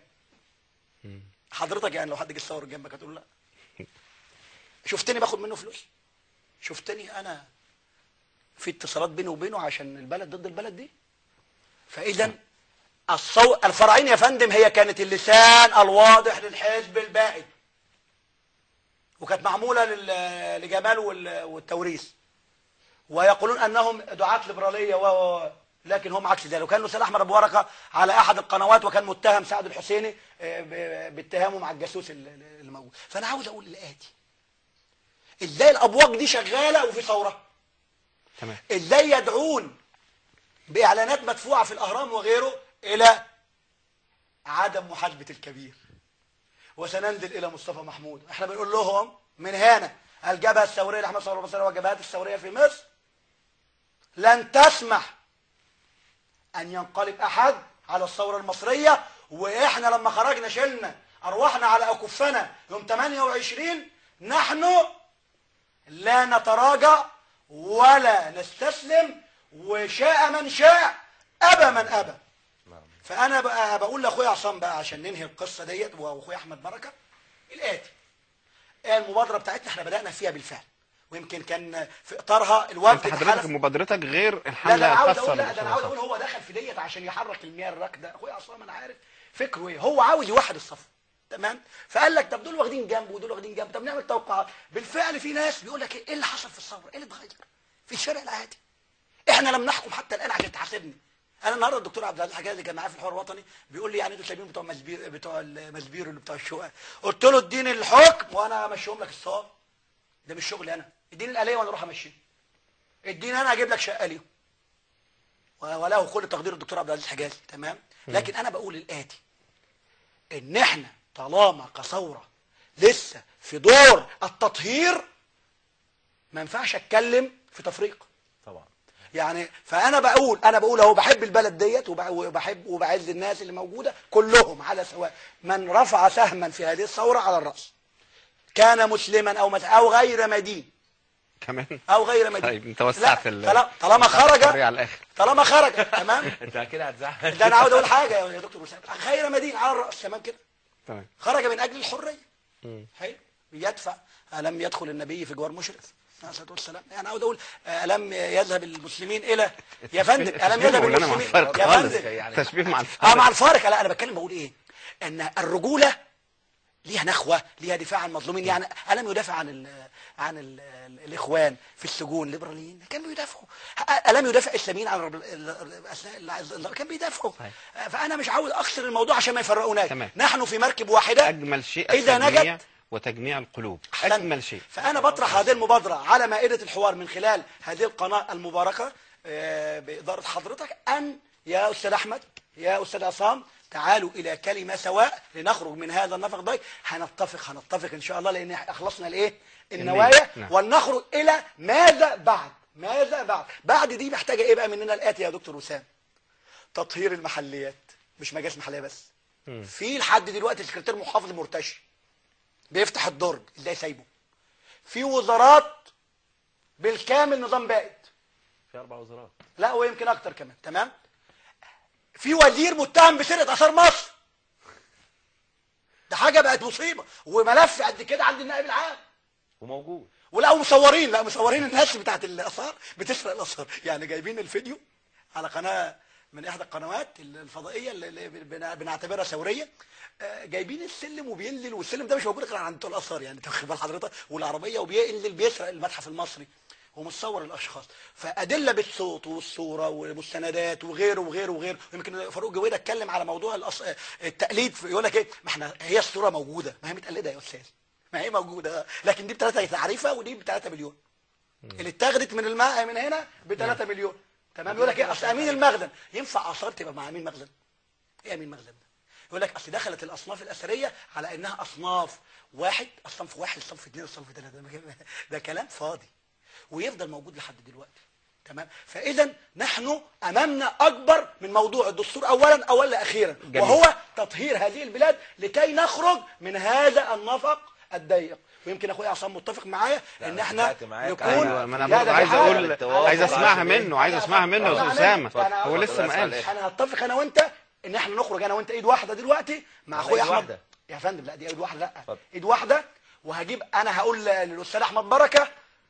حضرتك يعني لو حد جه يتصور جنبك هتقول له لا شفتني باخد منه فلوس شفتني انا في اتصالات بيني وبينه عشان البلد ضد البلد دي فاذا الصو... الفراعين يا فندم هي كانت اللسان الواضح للحزب البائد وكانت معموله لل... لجمال وال... والتوريث ويقولون انهم دعاة ليبراليه و... و... لكن هم عكس ذلك وكان الاستاذ احمد ابو ورقه على احد القنوات وكان متهم سعد الحسيني آه، ب- باتهامه مع الجاسوس ال- ال- الموجود فانا عاوز اقول الاتي ازاي الابواق دي شغاله وفي ثوره تمام ازاي يدعون باعلانات مدفوعه في الاهرام وغيره الى عدم محاسبه الكبير وسننزل الى مصطفى محمود احنا بنقول لهم من هنا الجبهه الثوريه لاحمد صلاح البصري والجبهات الثوريه في مصر لن تسمح ان ينقلب احد على الثوره المصريه واحنا لما خرجنا شلنا ارواحنا على اكفنا يوم 28 نحن لا نتراجع ولا نستسلم وشاء من شاء ابى من ابى فانا بقى بقول لاخويا عصام بقى عشان ننهي القصه ديت واخويا احمد بركه الاتي المبادره بتاعتنا احنا بدانا فيها بالفعل ويمكن كان في اطارها الوفد انت اتحالف- حضرتك مبادرتك غير لا ده الحمله انا عاوز الخاصه اقول لا ده انا عاوز بالأسرة. اقول هو دخل في ديت عشان يحرك المياه الراكده اخويا عصام انا عارف فكره ايه هو عاوز يوحد الصف تمام فقال لك طب دول واخدين جنب ودول واخدين جنب طب نعمل توقعات بالفعل في ناس بيقول لك ايه إيه اللي حصل في الثوره ايه اللي اتغير في الشارع العادي احنا لم نحكم حتى الان عشان تحاسبني انا النهارده الدكتور عبد العزيز حجازي كان معايا في الحوار الوطني بيقول لي يعني انتوا سايبين بتوع مسبير بتوع المسبير اللي بتوع الشقق قلت له اديني الحكم وانا امشيهم لك الصواب ده مش شغلي انا اديني الاليه وانا اروح امشيه اديني انا اجيب لك شقه ليهم وله كل تقدير الدكتور عبد العزيز حجازي تمام لكن انا بقول الاتي ان احنا طالما كثوره لسه في دور التطهير ما ينفعش اتكلم في تفريق طبعا يعني فانا بقول انا بقول اهو بحب البلد ديت وب- وبحب وبعز الناس اللي موجوده كلهم على سواء من رفع سهما في هذه الثوره على الراس كان مسلما او مس- او غير مدين كمان او غير مدين طيب انت وسعت لا، ال- طالما- طالما وسعت خرج الحرية على الاخر طالما خرج تمام انت كده هتزعل ده انا عاوز اقول حاجه يا دكتور وسام غير مدين على الراس تمام كده تمام خرج من اجل الحريه مم. حلو يدفع الم يدخل النبي في جوار مشرف عليه الصلاه والسلام يعني عاوز اقول الم يذهب المسلمين الى يا فندم الم يذهب مولانا مع المسلمين الفارق يا خالص فندم يعني. تشبيه مع اه الفارق مع الفارق لا انا بتكلم بقول ايه ان الرجوله ليها نخوه ليها دفاع عن المظلومين يعني الم يدافع عن ال عن ال الاخوان في السجون الليبراليين كانوا بيدافعوا الم يدافع الاسلاميين عن الرب- ال- ال- اثناء الع- كان بيدافعوا صحيح. فانا مش عاوز اكسر الموضوع عشان ما يفرقوناش تمام. نحن في مركب واحده اجمل شيء اذا التجميع نجت وتجميع القلوب أحسنت. اجمل شيء فأنا بطرح هذه المبادرة على مائدة الحوار من خلال هذه القناة المباركة آه، بإدارة حضرتك أن يا أستاذ أحمد يا أستاذ عصام تعالوا إلى كلمة سواء لنخرج من هذا النفق ضيق هنتفق هنتفق إن شاء الله لأن أخلصنا الإيه النوايا نعم. ولنخرج إلى ماذا بعد ماذا بعد بعد دي محتاجة إيه بقى مننا الآتي يا دكتور وسام تطهير المحليات مش مجالس محلية بس في لحد دلوقتي سكرتير محافظ مرتشي بيفتح الدرج ازاي سايبه في وزارات بالكامل نظام بائد في اربع وزارات لا ويمكن اكتر كمان تمام في وزير متهم بسرقه اثار مصر ده حاجه بقت مصيبه وملف قد كده عند النائب العام وموجود ولا مصورين لا مصورين الناس بتاعت الاثار بتسرق الاثار يعني جايبين الفيديو على قناه من احدى القنوات الفضائيه اللي اللي بن- بنعتبرها ثوريه آه، جايبين السلم وبينزل والسلم ده مش موجود غير عند بتوع الاثار يعني انت واخد بال حضرتك والعربيه وبينزل بيسرق المتحف المصري ومتصور الاشخاص فادله بالصوت والصوره ومستندات وغيره وغيره وغيره يمكن فاروق جويده اتكلم على موضوع الأص... التقليد يقول لك ايه ما احنا هي الصوره موجوده ما هي متقلده يا استاذ ما هي موجوده لكن دي بثلاثه تعريفه ودي ب 3 مليون اللي اتاخدت من الماء من هنا ب 3 مليون تمام يقول لك ايه اصل امين المخزن ينفع اثار تبقى مع امين مخزن ايه امين مخزن ده يقول لك اصل دخلت الاصناف الاثريه على انها اصناف واحد الصنف واحد الصنف اثنين الصنف ثلاثه ده- ده كلام فاضي ويفضل موجود لحد دلوقتي تمام فاذا نحن امامنا اكبر من موضوع الدستور اولا او ولا اخيرا جميل. وهو تطهير هذه البلاد لكي نخرج من هذا النفق الضيق ويمكن اخويا عصام متفق معايا ان أنا احنا اتفقت معاك. نكون ايوه ما انا لا، برضه ده عايز في حاجة. اقول التوافق عايز اسمعها عشان إيه؟ منه عايز اسمعها منه يا أنا- استاذ اسامه أنا- هو لسه ما أسأل قالش إيه؟ انا هتفق انا وانت ان احنا نخرج انا وانت ايد واحده دلوقتي مع أنا اخويا إيد احمد واحدة. يا فندم لا دي ايد واحده لا اتفضل. ايد واحده وهجيب انا هقول للاستاذ احمد بركه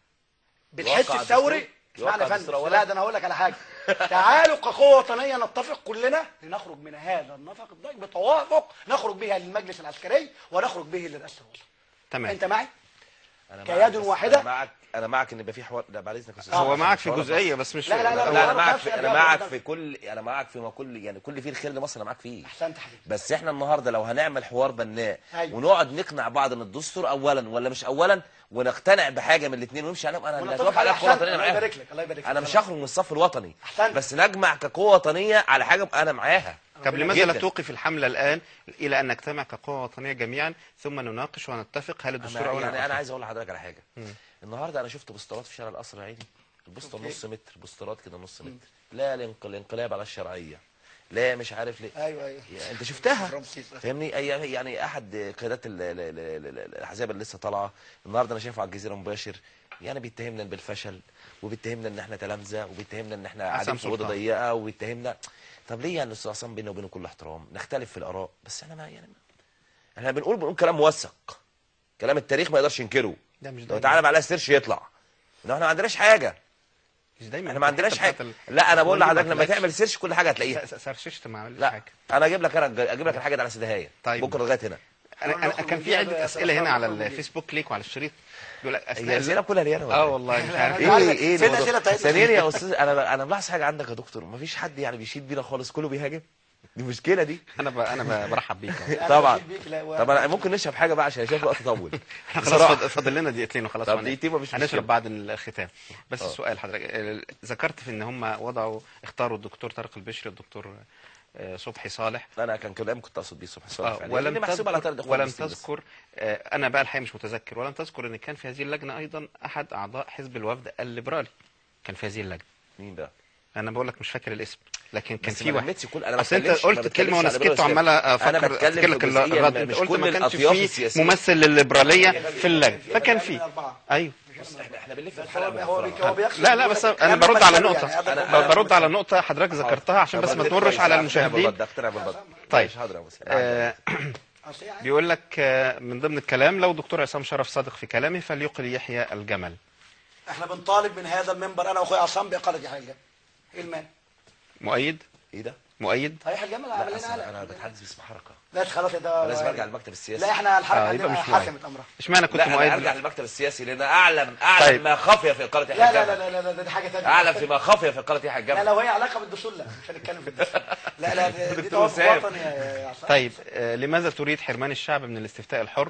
بالحس يوقع الثوري الدستور؟ اسمعني يا يوقع الدستور فندم أولاً؟ لا ده انا هقول لك على حاجه تعالوا كقوه وطنيه نتفق كلنا لنخرج من هذا النفق الضيق بتوافق نخرج به للمجلس العسكري ونخرج به لرئاسه الوزراء تمام انت معي أنا كيد معك بس واحدة؟ انا معك انا معك ان يبقى في حوار لا بعد اذنك يا أستاذ هو أحمد، معك في حوار جزئيه بس مش لا، لا، لا، لا هو انا أنا معك نفسي في انا أنا معك بقول في كل انا معك في ما كل يعني كل فيه الخير لمصر انا معك فيه احسنت حبيبي بس احنا النهارده لو هنعمل حوار بناء أيوة. ونقعد نقنع بعض ان الدستور اولا ولا مش اولا ونقتنع بحاجه من الاثنين ونمشي عليهم انا اللي ونتفق هتوافق على عليها القوه احسنت الوطنيه الله معاها يبارك لك الله يبارك لك انا مش هخرج من الصف الوطني أحسنت. بس نجمع كقوه وطنيه على حاجه انا معاها طب لماذا لا جداً. توقف الحمله الان الى ان نجتمع كقوه وطنيه جميعا ثم نناقش ونتفق هل الدستور أنا اولا يعني أو انا آخر؟ عايز اقول لحضرتك على حاجه النهارده انا شفت بوسترات في شارع القصر العيني البوستر نص متر بوسترات كده نص متر لا الانق- الانقلاب على الشرعيه لا مش عارف ليه ايوه ايوه يعني انت شفتها رمسيس. فاهمني أي- يعني احد قيادات ال- ال- ال- ال- ال- الاحزاب اللي لسه طالعه النهارده انا شايفه على الجزيره مباشر يعني بيتهمنا بالفشل وبيتهمنا ان احنا تلامذه وبيتهمنا ان احنا قاعدين في اوضه سلطان. ضيقه وبيتهمنا طب ليه يعني الاستاذ عصام بيني وبينه كل احترام نختلف في الاراء بس انا ما يعني ما احنا بنقول بنقول كلام موثق كلام التاريخ ما يقدرش ينكره ده مش لو دايما تعالى على سيرش يطلع ان احنا ما عندناش حاجه مش دايما احنا ما عندناش الحتة حاجه بتاعت ال- لا انا بقول واللي ما لحضرتك لما طلعتش. تعمل سيرش كل حاجه هتلاقيها س- سرششت ما عملتش لا حاجه انا اجيب لك انا اجيب لك الحاجه دي على سدهايه طيب. بكره لغايه هنا انا انا كان في عده اسئله هنا على الفيسبوك ليك وعلى الشريط بيقول لك هي اثناء الاسئله كلها ليانا ولا اه إيه؟ والله مش عارف أنا عايز- ايه ايه فين الموضوع؟ الأسئلة بتاعتنا؟ ثانيا يا استاذ انا انا ملاحظ حاجه عندك يا دكتور مفيش حد يعني بيشيد بينا خالص كله بيهاجم دي مشكله دي انا ب... انا ب... برحب بيك أهو. طبعا بشيد بيك، لا، و- طب انا ممكن نشرب حاجه بقى عشان شايف الوقت طول احنا خلاص فاضل- فاضل لنا دقيقتين وخلاص طب وهن- دقيقتين مفيش مشكلة. هنشرب بعد الختام بس آه. السؤال حضرتك آه، ذكرت في ان هم وضعوا اختاروا الدكتور طارق البشري الدكتور آه، صبحي صالح انا كان كلام كنت اقصد بيه صبحي صالح آه، فعلا. ولم لأن محسوب على تذكر ثلاث إخوان ولم مسلمين بس. تذكر آه، انا بقى الحقيقه مش متذكر ولم تذكر ان كان في هذه اللجنه ايضا احد اعضاء حزب الوفد الليبرالي كان في هذه اللجنه مين بقى انا بقول لك مش فاكر الاسم لكن كان بس في ما واحد لمتش كل انا ما اصل انت بتكلمش- ما قلت كلمه وانا بتكلمش على سكت وعمال أنا افكر بتكلم افتكر في لك جزئية الرد مش انت قلت كل ما كانش الأطياف في السياسية. ممثل للليبراليه في اللجنه فكان في أربعة. ايوه احنا احنا بنلف هو الحلقه من هو الفراغ. بيك- هو بيقصد لا لا يقول بس لك انا كلام برد على مثله نقطه يعني، هذا أنا- كلام برد على نقطه حضرتك ذكرتها عشان بس طب ما رديت تمرش كويس، على أقتنع المشاهدين بالرد، أقتنع بالرد طيب. ماشي، حاضر يا مسلم آه، أصل يعني بيقول لك آه، من ضمن الكلام لو دكتور عصام شرف صادق في كلامه فليقل يحيى الجمل احنا بنطالب من هذا المنبر انا واخويا عصام باقاله يحيى الجمل ايه المانع؟ مؤيد ايه ده؟ مؤيد يحيى الجمل لا عمل لنا أصل قلق انا بتحدث باسم حركه لا خلاص ده لازم ارجع للمكتب السياسي لا احنا الحركه آه، يبقى عندنا مش مؤيد. حسمت امرها اشمعنى كنت لا انا مؤيد ارجع دلوقتي؟ للمكتب السياسي لان اعلم اعلم طيب. ما خفي في اقاله يحيى لا لا الجمل لا لا لا دي حاجه ثانيه اعلم فيما خفي في اقاله يحيى لا الجمل لو هي علاقه بالدستور لا مش هنتكلم في الدستور لا لا دي- دي دكتور توافق وسام. وطني يا يا عصام طيب آه، لماذا تريد حرمان الشعب من الاستفتاء الحر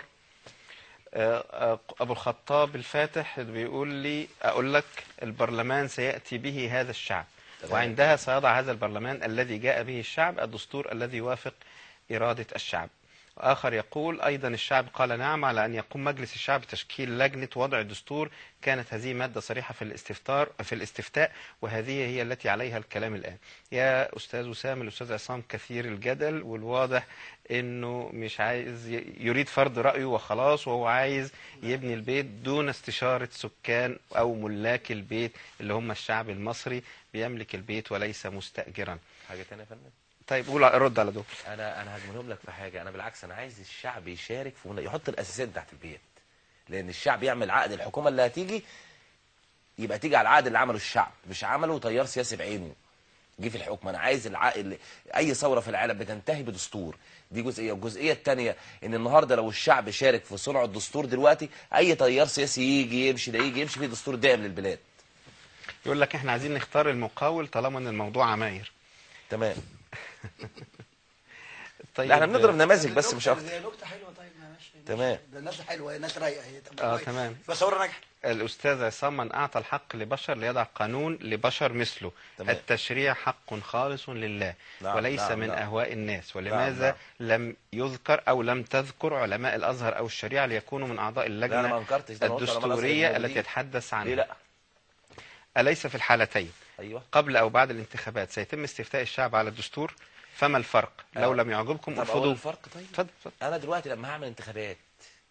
آه، آه، ابو الخطاب الفاتح بيقول لي اقول لك البرلمان سياتي به هذا الشعب وعندها سيضع هذا البرلمان الذي جاء به الشعب الدستور الذي يوافق اراده الشعب آخر يقول أيضا الشعب قال نعم على أن يقوم مجلس الشعب بتشكيل لجنة وضع دستور كانت هذه مادة صريحة في الاستفتار في الاستفتاء وهذه هي التي عليها الكلام الآن يا أستاذ وسام الأستاذ عصام كثير الجدل والواضح أنه مش عايز ي- يريد فرض رأيه وخلاص وهو عايز يبني البيت دون استشارة سكان أو ملاك البيت اللي هم الشعب المصري بيملك البيت وليس مستأجرا حاجه ثانيه يا فندم طيب قول رد على دول انا انا هجملهم لك في حاجه انا بالعكس انا عايز الشعب يشارك في من- يحط الاساسيات تحت البيت لان الشعب يعمل عقد الحكومه اللي هتيجي يبقى تيجي على العقد اللي عمله الشعب مش عمله تيار سياسي بعينه جه في الحكم انا عايز العقد اي ثوره في العالم بتنتهي بدستور دي جزئيه والجزئيه الثانيه ان النهارده لو الشعب شارك في صنع الدستور دلوقتي اي تيار سياسي يجي يمشي ده يجي يمشي في دستور دائم للبلاد يقول لك احنا عايزين نختار المقاول طالما ان الموضوع عماير تمام طيب لا احنا بنضرب نماذج بس مش اكتر دي نكته حلوه طيب ماشي تمام. ده الناس حلوه الناس رايقه هي طب اه كويس. تمام بس ثوره ناجحه الأستاذ عصام من أعطى الحق لبشر ليضع قانون لبشر مثله تمام. التشريع حق خالص لله نعم، وليس نعم، من نعم. أهواء الناس ولماذا نعم. لم يذكر أو لم تذكر علماء الأزهر أو الشريعة ليكونوا من أعضاء لا انا ما اللجنة انكرتش ده أنا قلت علماء الأزهر الدستورية موجودين. التي يتحدث ليه عنها لا أليس في الحالتين ايوه قبل أو بعد الانتخابات سيتم استفتاء الشعب على الدستور فما الفرق لو آه. لم يعجبكم طب اقول ارفضوه الفرق طيب اتفضل اتفضل. انا دلوقتي لما هعمل انتخابات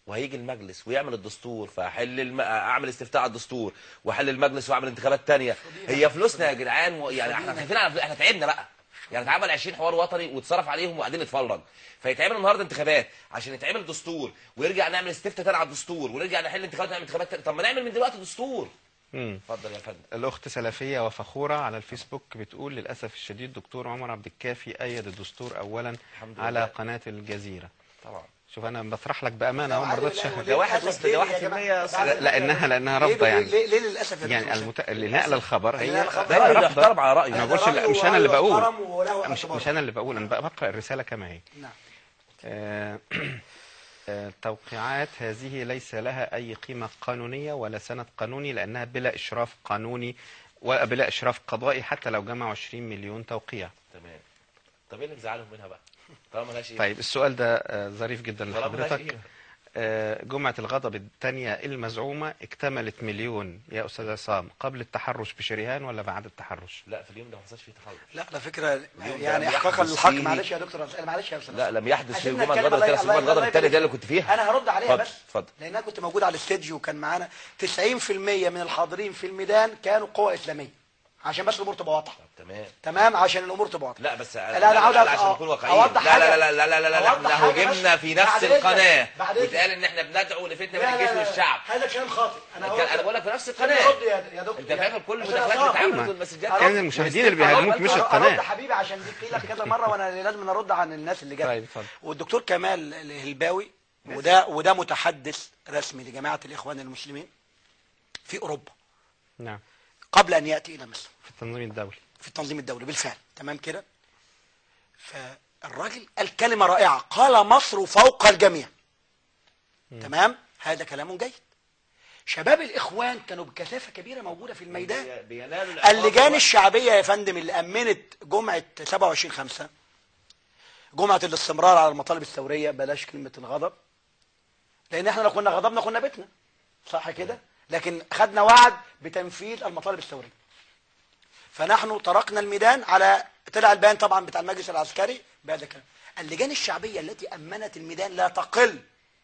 وهيجي المجلس ويعمل الدستور فاحل الم... اعمل استفتاء على الدستور واحل المجلس واعمل انتخابات تانية هي فلوسنا يا جدعان و... يعني احنا خايفين على احنا تعبنا بقى يعني اتعمل 20 حوار وطني واتصرف عليهم وقاعدين نتفرج فيتعمل النهارده انتخابات عشان يتعمل دستور ويرجع نعمل استفتاء تاني على الدستور ونرجع نحل انتخابات نعمل انتخابات تاني طب ما نعمل من دلوقتي دستور مم. اتفضل يا فندم الأخت سلفية وفخورة على الفيسبوك بتقول للأسف الشديد دكتور عمر عبد الكافي أيد الدستور أولا الحمد على لله. قناة الجزيرة طبعا شوف أنا بطرح لك بأمانة أهو ما رضيتش أخد- ده واحد وسط- ده واحد في المية يا أستاذ. لا- لأنها لأنها ليه- رافضة يعني ليه, ليه للاسف يا يعني دكتور المت... اللي نقل الخبر هي اللي نقل الخبر. ده رأيه رافضة. يحترم على رأيه. أنا ما هذا بقولش رأيه مش أنا اللي ورأيه بقول يحترم وله مش, اعتبار. مش أنا اللي بقول أنا بقرأ الرسالة كما هي نعم آه، آه، التوقيعات هذه ليس لها أي قيمة قانونية ولا سند قانوني لأنها بلا إشراف قانوني وبلا إشراف قضائي حتى لو جمعوا 20 مليون توقيع تمام طب ايه اللي مزعلهم منها بقى طالما ملهاش ايه طيب السؤال ده آه، ظريف جدا طالما ملهاش لحضرتك قيمة. آه، جمعة الغضب الثانية المزعومة اكتملت مليون يا أستاذ عصام قبل التحرش بشريهان ولا بعد التحرش؟ لا في اليوم ده ما حصلش فيه تحرش لا على فكره اليوم ده يعني لم احقاقا يحدث للحق فيه- معلش يا دكتور أنا- معلش يا استاذ لا لم يحدث في عشان جمعة نتكلم الغضب الله- الثانية الله- جمعة الله الغضب الثانية يبارك دي اللي كنت فيها انا هرد عليها اتفضل، بس اتفضل. لان انا كنت موجود على الاستديو وكان معانا 90% من الحاضرين في الميدان كانوا قوى اسلاميه عشان بس الامور تبقى واضحه طب تمام تمام عشان الامور تبقى واضحه لا بس لا انا عاوز عشان أ- نكون واقعيين أوضح لا حاجة. لا لا لا لا لا لا أوضح احنا حاجة هجمنا بس. في نفس بعد إذنك. القناة بعد إذنك. واتقال ان احنا بندعو لفتنة بين لا، لا، الجيش لا، لا. والشعب هذا كلام خاطئ انا كان- انا بقول لك في نفس خليني القناة ارد يا يا دكتور انت فاكر كل يا المداخلات أستاذ بتتعمل عصام. ضد المسجات كان المشاهدين اللي بيهاجموك مش أرد- القناة ارد حبيبي عشان دي قيل كذا مره وانا لازم ارد عن الناس اللي جت طيب، اتفضل. والدكتور كمال الهلباوي وده وده متحدث رسمي لجماعه الاخوان المسلمين في اوروبا نعم قبل ان ياتي الى مصر في التنظيم الدولي في التنظيم الدولي بالفعل تمام كده فالراجل قال كلمه رائعه قال مصر فوق الجميع تمام هذا كلام جيد شباب الاخوان كانوا بكثافه كبيره موجوده في الميدان بينالوا اللجان الشعبية يا فندم اللي أمنت جمعة 27 خمسة جمعة الاستمرار على المطالب الثورية بلاش كلمة الغضب لأن احنا لو كنا غضبنا كنا بيتنا صح كده لكن خدنا وعد بتنفيذ المطالب الثورية فنحن طرقنا الميدان على طلع البيان طبعا بتاع المجلس العسكري بهذا الكلام اللجان الشعبية التي أمنت الميدان لا تقل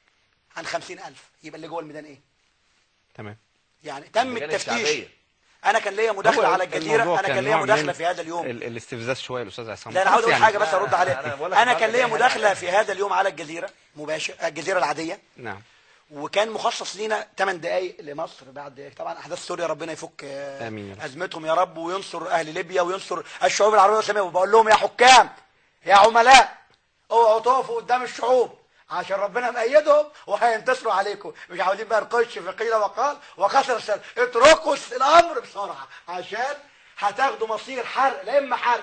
عن خمسين ألف يبقى اللي جوه الميدان إيه تمام يعني تم اللجان التفتيش الشعبية. انا كان ليا مداخله هو على الجزيره الموضوع انا كان ليا نوع مداخله من في هذا اليوم ال- الاستفزاز شويه الاستاذ عصام لا انا عاوز اقول يعني- حاجه بس ارد أنا عليها بقول لك انا النهاردة كان ليا دي مداخله حاجة. في هذا اليوم على الجزيره مباشر الجزيره العاديه نعم وكان مخصص لينا 8 دقائق لمصر بعد طبعا احداث سوريا ربنا يفك آه، آمين يا رب. ازمتهم يا رب وينصر اهل ليبيا وينصر الشعوب العربيه والاسلاميه وبقول لهم يا حكام يا عملاء اوعوا تقفوا قدام الشعوب عشان ربنا مأيدهم وهينتصروا عليكم مش عاوزين بقى نخش في قيل وقال وكسر السنة اتركوا الامر بسرعه عشان هتاخدوا مصير حرق لا اما حرق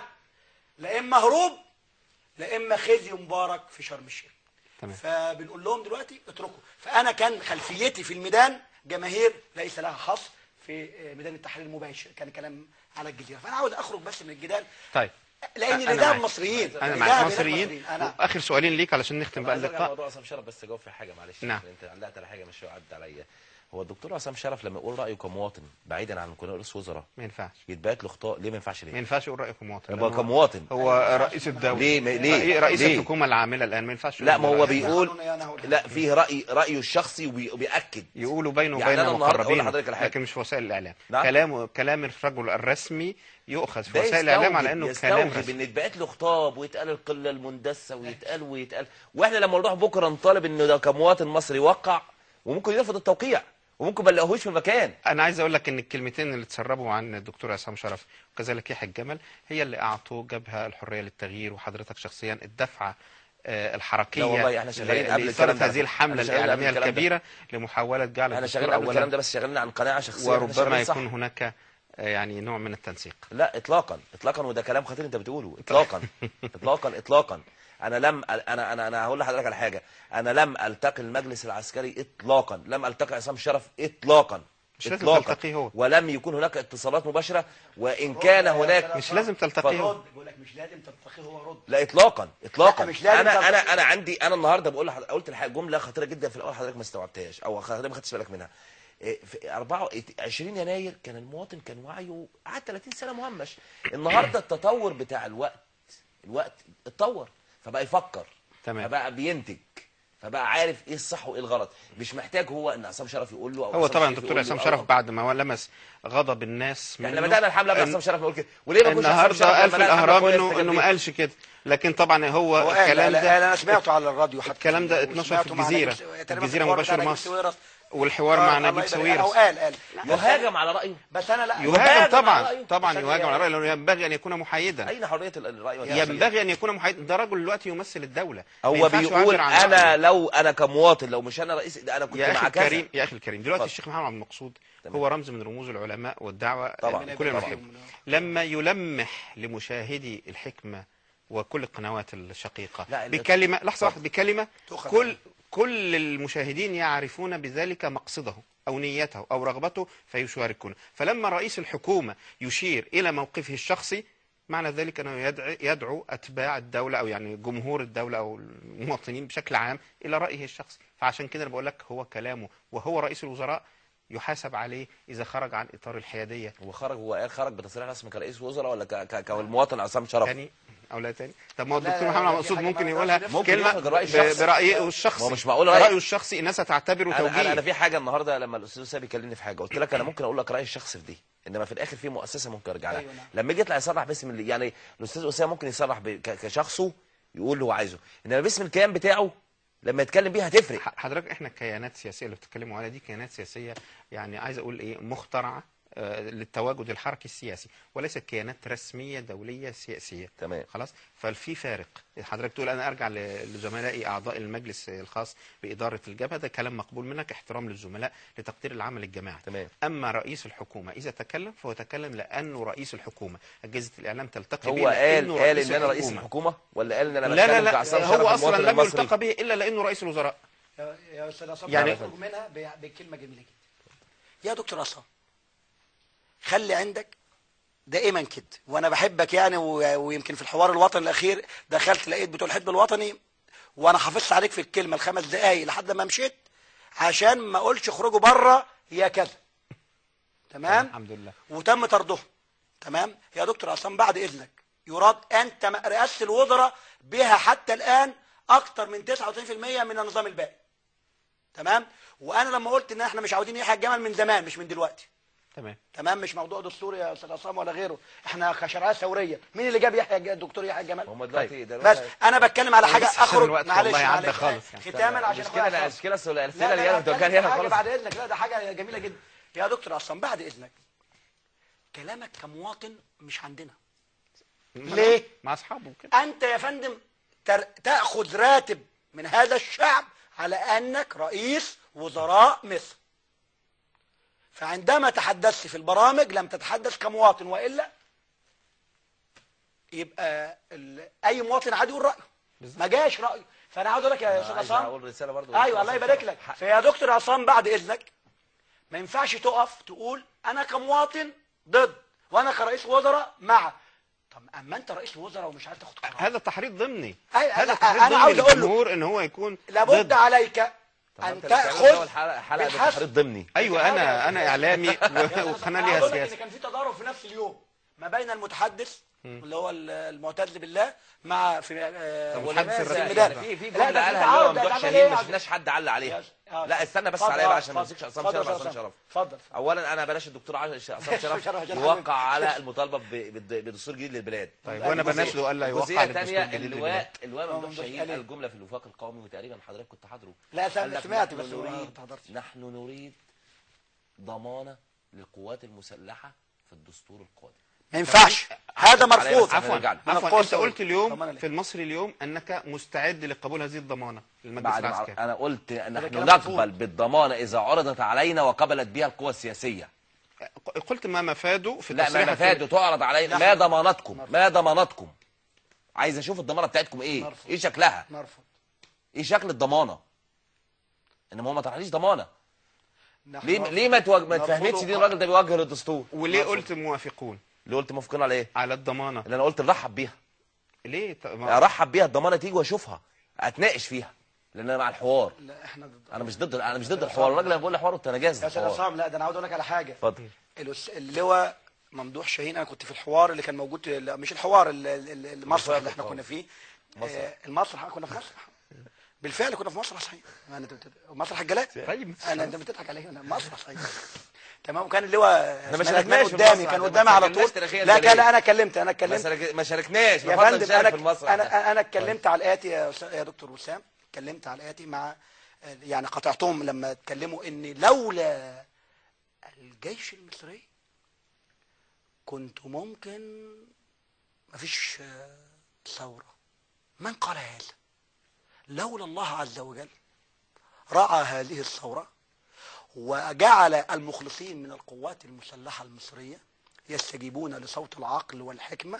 لا اما هروب لا اما خزي مبارك في شرم الشيخ تمام. فبنقول لهم دلوقتي اتركوا فانا كان خلفيتي في الميدان جماهير ليس لها حصر في ميدان التحرير المباشر كان كلام على الجزيره فانا عاوز اخرج بس من الجدال طيب لان أنا اللي ده معاك. المصريين انا اللي معاك ده مصريين انا واخر سؤالين ليك علشان نختم بقى عايز ارجع اللقاء لموضوع عصام شرف بس اجاوب في حاجه معلش نعم. عشان انت علقت على حاجه مش عدت عليا هو الدكتور عصام شرف لما يقول رايه كمواطن بعيدا عن كونه رئيس وزراء ما ينفعش يتبعت له خطاء ليه ما ينفعش ما ليه؟ ينفعش يقول رايك كمواطن يبقى لأن هو- كمواطن هو رئيس الدوله ليه؟ ما- ليه؟ رئي- رئيس ليه؟ الحكومه العامله الان ما ينفعش لا يقول ما هو رأيه. بيقول قانون أنا هقول. لا فيه راي رايه الشخصي وبي- وبيأكد يقولوا بينه يعني وبين أنا النهاردة أقول مقربين لحضرتك على حاجة. لكن مش في وسائل الاعلام نعم. كلام كلام الرجل الرسمي يؤخذ في ده وسائل الاعلام يستوجب- على انه كلام يستوجب رسمي ان يتبعت له خطاب ويتقال القله المندسه ويتقال ويتقال واحنا لما نروح بكره نطالب انه ده كمواطن مصري يوقع وممكن يرفض التوقيع وممكن ما نلاقيهوش في المكان انا عايز اقول لك ان الكلمتين اللي تسربوا عن الدكتور عصام شرف وكذلك يحيى الجمل هي اللي اعطوا جبهه الحريه للتغيير وحضرتك شخصيا الدفعه آه، الحركيه لا والله إحنا شغالين ل- قبل لإثارة الكلام ده. هذه الحمله إحنا شغالين قبل الاعلاميه الكلام ده. الكبيره لمحاوله جعل احنا الدستور شغالين قبل الكلام اولا ده بس شغالين عن قناعه شخصيه إحنا وربما شغالين صح. يكون هناك آه، يعني نوع من التنسيق لا اطلاقا اطلاقا وده كلام خطير انت بتقوله اطلاقا اطلاقا اطلاقا انا لم انا انا انا هقول لحضرتك على حاجه انا لم التقي المجلس العسكري اطلاقا لم التقي عصام شرف اطلاقا مش لازم إطلاقاً. تلتقيه هو. ولم يكون هناك اتصالات مباشره وان كان هناك مش لازم تلتقيه هو. رد بقول لك مش لازم تلتقيه هو رد لا اطلاقا اطلاقا لا، مش لازم انا تلتقي. انا انا عندي انا النهارده بقول لحضرتك قلت الحاجة جمله خطيره جدا في الاول حضرتك ما استوعبتهاش او حضرتك ما خدتش بالك منها إيه، في 4 20 يناير كان المواطن كان وعيه قعد 30 سنه مهمش النهارده التطور بتاع الوقت الوقت اتطور فبقى يفكر تمام. فبقى بينتج فبقى عارف ايه الصح وايه الغلط مش محتاج هو ان عصام شرف يقول له او هو عصام طبعا شريف دكتور يقول له عصام أو- شرف بعد ما لمس غضب الناس احنا منه بدانا الحمله إن- بعصام شرف نقول كده وليه ما يكونش عصام النهارده شرف قال في لما نعمل حملة الاهرام كويس انه انه تجديد؟ ما قالش كده لكن طبعا هو هو قال الكلام قال- ده قال انا سمعته على الراديو حتى الكلام ده اتنشر في وسمعته مع الجزيرة. نجيب س- تقريبا في الجزيرة الحوار مباشر بتاع نجيب مصر. ساويرس. والحوار آه، مع الله نجيب يبارك- أو ساويرس قال قال يهاجم على رايه بس انا لا يهاجم على طبعا رأيه. طبعا عشان يهاجم على يعني- رايه لانه ينبغي ان يكون محايدا اين حريه ال- الراي والتعبير؟ ينبغي ان يكون محايدا ده رجل دلوقتي يمثل الدوله ما هو ينفعش بيقول يعبر عن انا رأيه. لو انا كمواطن لو مش انا رئيس ده انا كنت يا اخي مع كذا الكريم يا اخي الكريم دلوقتي اتفضل. الشيخ محمد عبد المقصود تمام. هو رمز من رموز العلماء والدعوه طبعاً. آه، كل طبعاً. المحب لما يلمح لمشاهدي الحكمه وكل القنوات الشقيقه لا، ال- بكلمه لحظه واحده بكلمه تؤخذ كل كل المشاهدين يعرفون بذلك مقصده او نيته او رغبته فيشاركون فلما رئيس الحكومه يشير الى موقفه الشخصي معنى ذلك انه يدعو, يدعو اتباع الدوله او يعني جمهور الدوله او المواطنين بشكل عام الى رايه الشخصي فعشان كده انا بقول لك هو كلامه وهو رئيس الوزراء يحاسب عليه اذا خرج عن اطار الحياديه هو خرج هو قال خرج بتصريح رسمي كرئيس وزراء ولا ك- ك- كالمواطن عصام شرف؟ تاني او لا تاني طب ما هو لا، الدكتور لا، محمد لا، عبد دي المقصود حاجة ممكن ما يقولها يقدرش ممكن كلمه ياخد الرأي ب- الشخصي. برايه الشخصي ما هو مش معقول رأي- رايه الشخصي الناس تعتبره انا انا توجيه انا في حاجه النهارده لما الاستاذ اسامه بيكلمني في حاجه قلت لك انا ممكن اقول لك رايي الشخصي في دي انما في الاخر في مؤسسه ممكن ارجع لها أيوة نعم. لما يجي يطلع يصرح باسم اللي يعني الاستاذ اسامه ممكن يصرح ب- ك- كشخصه يقول اللي هو عايزه انما باسم الكيان بتاعه لما يتكلم بيها هتفرق ح- حضرتك احنا كيانات سياسيه اللي بتتكلموا عليها دي كيانات سياسيه يعني عايز اقول ايه مخترعه آه، للتواجد الحركي السياسي وليست كيانات رسميه دوليه سياسيه تمام. خلاص ففي فارق حضرتك تقول انا ارجع ل- لزملائي اعضاء المجلس الخاص باداره الجبهه ده كلام مقبول منك احترام للزملاء لتقدير العمل الجماعي تمام. اما رئيس الحكومه اذا تكلم فهو تكلم لانه رئيس الحكومه اجهزه الاعلام تلتقي به هو قال لأنه قال رئيس ان انا رئيس الحكومة. الحكومه ولا قال ان انا لا لا بتكلم لا كعصام شرف هو اصلا المواطن لم المصري؟ يلتقى به الا لانه رئيس الوزراء يا يا استاذ عصام يعني- يعني اخرج منها ب- بكلمه جميله جدا يا دكتور عصام خلي عندك دائما كده وانا بحبك يعني و- ويمكن في الحوار الوطني الاخير دخلت لقيت بتوع الحزب الوطني وانا حافظت عليك في الكلمه الخمس دقائق لحد ما مشيت عشان ما اقولش اخرجوا بره يا كذا تمام الحمد لله وتم طردهم تمام يا دكتور عصام بعد اذنك يراد انت م- رئاسه الوزراء بها حتى الان اكثر من 99% من النظام الباقي تمام وانا لما قلت ان احنا مش عاوزين يحيى الجمل من زمان مش من دلوقتي تمام تمام مش موضوع دستوري يا استاذ عصام ولا غيره احنا كشرعيه ثوريه مين اللي جاب يحيى الج- الدكتور يحيى الجمل هم دلوقتي بس دلوقتي انا بتكلم على حاجه بس عشان اخرج الوقت معلش والله عدى معلش خالص يعني. ختاما عشان المشكله أخويا المشكله السؤال- لا الاسئله لا اللي لا انا اتكلم كان في هنا حاجة خالص بعد اذنك لا ده حاجه جميله جدا يا دكتور عصام بعد اذنك كلامك كمواطن مش عندنا ليه؟ مع اصحابه كده انت يا فندم تر... تاخذ راتب من هذا الشعب على انك رئيس وزراء مصر فعندما تحدثت في البرامج لم تتحدث كمواطن والا يبقى ال... اي مواطن عادي يقول رايه ما جاش رايه فانا عاوز اقول لك يا استاذ عايز عصام اقول رساله برضو ايوه الله يبارك لك فيا دكتور عصام بعد اذنك ما ينفعش تقف تقول انا كمواطن ضد وانا كرئيس وزراء مع طب اما انت رئيس وزراء ومش عارف تاخد قرار هذا تحريض ضمني أي- هذا أنا- تحريض أنا ضمني عاوز أقول له- للجمهور ان هو يكون لابد ضد. عليك طب ان انت بتتكلم تاخذ أول حلقه حلقه ده بالحث. تحريض ضمني ايوه انا انا اعلامي يا و- أستاذ وقناه عصام، ليها عاوز أقول لك سياسه ان كان في تضارب في نفس اليوم ما بين المتحدث اللي هو ال- المعتز بالله مع في آه، طب في والحدث ولماذا الميدان. يعني في في لا، ده جمله في قالها تعارض، اللي هو ده ممدوح تعمل شاهين إيه ما عشان- شفناش حد علق عليها آه. لا استنى بس اتفضل، عليا آه، بقى عشان ما اتفضل. نمسكش عصام اتفضل شرف يا عصام أستاذ شرف اتفضل اولا انا بلاش الدكتور عش- عصام شرف شرف عشان يوقع حبيبي. على المطالبه ب- بد- بدستور جديد للبلاد طيب وانا بناشده قال لا يوقع الجزئيه على الدستور الثانيه الجديد اللواء للبلاد. اللواء آه، ممدوح ممدوح شاهين قال قال إيه؟ جمله في الوفاق القومي وتقريبا حضرتك كنت حاضره لا قال سم- لك سمعت نحن بس ما نريد حضرتش نحن نريد ضمانه للقوات المسلحه في الدستور القادم ما ينفعش هذا مرفوض بس عفوا هنرجع له. عفوا نقول انت قلت طبعاً اليوم لك. في المصري اليوم انك مستعد لقبول هذه الضمانه للمجلس بعد ما العسكري انا قلت نحن كلام نقبل مرفوض. بالضمانه اذا عرضت علينا وقبلت بها القوى السياسيه قلت ما مفاده في لا ما تصريحك مفاده تعرض علينا ما ضمانتكم ما ضمانتكم عايز اشوف الضمانه بتاعتكم ايه مرفوض. ايه شكلها مرفوض ايه شكل الضمانه انما هو ما طرحليش ضمانه نحن ليه مرفوض. ليه ما توج... ما مرفوض تفهمتش دي وق- الراجل ده بيوجه للدستور وليه قلت موافقون اللي قلت موافقين على ايه على الضمانه اللي انا قلت نرحب بيها ليه ط- ما- ارحب بيها الضمانه تيجي واشوفها اتناقش فيها لان انا مع الحوار لا احنا ضد انا مش ضد انا مش ضد الحوار الراجل اللي بقول لي حوار وانت انا جاهز يا استاذ للحوار. عصام لا ده انا عاوز اقول لك على حاجه اتفضل الأس- اللواء ممدوح شاهين انا كنت في الحوار اللي كان موجود لا، مش الحوار ال- ال- ال- المسرح اللي احنا كنا فيه مسرح. آه، المسرح كنا في مسرح بالفعل كنا في مسرح صحيح أنا أنت بت- مسرح الجلاء طيب انا انت بتضحك عليا انا مسرح صحيح تمام وكان اللي هو ما اسمها شاركناش ندمان في قدامي المسرح، كان ده ما قدامي على سجلناش طول تاريخيا لا ده كان ليه؟ انا كلمت انا ما كلمت شارك- ما شاركناش يا بفضل فندم نشارك انا في المسرح ده. انا انا اتكلمت على الاتي يا أستاذ- يا دكتور وسام اتكلمت على الاتي مع يعني قطعتهم لما اتكلموا ان لولا الجيش المصري كنت ممكن مفيش آه، ثوره من قال هذا لولا الله عز وجل رعى هذه الثوره وجعل المخلصين من القوات المسلحه المصريه يستجيبون لصوت العقل والحكمه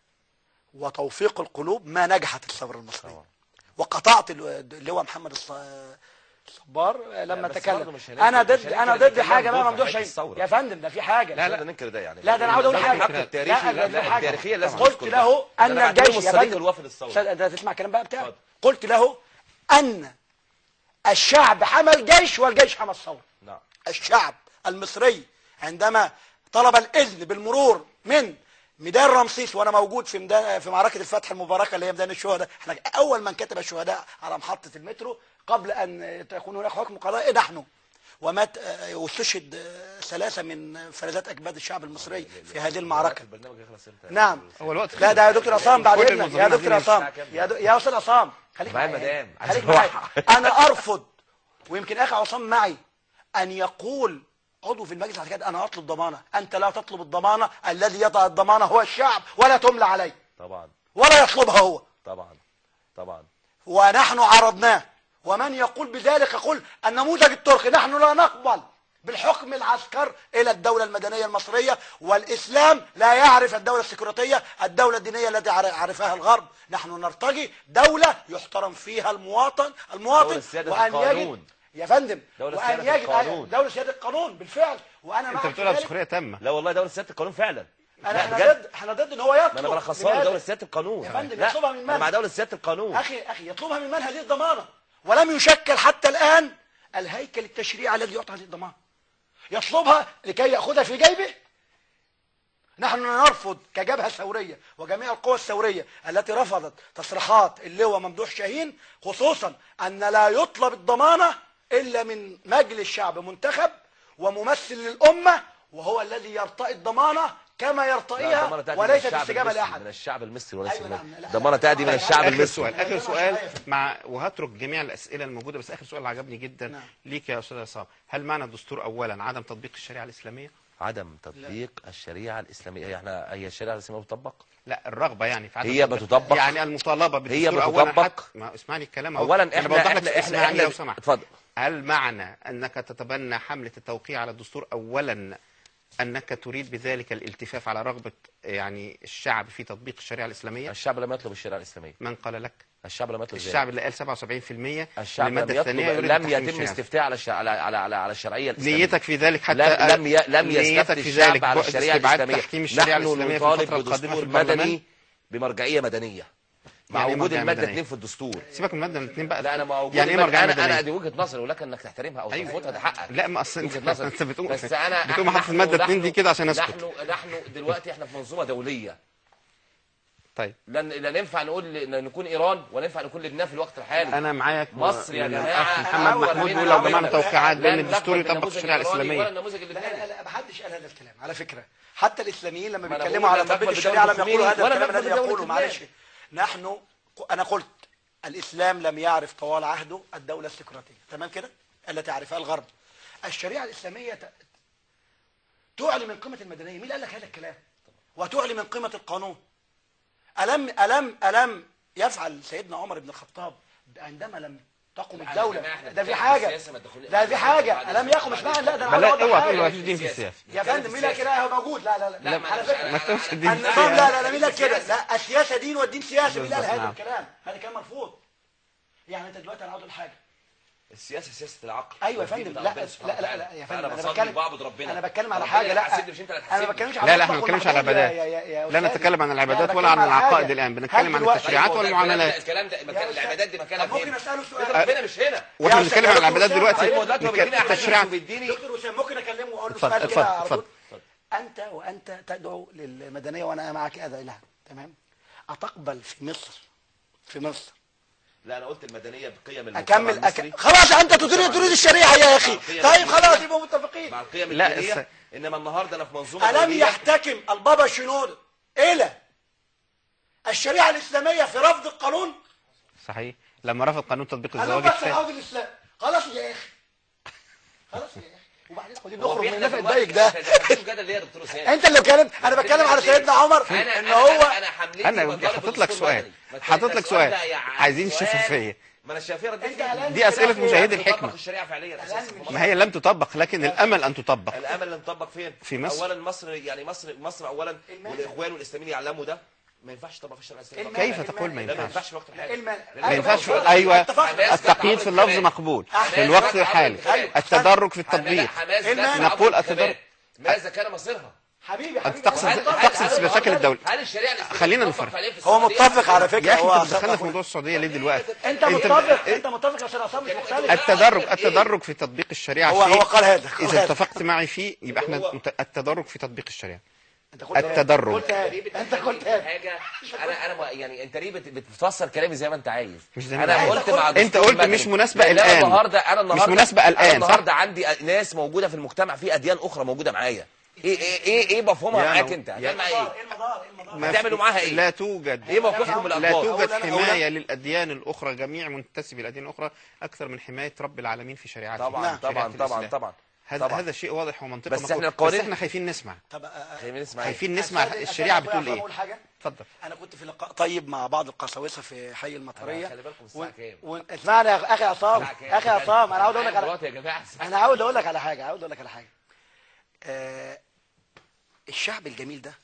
وتوفيق القلوب ما نجحت الثوره المصريه وقطعت ال- اللواء محمد الص- الصبار لما بس برضه تكلم مش هننكر- انا مش ضد هننكر انا إن ضد كان حاجه لهم بقى دور في ممدوح حياة شيء الثورة. يا فندم ده في حاجه لا لا ننكر ده يعني لا ده انا عاوز اقول لازم حاجه الحق التاريخي لا لا ده لا في حاجة. التاريخية لازم قلت نذكر له ده. ان أنا بعتبره الجيش يا الصديق فندم الوفي للثورة. استاذ، انت تسمع الكلام بقى بتاعي اتفضل. قلت له ان الشعب حمى الجيش والجيش حمى الثوره نعم الشعب المصري عندما طلب الاذن بالمرور من ميدان رمسيس وانا موجود في ميدان في معركه الفتح المباركه اللي هي ميدان الشهداء احنا اول من كتب الشهداء على محطه المترو قبل ان تكون هناك حكم قضائي نحن ومات آه، واستشهد آه، ثلاثه من فرزات اكباد الشعب المصري في هذه المعركه البرنامج يخلص امتى نعم هو الوقت لا ده يا دكتور عصام بعد كل اذنك المنظمين يا دكتور عايزين عصام الساعة كام؟ يا, دو... يا استاذ عصام خليك معايا معايا مدام. عايز خليك معايا أروح. انا ارفض ويمكن اخي عصام معي ان يقول عضو في المجلس العسكري انا اطلب ضمانه انت لا تطلب الضمانه الذي يضع الضمانه هو الشعب ولا تملى عليه طبعا ولا يطلبها هو طبعا طبعا ونحن عرضناه ومن يقول بذلك يقول النموذج التركي نحن لا نقبل بالحكم العسكر الى الدوله المدنيه المصريه والاسلام لا يعرف الدوله السكرتيه الدوله الدينيه التي عر- عرفها الغرب نحن نرتجي دوله يحترم فيها المواطن المواطن دولة سيادة وان القانون. يجد يا فندم دولة وان سيادة يجد القانون. دوله سياده القانون بالفعل وانا انت معك في بتقولها ذلك. بسخريه تامه لا والله دولة سيادة القانون فعلا انا لا احنا بجد ضد احنا ضد ان هو يطلب ما انا برخصها له لماذا؟ دولة سيادة القانون يا فندم لا يطلبها من انا من؟ مع دولة سيادة القانون أخي أخي يطلبها من من هذه الضمانة ولم يشكل حتى الآن الهيكل التشريعي الذي يعطي هذه الضمانة يطلبها لكي يأخذها في جيبه نحن نرفض كجبهة ثورية وجميع القوى الثورية التي رفضت تصريحات اللواء ممدوح شاهين خصوصا أن لا يطلب الضمانة إلا من مجلس شعب منتخب وممثل للأمة وهو الذي يرتقي الضمانة كما لا، يرتقيها الضمانة تأتي من وليست الشعب استجابة المصري، لأحد من الشعب المصري وليس أيوة من نعم، لا، الضمانة تأتي من لا، الشعب اخر المصري سؤال اخر لا، سؤال لا، لا، مع وهترك جميع الاسئله الموجوده بس اخر سؤال عجبني جدا نعم. ليك يا استاذ عصام هل معنى الدستور اولا عدم تطبيق الشريعه الاسلاميه عدم تطبيق الشريعة الإسلامية احنا هي الشريعة الإسلامية بتطبق لا الرغبه يعني في عدم هي تطبيقها. بتطبق. يعني المطالبه هي بالدستور اولا بتطبق. حتى ما اسمعني الكلام أهو. أولا أنا احنا بوضح لك احنا احنا, اسمعني احنا لو سمحت اتفضل هل معنى انك تتبنى حمله التوقيع على الدستور اولا انك تريد بذلك الالتفاف على رغبه يعني الشعب في تطبيق الشريعه الاسلاميه الشعب لم يطلب الشريعة الإسلامية من قال لك الشعب لم يطلب ذلك. الشعب اللي قال 77% الشعب لم الماده الثانيه يطلب يريد لم تحكيم يتم الشريعة. استفتاء على الش... على على على, على الشرعية الإسلامية نيتك في ذلك حتى لم لم ي... لم نيتك يستفتي في الشعب ذلك على بعد الشريعة استبعاد الإسلامية تحكيم الشريعه نحن الاسلاميه في نطالب الفتره القادمه في بدستور البرلمان مدني بمرجعية مدنية مع يعني إيه وجود مرجعية المادة مدنية؟ 2 في الدستور سيبك من الماده الاثنين بقى لا انا موجود يعني ايه المادة- مرجعيه انا انا مدنيه دي وجهة نظري ولك انك تحترمها او أيوة. ترفضها ده حقك لا ما اصل انت وجهة نظري. انت بتقول بس انا بتقول نحن- محطه الماده اثنين دي نحن- كده عشان اسكت نحن نحن دلوقتي احنا في منظومة دولية طيب لن لا ينفع نقول ل- نكون ايران ولا ينفع نكون لبنان في الوقت الحالي انا معاك مصر يا من جماعه الأخ محمد أول محمود من بيقول لو عمل جمعنا ده. توقيعات بان لن الدستور نقبل يطبق النموذج الشريعه الإيراني ولا الاسلاميه النموذج لا لا اللبناني لا ما حدش قال هذا الكلام على فكرة حتى الإسلاميين لما ما أنا بيتكلموا بقول على لا تطبيق نقبل الشريعة لم بدولة يقولوا هذا ولا الكلام نقبل الذي بدولة يقوله لبنان. معلش نحن أنا قلت الإسلام لم يعرف طوال عهده الدولة السكرتية تمام كده التي عرفها الغرب الشريعة الإسلامية ت- تعلي من قيمة المدنية مين قال لك هذا الكلام وتعلي من قيمة القانون ألم ألم ألم يفعل سيدنا عمر بن الخطاب عندما لم تقم لا، الدولة يا جماعة، إحنا ده في بنتكلم في حاجة السياسة، ما تدخلني- ده في حاجة ألم يقم اسمعني لا ده أنا بلا عاوز أوضح اوعى حاجة. تقول ما فيش دين في السياسه يا فندم مين لك كده هو موجود لا لا لا, لا، على معلش، فكره ما تقولش الدين في النظام لا السياسه لا لا مين لك كده لا السياسه دين والدين سياسه مين قال هذا نعم. الكلام هذا كلام مرفوض يعني انت دلوقتي انا عاوز اقول حاجه السياسه سياسه العقل ايوه يا والدين فندم بتاع لا ربنا سبحانه لا لا, وتعالى. لا يا فأنا فندم انا بصلي بتكلم وبعبد ربنا انا بتكلم على ربنا حاجه لا يحاسبني مش انت اللي انا هتحاسبني. ما بتكلمش على لا لا احنا ما مطلق بنتكلمش على ومحدود يا- العبادات يا- يا- يا لا أستاذ. نتكلم عن لا، العبادات أنا ولا عن بتكلم على العقائد حاجة. الان بنتكلم هل عن دلوقتي- التشريعات أيوة، ده الكلام والمعاملات ده الكلام ده مكان يا العبادات دي مكانها طب ممكن فين؟ اساله سؤال بيت ربنا مش هنا واحنا يا بنتكلم عن أستاذ العبادات دكتور دلوقتي أيوة، دلوقتي هو بيديني عبادات التشريع وبيديني دكتور وسام ممكن اكلمه واقول له اتفضل، سؤال اتفضل، كده على اتفضل. طول انت وانت تدعو للمدنيه وانا معك هذا الها تمام اتقبل في مصر في مصر لا انا قلت المدنيه بقيم المجتمع اكمل المصري أك... خلاص انت تريد تريد الشريعه يا اخي مع القيم طيب الدينية. خلاص يبقى متفقين مع القيم لا، الدينيه الس- انما النهارده انا في منظومه الم دولية. يحتكم البابا شنودة الى الشريعه الاسلاميه في رفض القانون صحيح لما رفض قانون تطبيق انا الزواج بس الثاني عاوز الاسلام خلاص يا اخي خلاص يا اخي وبعدين عاوزين هو نخرج في من احنا النفق دلوقتي- الضيق ده ده مفيش جدل ليه يا دكتور سيد انت اللي اتكلمت انا بتكلم على سيدنا عمر انا ان أنا- هو انا انا حملتي انا مطالب حاطط لك بدستور سؤال مدني. ما تقولي حاطط ده لك سؤال ده يعني عايزين سؤال. شفافيه ما انا الشفافيه رديت انت فيه. قلقان دي اسئله كده مشاهدي لم تطبق الحكمه الشريعه فعليا اساسا في مصر. ما هي لم تطبق لكن الامل ان تطبق الامل اللي نطبق فين في مصر. اولا مصر يعني مصر مصر اولا والاخوان والاسلاميين يعلموا ده ما ينفعش تطبق في الشريعه الاسلاميه المانع- كيف تقول ما المانع- لا ما ينفعش ينفعش في وقت الحالي المانع- لا، ما ينفعش أيوة، ايوه اتفقنا. التقييد في اللفظ مقبول في الوقت الحالي التدرج في التطبيق حماس المانع؟ دافع نقول عن التدرج. الانتخابات. ماذا كان مصيرها حبيبي حبيبي تقصد هل- هل- تقصد هل- مشاكل هل- الدوله هل الشريعه الاسلاميه خلينا تطبق نفرق. فعليا في هو السعودية؟ متفق على فكره يا اخي هو انت بتدخلنا في موضوع السعوديه ليه دلوقتي انت انت- متفق انت متفق يا استاذ عصام مش مختلف التدرج التدرج في تطبيق الشريعه هو فيه هو قال هذا قال اذا هذا. اتفقت معي فيه يبقى احنا هو- مت- التدرج في تطبيق الشريعه انت قلت هذا. التدرج. قلت هذا. ليه انت قلت بتخلي هذا. حاجه انا انا ما- يعني انت ليه بت- بتفسر كلامي زي ما انت عايز مش زي ما انا أنا قلت عايز. مع انت الدستور قلت المدني. مش مناسبة لأن انا الآن. النهارده انا النهارده مناسبة انا الآن، صح؟ النهارده عندي ناس موجوده في المجتمع في اديان اخرى موجوده معايا ايه ايه ايه ايه مفهومها يا معاك نو- انت يا- هتعمل معايا ايه ايه المضار ايه المضار ما هتعملوا في- معاها إيه؟ لا توجد ايه موقفكم من لا الاطباء توجد أولاً- أولاً- حمايه للاديان الاخرى جميع منتسبي الاديان الاخرى اكثر من حمايه رب العالمين في شريعته طبعا نعم. طبعا شريعة طبعا الإسلام. طبعا هذا طبعا. هذا شيء واضح ومنطقي بس ومقبول. إحنا القوانين- بس احنا خايفين نسمع طب آه، خلينا نسمع خايفين أستاذ- نسمع أستاذ الشريعه أخويا بتقول عصام ايه أقول حاجه اتفضل انا كنت في لقاء طيب مع بعض القساوسه في حي المطريه خلي بالكم الساعة كام؟ و... اسمعني يا اخي عصام الساعة كام؟ اخي عصام انا عاوز اقول لك على دلوقتي يا جماعه انا عاوز اقول لك على حاجه عاوز اقول لك على حاجه آه... الشعب الجميل ده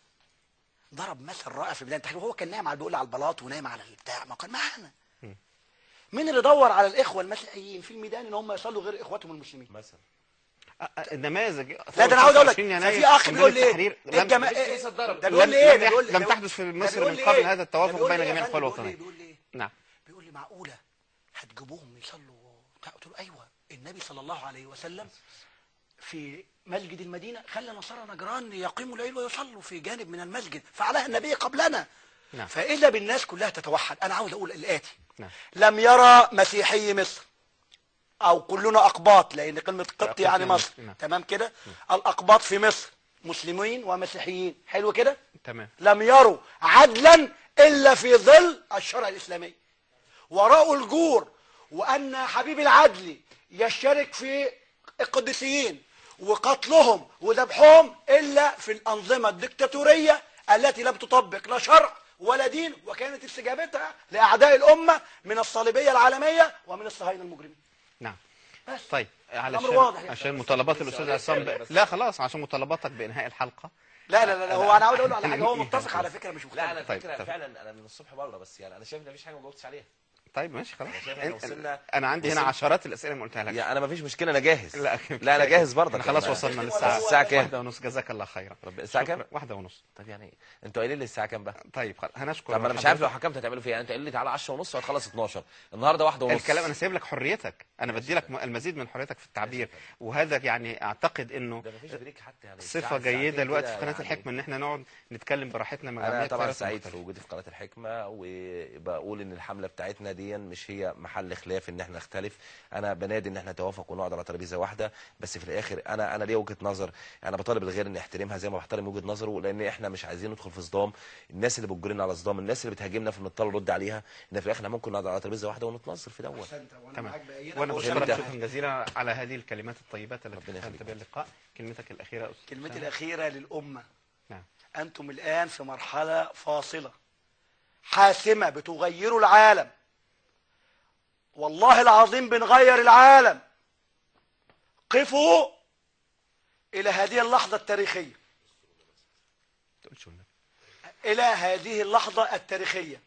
ضرب مثل رائع في بدايه التحرير وهو كان نايم على بيقول على البلاط ونايم على البتاع ما كان معانا مين اللي دور على الاخوه المسيحيين في الميدان ان هم يصلوا غير اخواتهم المسلمين مثلا أ- أ- النماذج لا ده انا عاوز اقول لك 25 في يناير اخ في بيقول لي ميدان ايه التحرير إيه لم- الجما... مفيش إيه كنيسة اتضربت. ده بيقول لم- لي ايه لم يح- بيقول لم ده تحدث في بيقول- مصر ده بيقول من لي قبل إيه؟ هذا التوافق ده بيقول بين لي إيه جميع يا القوى فندم؟ الوطنية. بيقول لي بيقول لي إيه؟ نعم بيقول لي معقوله هتجيبوهم يصلوا بتاع؟ قلت له ايوه النبي صلى الله عليه وسلم في مسجد المدينه خلى نصارى نجران يقيموا الليل ويصلوا في جانب من المسجد فعلها النبي قبلنا نعم. فاذا بالناس كلها تتوحد انا عاوز اقول الاتي نعم. لم يرى مسيحي مصر او كلنا اقباط لان كلمه قبط أقباط يعني يعني مصر نعم. تمام كده الاقباط في مصر مسلمين ومسيحيين حلو كده تمام لم يروا عدلا الا في ظل الشرع الاسلامي ورأوا الجور وان حبيب العدل يشترك في القديسيين وقتلهم وذبحهم الا في الانظمه الدكتاتوريه التي لم تطبق لا شرع ولا دين وكانت استجابتها لاعداء الامه من الصليبيه العالميه ومن الصهاينه المجرمين نعم بس طيب الأمر علشان واضح يعني. عشان مطالبات الاستاذ عصام ب... لا خلاص عشان مطالباتك بانهاء الحلقه لا لا لا, لا هو انا عاوز اقول له على حاجه هو متفق على فكره مش لا انا مختلف طيب، فكره طيب. فعلا انا من الصبح بره بس يعني انا شايف ان مفيش حاجه ما جاوبتش عليها طيب ماشي خلاص شايف إحنا وصلنا- انا عندي هنا وصلنا- عشرات الاسئله ما قلتها لك يعني انا مفيش مشكله انا جاهز لا لا انا جاهز برضه احنا خلاص وصلنا للساعه الساعه كام واحدة ونص جزاك الله خيرا رب- الساعة شكرا. كام؟ واحدة ونص طب يعني انتوا قايلين لي الساعه كام بقى طيب خلاص هنشكر طب انا مش عارف لو حضرتك. حكمت هتعملوا فيها يعني انت قايل لي تعالى 10 ونص وهتخلص 12 النهارده واحدة ونص الكلام انا سايب لك حريتك انا بدي لك المزيد من حريتك في التعبير وهذا يعني اعتقد انه ده مفيش بريك حتى يعني صفه ساعة- جيده ساعتين الوقت كده في قناه يعني. الحكمه ان احنا نقعد نتكلم براحتنا مع انا جميع طبعا التيارات سعيد في المختلفة. وجودي في قناه الحكمه وبقول ان الحمله بتاعتنا دي مش هي محل خلاف ان احنا نختلف انا بنادي ان احنا نتوافق ونقعد على ترابيزه واحده بس في الاخر انا انا ليا وجهه نظر انا بطالب الغير ان يحترمها زي ما بحترم وجهه نظره لان احنا مش عايزين ندخل في صدام الناس اللي بتجرنا على صدام الناس اللي بتهاجمنا فبنضطر نرد عليها ان في الاخر احنا ممكن نقعد على ترابيزه واحده ونتناظر في دوت أحسنت، وأنا تمام معاك بأيدك وانا وأشارك بشكرك جميل. معاك. شكرا جزيلا على هذه الكلمات الطيبات التي ربنا ختمت يخليك. بها اللقاء كلمتك الاخيره يا أستاذ كلمتي أسامة. الأخيرة للأمة نعم أنتم الآن في مرحلة فاصلة حاسمة بتغيروا العالم والله العظيم بنغير العالم قفوا إلى هذه اللحظة التاريخية تقولش والنبي. إلى هذه اللحظة التاريخية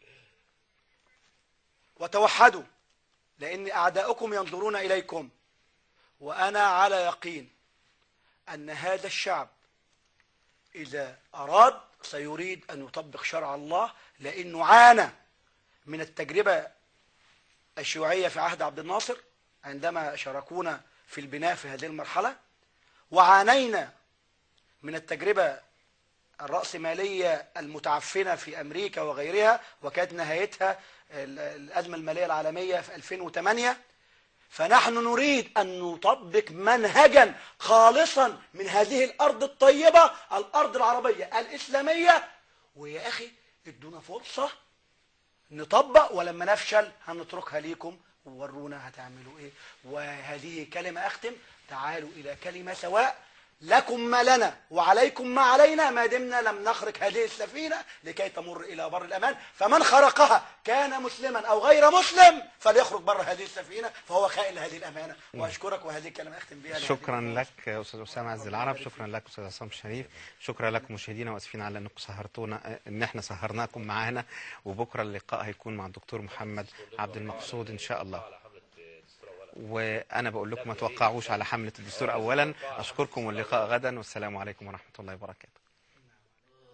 وتوحدوا لأن أعداؤكم ينظرون إليكم وأنا على يقين أن هذا الشعب إذا أراد سيريد أن يطبق شرع الله لأنه عانى من التجربة الشيوعية في عهد عبد الناصر عندما شاركونا في البناء في هذه المرحلة وعانينا من التجربة الرأسمالية المتعفنة في أمريكا وغيرها وكانت نهايتها ال- الأزمة المالية العالمية في 2008 فنحن نريد أن نطبق منهجا خالصا من هذه الأرض الطيبة الأرض العربية الإسلامية ويا أخي ادونا فرصة نطبق ولما نفشل هنتركها ليكم وورونا هتعملوا ايه وهذه كلمة اختم تعالوا الى كلمة سواء لكم ما لنا وعليكم ما علينا ما دمنا لم نخرق هذه السفينة لكي تمر الى بر الامان فمن خرقها كان مسلما او غير مسلم فليخرج بر هذه السفينة فهو خائن لهذه الامانة واشكرك وهذه الكلمة اختم بها لهذه شكرا لك استاذ اسامه عز العرب شكرا لك استاذ عصام الشريف شكرا لكم مشاهدينا واسفين على انكم سهرتونا ان احنا سهرناكم معانا وبكره اللقاء هيكون مع الدكتور محمد عبد المقصود ان شاء الله وانا بقول لكم ما توقعوش على حمله الدستور اولا اشكركم واللقاء غدا والسلام عليكم ورحمه الله وبركاته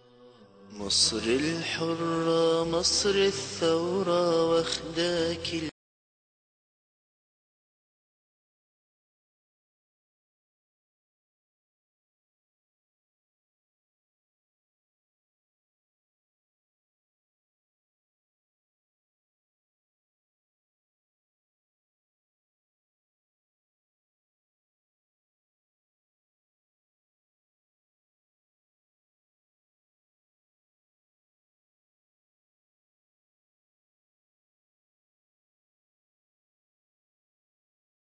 مصر الحرة مصر الثورة واخداك